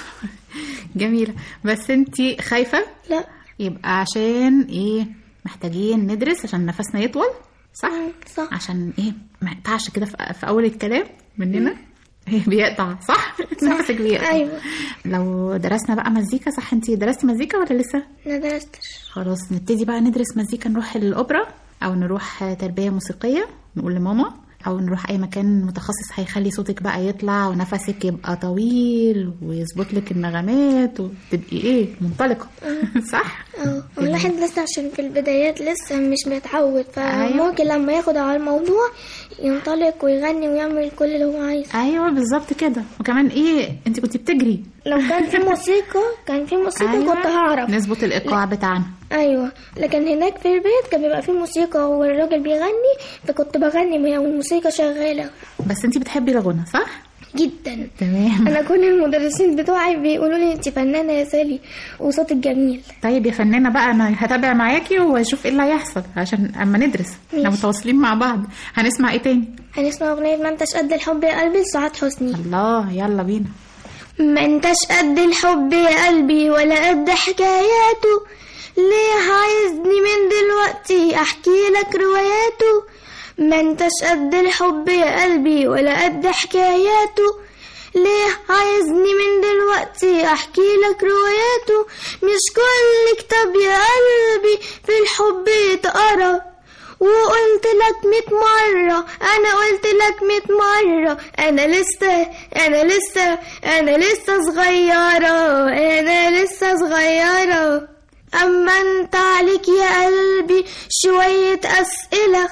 جميلة بس انتي خايفة؟ لا يبقى عشان ايه محتاجين ندرس عشان نفسنا يطول صح؟ صح عشان ايه ما يقطعش كده في في اول الكلام مننا بيقطع صح؟ نفسك بيقطع أيوة لو درسنا بقى مزيكا صح انتي درستي مزيكا ولا لسه؟ ما درستش خلاص نبتدي بقى ندرس مزيكا نروح الأوبرا أو نروح تربية موسيقية نقول لماما أو نروح أي مكان متخصص هيخلي صوتك بقى يطلع ونفسك يبقى طويل ويظبط لك النغمات وتبقي إيه منطلقة صح؟ اه والواحد لسه عشان في البدايات لسه مش متعود فممكن لما ياخد على الموضوع ينطلق ويغني ويعمل كل اللي هو عايزه أيوه بالظبط كده وكمان إيه أنت كنت بتجري لو كان في موسيقى كان في موسيقى أيوة. كنت هعرف نظبط الإيقاع بتاعنا ايوه لكن هناك في البيت كان بيبقى في موسيقى والراجل بيغني فكنت بغني وهي والموسيقى شغاله بس أنت بتحبي الغنى صح؟ جدا تمام انا كل المدرسين بتوعي بيقولوا لي انت فنانه يا سالي وصوتك جميل طيب يا فنانة بقى أنا هتابع معاكي وأشوف إيه اللي هيحصل عشان أما ندرس احنا ماشي. متواصلين مع بعض هنسمع إيه تاني؟ هنسمع اغنيه ما انتش قد الحب يا قلبي لسعاد حسني الله يلا بينا ما انتش قد الحب يا قلبي ولا قد حكاياته ليه عايزني من دلوقتي احكي لك رواياته ما انتش قد الحب يا قلبي ولا قد حكاياته ليه عايزني من دلوقتي احكي لك رواياته مش كل كتاب يا قلبي في الحب يتقرا وقلت لك ميت مرة أنا قلت لك ميت مرة أنا لسه أنا لسه أنا لسه صغيرة أنا لسه صغيرة أما أنت عليك يا قلبي شوية أسئلة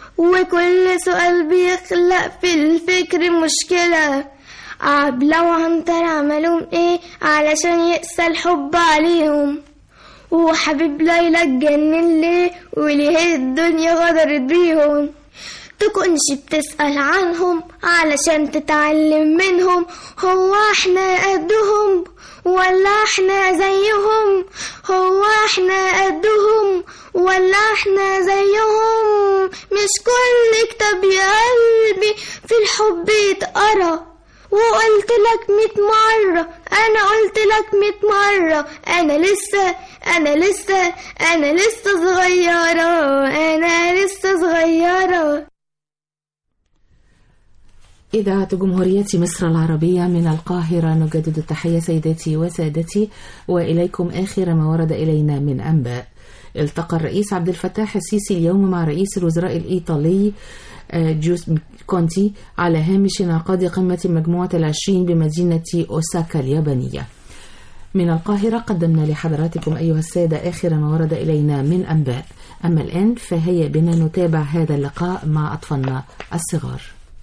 وكل سؤال بيخلق في الفكر مشكلة عبلة وعنتر عملهم ايه علشان يقسى الحب عليهم وحبيب ليلى اتجنن ليه وليه الدنيا غدرت بيهم تكونش بتسأل عنهم علشان تتعلم منهم هو احنا قدهم ولا احنا زيهم هو احنا قدهم ولا احنا زيهم مش كل كتاب يا قلبي في الحب يتقرا وقلت لك ميت مرة أنا قلت لك ميت مرة أنا لسه أنا لسه أنا لسه صغيرة أنا لسه صغيرة إذاعة جمهورية مصر العربية من القاهرة نجدد التحية سيداتي وسادتي وإليكم آخر ما ورد إلينا من أنباء التقى الرئيس عبد الفتاح السيسي اليوم مع رئيس الوزراء الإيطالي آه، جوس كونتي على هامش انعقاد قمة مجموعة العشرين بمدينة أوساكا اليابانية من القاهرة قدمنا لحضراتكم أيها السادة آخر ما ورد إلينا من أنباء أما الآن فهيا بنا نتابع هذا اللقاء مع أطفالنا الصغار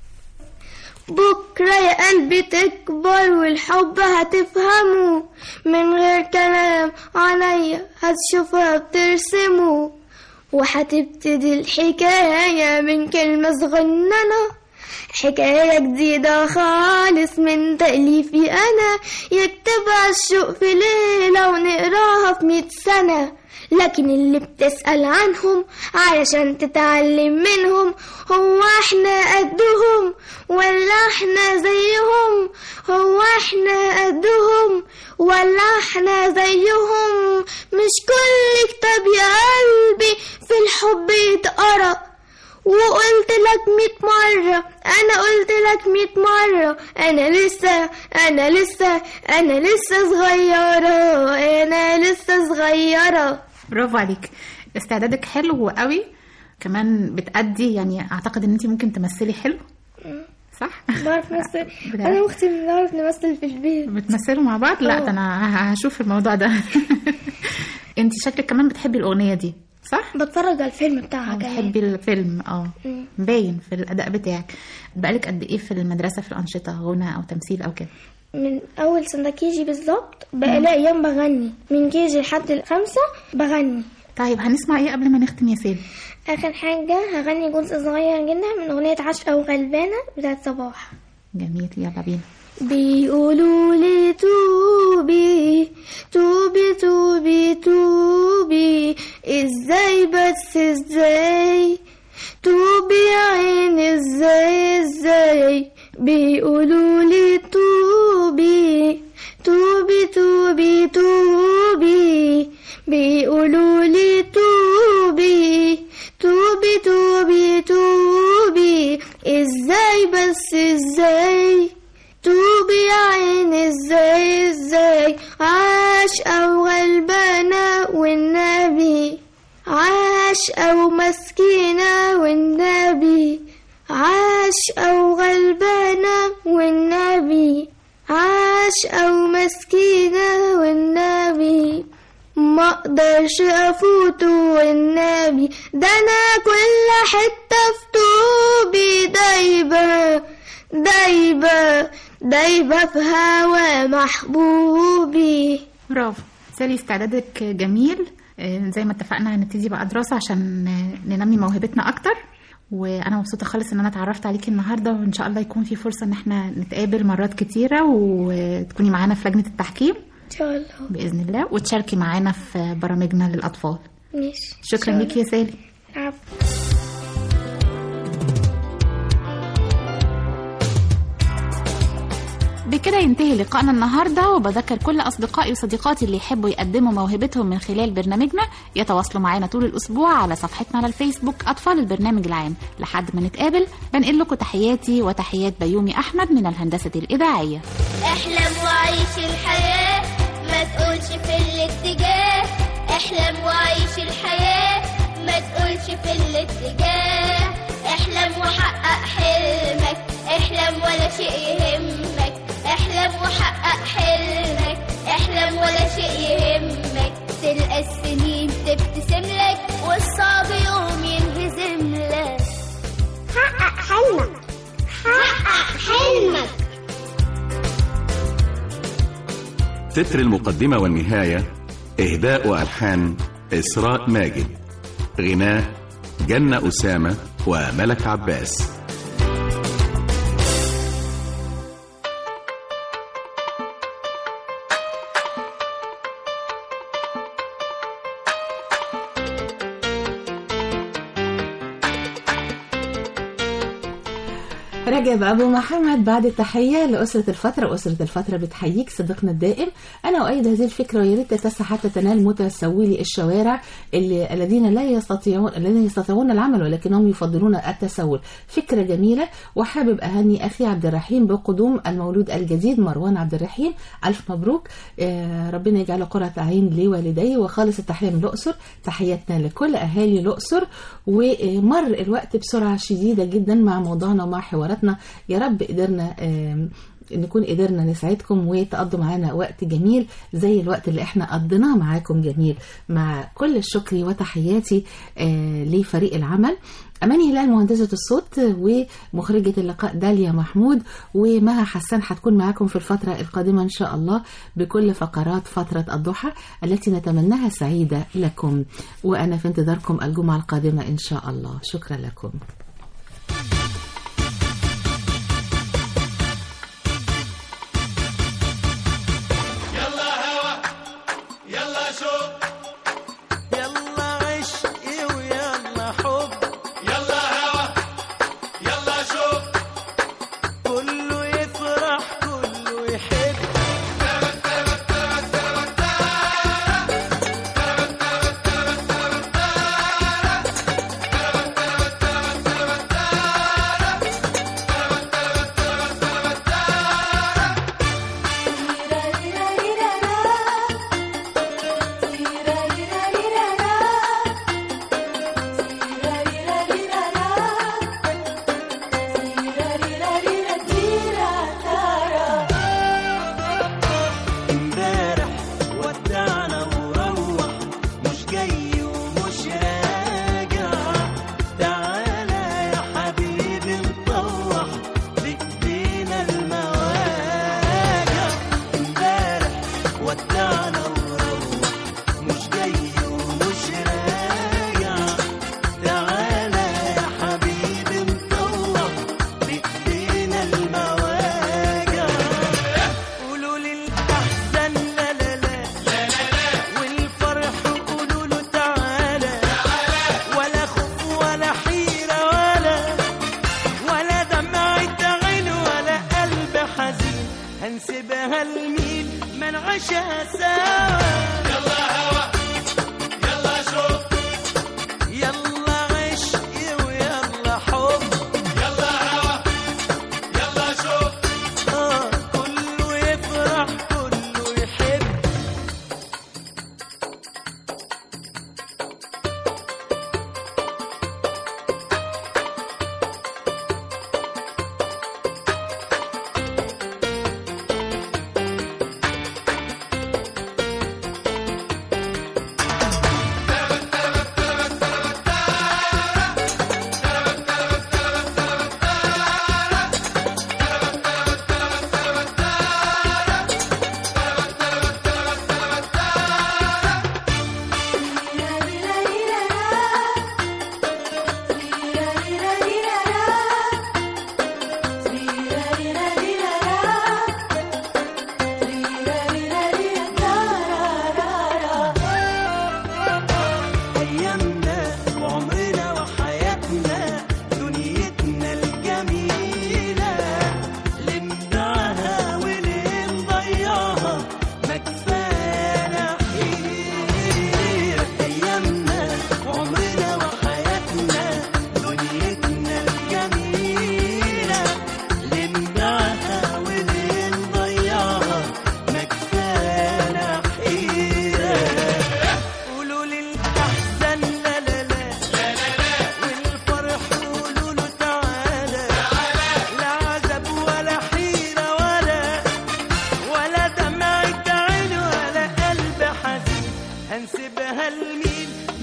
بكرة يا قلبي تكبر والحب هتفهمه من غير كلام عليا هتشوفها بترسمه وهتبتدي الحكاية من كلمة صغننة حكاية جديدة خالص من تأليفي أنا يكتبها الشوق في ليلة ونقراها في مية سنة لكن اللي بتسأل عنهم علشان تتعلم منهم هو احنا قدهم ولا احنا زيهم هو احنا قدهم ولا احنا زيهم مش كل كتاب يا قلبي في الحب يتقرأ وقلت لك ميت مرة أنا قلت لك ميت مرة أنا لسه أنا لسه أنا لسه صغيرة أنا لسه صغيرة برافو عليك استعدادك حلو قوي كمان بتأدي يعني اعتقد ان انت ممكن تمثلي حلو صح بعرف نمثل أنا وأختي بنعرف نمثل في البيت بتمثلوا مع بعض لا آه. ده انا ه- هشوف الموضوع ده انت شكلك كمان بتحبي الاغنيه دي صح بتفرج على الفيلم بتاعها كمان بتحبي الفيلم اه مم. باين في الاداء بتاعك بقالك قد ايه في المدرسه في الانشطه غنى او تمثيل او كده من اول سنه كيجي بالظبط بقالي ايام بغني من كيجي لحد الخمسه بغني طيب هنسمع ايه قبل ما نختم يا سيدي اخر حاجه هغني جزء صغير جدا من اغنيه عشقه وغلبانه بتاعت صباح جميل يلا بينا بيقولوا لي توبي توبي توبي توبي ازاي بس ازاي توبي يا عيني ازاي ازاي بيقولوا لي توبي توبي توبي توبي بيقولوا لي توبي توبي توبي توبي ازاي بس ازاي توبي يا عيني ازاي ازاي عاش او غلبانة والنبي عاش او مسكينة والنبي عاش او غلبانة والنبي عاش او مسكينة والنبي ما اقدرش افوته والنبي ده انا كل حتة في طوبي دايبة دايبة دايبة في هوا محبوبي برافو سالي استعدادك جميل آه، زي ما اتفقنا هنبتدي بقى دراسة عشان آه، ننمي موهبتنا أكتر وأنا مبسوطة خالص إن أنا اتعرفت عليكي النهاردة وإن شاء الله يكون في فرصة إن احنا نتقابل مرات كتيرة وتكوني معانا في لجنة التحكيم ان شاء الله بإذن الله وتشاركي معانا في برامجنا للأطفال ماشي شكرا ليكي يا سالي عفو بكده ينتهي لقائنا النهارده وبذكر كل اصدقائي وصديقاتي اللي يحبوا يقدموا موهبتهم من خلال برنامجنا يتواصلوا معانا طول الاسبوع على صفحتنا على الفيسبوك اطفال البرنامج العام لحد ما نتقابل بنقل لكم تحياتي وتحيات بيومي احمد من الهندسه الاذاعيه احلم وعيش الحياة ما تقولش في الاتجاه احلم وعيش الحياة ما تقولش في الاتجاه احلم وحقق حلمك احلم ولا شيء يهمك احلم وحقق حلمك احلم ولا شيء يهمك تلقى السنين تبتسم لك والصعب يوم ينهزم لك حقق حلمك حقق حلمك تتر المقدمة والنهاية إهداء وألحان إسراء ماجد غناء جنة أسامة وملك عباس رجب أبو محمد بعد التحية لأسرة الفترة وأسرة الفترة بتحييك صديقنا الدائم أنا أؤيد هذه الفكرة ويا ريت تتسع حتى تنال متسولي الشوارع اللي الذين لا يستطيعون الذين يستطيعون العمل ولكنهم يفضلون التسول فكرة جميلة وحابب أهني أخي عبد الرحيم بقدوم المولود الجديد مروان عبد الرحيم ألف مبروك آه، ربنا يجعله قرة عين لوالديه وخالص التحية من الأقصر تحياتنا لكل أهالي الأقصر ومر الوقت بسرعة شديدة جدا مع موضوعنا ومع حواراتنا يا رب قدرنا آم، نكون قدرنا نسعدكم وتقضوا معانا وقت جميل زي الوقت اللي احنا قضيناه معاكم جميل مع كل الشكر وتحياتي آه، لفريق العمل أماني هلال مهندسة الصوت ومخرجة اللقاء داليا محمود ومها حسان هتكون معاكم في الفترة القادمة إن شاء الله بكل فقرات فترة الضحى التي نتمناها سعيدة لكم وأنا في انتظاركم الجمعة القادمة إن شاء الله شكرا لكم يلا هوا يلا شوق يلا عشق ويلا حب يلا هوا يلا شوق كله يفرح كله يحب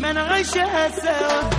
ما نعيشها سوا